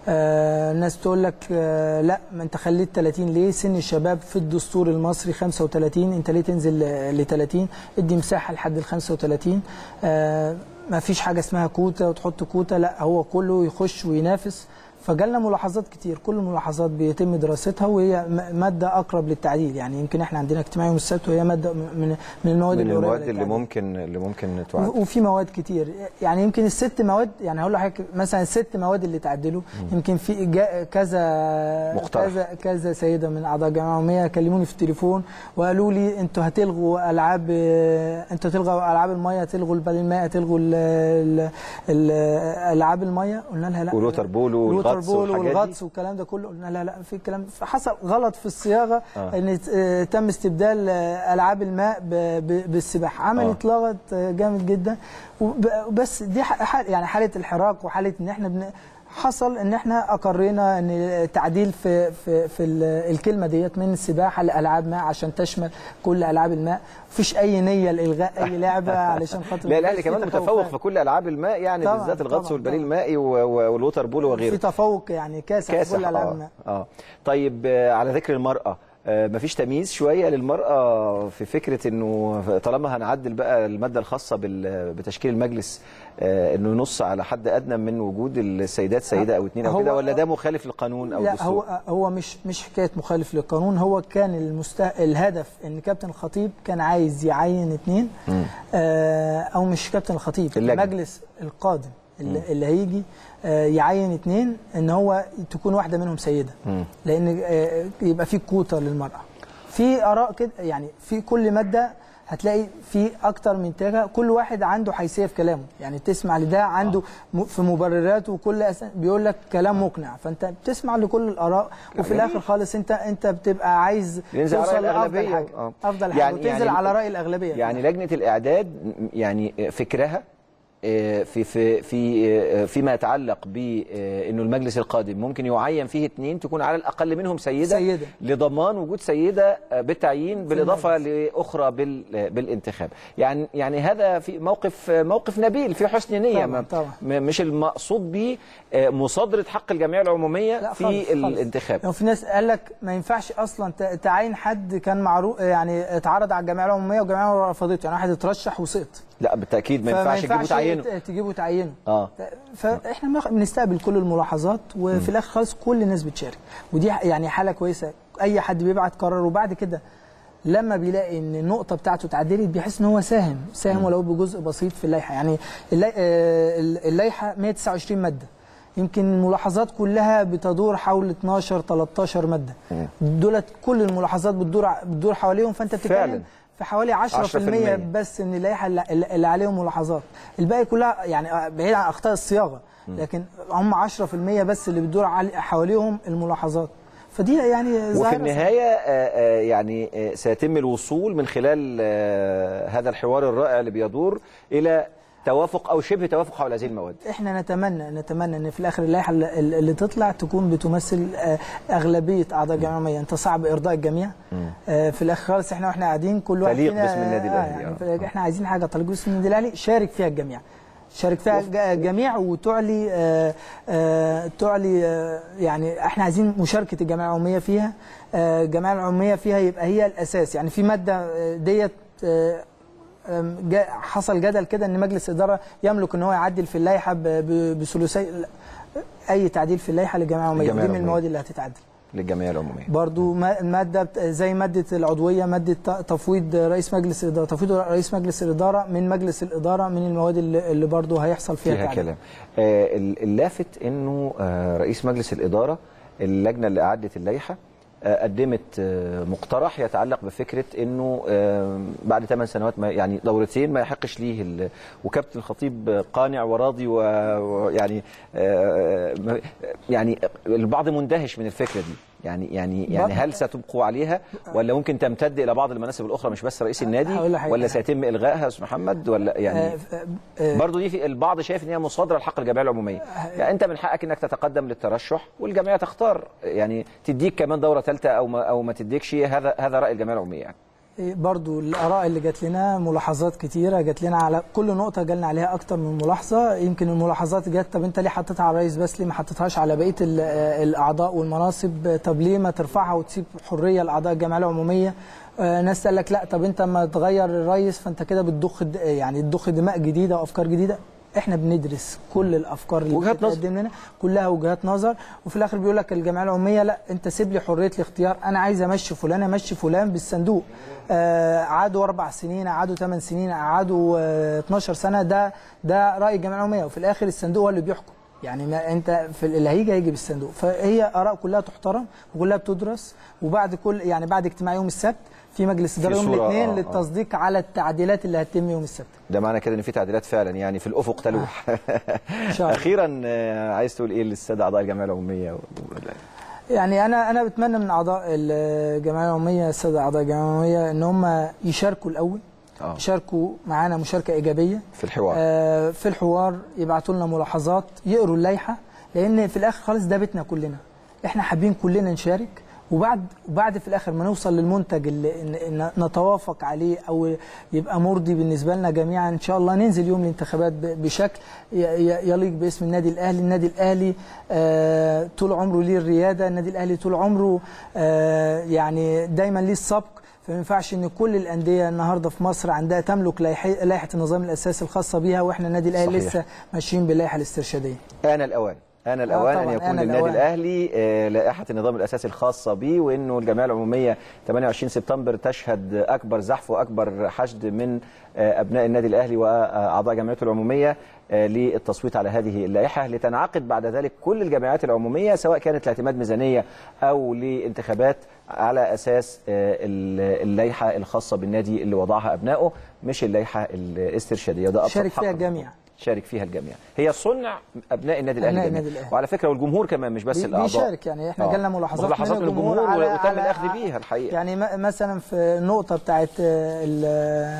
آه، الناس تقول لك آه، لا ما انت خليت 30 ليه سن الشباب في الدستور المصري 35 انت ليه تنزل ل 30 ادي مساحه لحد ال 35 آه، ما فيش حاجه اسمها كوتا وتحط كوتا لا هو كله يخش وينافس فجالنا ملاحظات كتير كل الملاحظات بيتم دراستها وهي م- ماده اقرب للتعديل يعني يمكن احنا عندنا اجتماع يوم السبت وهي ماده من من المواد من اللي قريبة المواد اللي للتعديل. ممكن اللي ممكن تعدل و- وفي مواد كتير يعني يمكن الست مواد يعني هقول لحضرتك مثلا الست مواد اللي تعدلوا يمكن في جا- كذا مقترح. كذا كذا سيده من اعضاء الجمعيه العموميه كلموني في التليفون وقالوا لي انتوا هتلغوا العاب انتوا هتلغوا العاب الميه هتلغوا البال الماء هتلغوا ال- ال- ال- العاب الميه قلنا لها لا والوتر بول والغطس الوتر بول والحاجات دي. والغطس والكلام ده كله قلنا لا لا في كلام فحصل غلط في الصياغه آه. ان آه، تم استبدال آه، العاب الماء ب- ب- بالسباحه عملت لغط آه، جامد جدا وب- بس دي ح- حال يعني حاله الحراك وحاله ان احنا بن حصل ان احنا اقرينا ان التعديل في في في ال- الكلمه ديت من السباحه لالعاب ماء عشان تشمل كل العاب الماء مفيش اي نيه لالغاء اي لعبه علشان خاطر لا ما الاهلي يبقاش في كمان متفوق تفوقات. في كل العاب الماء يعني طبعاً، بالذات الغطس طبعاً، والبريل طبعاً. المائي و- و- والوتر بول في وغيره تفوق يعني كاسح, في كاسح كل العاب اه الماء اه طيب آه، على ذكر المرأة آه، مفيش تمييز شوية للمرأة في فكرة انه طالما هنعدل بقى المادة الخاصة بال- بتشكيل المجلس آه، انه ينص على حد ادنى من وجود السيدات سيدة او اتنين او هو- كده ولا ده مخالف للقانون او لا الدستور؟ هو هو مش مش حكايه مخالف للقانون هو كان المسته... الهدف ان كابتن الخطيب كان عايز يعين اثنين آه او مش كابتن الخطيب اللجنة. المجلس القادم اللي, اللي هيجي آه يعين اثنين ان هو تكون واحده منهم سيده لان آه يبقى في كوتا للمراه في اراء كده يعني في كل ماده هتلاقي في اكتر من تاجة كل واحد عنده حيثيه في كلامه يعني تسمع لده عنده م- في مبرراته وكل أس... بيقول لك كلام مقنع فانت بتسمع لكل الاراء وفي جميل. الاخر خالص انت انت بتبقى عايز ينزل على رأي توصل لافضل الأغلبية. حاجه آه. افضل حاجه يعني- وتنزل يعني- على راي الاغلبيه يعني لجنة الإعداد م- يعني فكرها آه، في في في آه، فيما يتعلق بانه المجلس القادم ممكن يعين فيه اثنين تكون على الاقل منهم سيده, سيدة. لضمان وجود سيده آه، بالتعيين بالاضافه لاخرى بال- آه، بالانتخاب يعني يعني هذا في موقف آه، موقف نبيل في حسن نيه طبعاً، ما- طبعاً. م- مش المقصود به آه، مصادره حق الجمعيه العموميه لا في خالص، خالص. الانتخاب لو في ناس قال لك ما ينفعش اصلا ت- تعين حد كان معروف يعني اتعرض على الجمعيه العموميه والجمعيه رفضته يعني واحد اترشح وسقط لا بالتاكيد ما فما ينفعش يجيبوا تعينه ت- تجيبوا تعينه اه فاحنا بناخ- بنستقبل كل الملاحظات وفي الاخر خالص كل الناس بتشارك ودي ح- يعني حاله كويسه اي حد بيبعت قرار وبعد كده لما بيلاقي ان النقطه بتاعته اتعدلت بيحس ان هو ساهم ساهم ولو بجزء بسيط في اللائحه يعني اللي- آه، اللائحه 129 ماده يمكن الملاحظات كلها بتدور حول 12 13 ماده دولت كل الملاحظات بتدور ع- بتدور حواليهم فانت فعلاً. بتتكلم في حوالي 10% 10% بس من اللائحه اللي, اللي عليهم ملاحظات الباقي كلها يعني بعيد عن اخطاء الصياغه لكن هم 10% بس اللي بتدور علي- حواليهم الملاحظات فدي يعني وفي ظاهرة النهاية آه، آه، يعني آه، سيتم الوصول من خلال آه، هذا الحوار الرائع اللي بيدور إلى توافق أو شبه توافق حول هذه المواد احنا نتمنى نتمنى ان في الاخر اللائحه اللي, اللي تطلع تكون بتمثل آه، اغلبيه اعضاء الجمعيه العموميه انت صعب ارضاء الجميع آه، في الاخر خالص احنا واحنا قاعدين كل واحد تليق فينا- باسم النادي آه، الأهلي، يعني آه. في- احنا عايزين حاجه تليق باسم النادي الاهلي شارك فيها الجميع شارك فيها الج- الجميع وتعلي آه، آه، تعلي آه، يعني احنا عايزين مشاركه الجمعيه العموميه فيها آه، الجمعيه العموميه فيها يبقى هي الاساس يعني في ماده آه، ديت آه، أم، جا- حصل جدل كده ان مجلس الاداره يملك ان هو يعدل في اللائحه ب- ب- بثلثي لا. اي تعديل في اللائحه للجمعيه العموميه الجمعية دي من العمومية. المواد اللي هتتعدل للجمعية العمومية برضو ما- ماده بت- زي ماده العضويه ماده ت- تفويض رئيس مجلس الاداره تفويض رئيس مجلس الاداره من مجلس الاداره من المواد اللي, اللي برضو هيحصل فيها, فيها تعديل. كلام آه، ال- اللافت أنه آه، رئيس مجلس الإدارة اللجنة اللي أعدت اللائحة آه، قدمت آه، مقترح يتعلق بفكره انه آه، بعد ثمان سنوات ما يعني دورتين ما يحقش ليه ال- وكابتن الخطيب قانع وراضي و- ويعني آه، ما- يعني البعض مندهش من الفكره دي يعني يعني يعني هل ستبقوا عليها ولا ممكن تمتد الى بعض المناصب الاخرى مش بس رئيس النادي هقول لك حاجة. ولا سيتم الغائها يا استاذ محمد ولا يعني آه، آه، برضه دي في البعض شايف ان هي مصادره لحق الجمعيه العموميه يعني انت من حقك انك تتقدم للترشح والجمعيه تختار يعني تديك كمان دوره ثالثه او ما او ما تديكش هذا هذا راي الجمعيه العموميه يعني برضو الآراء اللي جات لنا ملاحظات كتيرة جات لنا على كل نقطة جالنا عليها أكتر من ملاحظة يمكن الملاحظات جات طب أنت ليه حطيتها على الرئيس بس ليه ما حطيتهاش على بقية ال- الأعضاء والمناصب طب ليه ما ترفعها وتسيب حرية لأعضاء الجمعية العمومية آه، ناس قال لك لا طب أنت ما تغير الرئيس فأنت كده بتضخ الد- يعني تضخ دماء جديدة وأفكار جديدة احنا بندرس كل الافكار اللي وجهات نظر. بتتقدم لنا كلها وجهات نظر وفي الاخر بيقول لك الجمعيه العموميه لا انت سيب لي حريه الاختيار انا عايز امشي فلان امشي فلان بالصندوق آه عادوا اربع سنين قعدوا ثمان سنين قعدوا آه 12 سنه ده ده راي الجمعيه العموميه وفي الاخر الصندوق هو اللي بيحكم يعني ما انت في اللي هيجي هيجي بالصندوق فهي اراء كلها تحترم وكلها بتدرس وبعد كل يعني بعد اجتماع يوم السبت في مجلس اداره يوم صورة، الاثنين آه، آه. للتصديق على التعديلات اللي هتتم يوم السبت ده معنى كده ان في تعديلات فعلا يعني في الافق تلوح ان شاء الله اخيرا آه، عايز تقول ايه للساده اعضاء الجمعيه العموميه يعني انا انا بتمنى من اعضاء الجمعيه العموميه الساده اعضاء الجمعيه العموميه ان هم يشاركوا الاول اه يشاركوا معانا مشاركه ايجابيه في الحوار آه، في الحوار يبعتوا لنا ملاحظات يقروا اللائحه لان في الاخر خالص ده بيتنا كلنا احنا حابين كلنا نشارك وبعد وبعد في الاخر ما نوصل للمنتج اللي إن- إن نتوافق عليه او يبقى مرضي بالنسبه لنا جميعا ان شاء الله ننزل يوم الانتخابات ب- بشكل ي- ي- يليق باسم النادي الاهلي النادي الاهلي آه، طول عمره ليه الرياده النادي الاهلي طول عمره آه، يعني دايما ليه السبق فما ينفعش ان كل الانديه النهارده في مصر عندها تملك لائحه لائحة النظام الاساسي الخاصه بيها واحنا النادي الاهلي صحيح. لسه ماشيين باللائحه الاسترشاديه آن الأوان آن الأوان أن طبعاً، يكون آن للنادي الأوان. الأهلي آه، لائحة النظام الأساسي الخاصة به وأنه الجمعية العمومية 28 سبتمبر تشهد أكبر زحف وأكبر حشد من آه، أبناء النادي الأهلي وأعضاء جمعيته العمومية آه، للتصويت على هذه اللائحة لتنعقد بعد ذلك كل الجمعيات العمومية سواء كانت لاعتماد ميزانية أو لانتخابات على أساس آه، ال- اللائحة الخاصة بالنادي اللي وضعها أبنائه مش اللائحة الاسترشادية ده أبسط شارك حق فيها من الجميع. شارك فيها الجميع هي صنع ابناء النادي الاهلي أبناء جميعاً. النادي الأهلي. وعلى فكره والجمهور كمان مش بس بي- الاعضاء بيشارك يعني احنا آه. جالنا ملاحظات, ملاحظات من الجمهور على وتم على الاخذ بيها الحقيقه يعني م- مثلا في النقطه بتاعت آه، ال-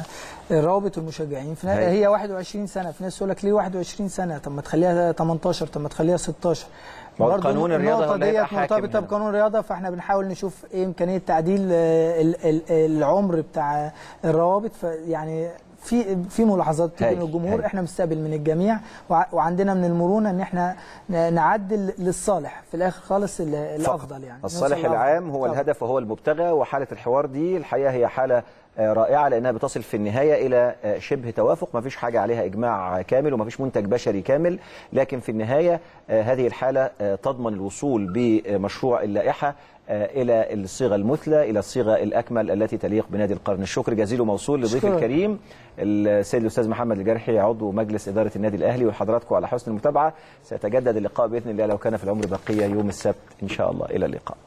روابط المشجعين في هاي. هي 21 سنه في ناس يقول لك ليه 21 سنه طب ما تخليها 18 طب ما تخليها 16 ما هو برضو قانون الرياضة النقطة هو اللي هيبقى ديت حاكم مرتبطة هنا. بقانون الرياضة فاحنا بنحاول نشوف ايه إمكانية تعديل آه، ال- ال- العمر بتاع الروابط فيعني في في ملاحظات بتيجي هاي. من الجمهور هاي. احنا بنستقبل من الجميع وع- وعندنا من المرونة ان احنا ن- نعدل للصالح في الاخر خالص ال- الافضل يعني الصالح نوصل للأفضل. العام هو طبعاً. الهدف وهو المبتغى وحاله الحوار دي الحقيقه هي حاله آه، رائعه لانها بتصل في النهايه الى آه، شبه توافق ما فيش حاجه عليها اجماع كامل وما فيش منتج بشري كامل لكن في النهايه آه، هذه الحاله آه، تضمن الوصول بمشروع اللائحه آه، الى الصيغه المثلى الى الصيغه الاكمل التي تليق بنادي القرن الشكر جزيل موصول لضيف شكراً. الكريم السيد الاستاذ محمد الجرحي عضو مجلس اداره النادي الاهلي وحضراتكم على حسن المتابعه سيتجدد اللقاء باذن الله لو كان في العمر بقيه يوم السبت ان شاء الله الى اللقاء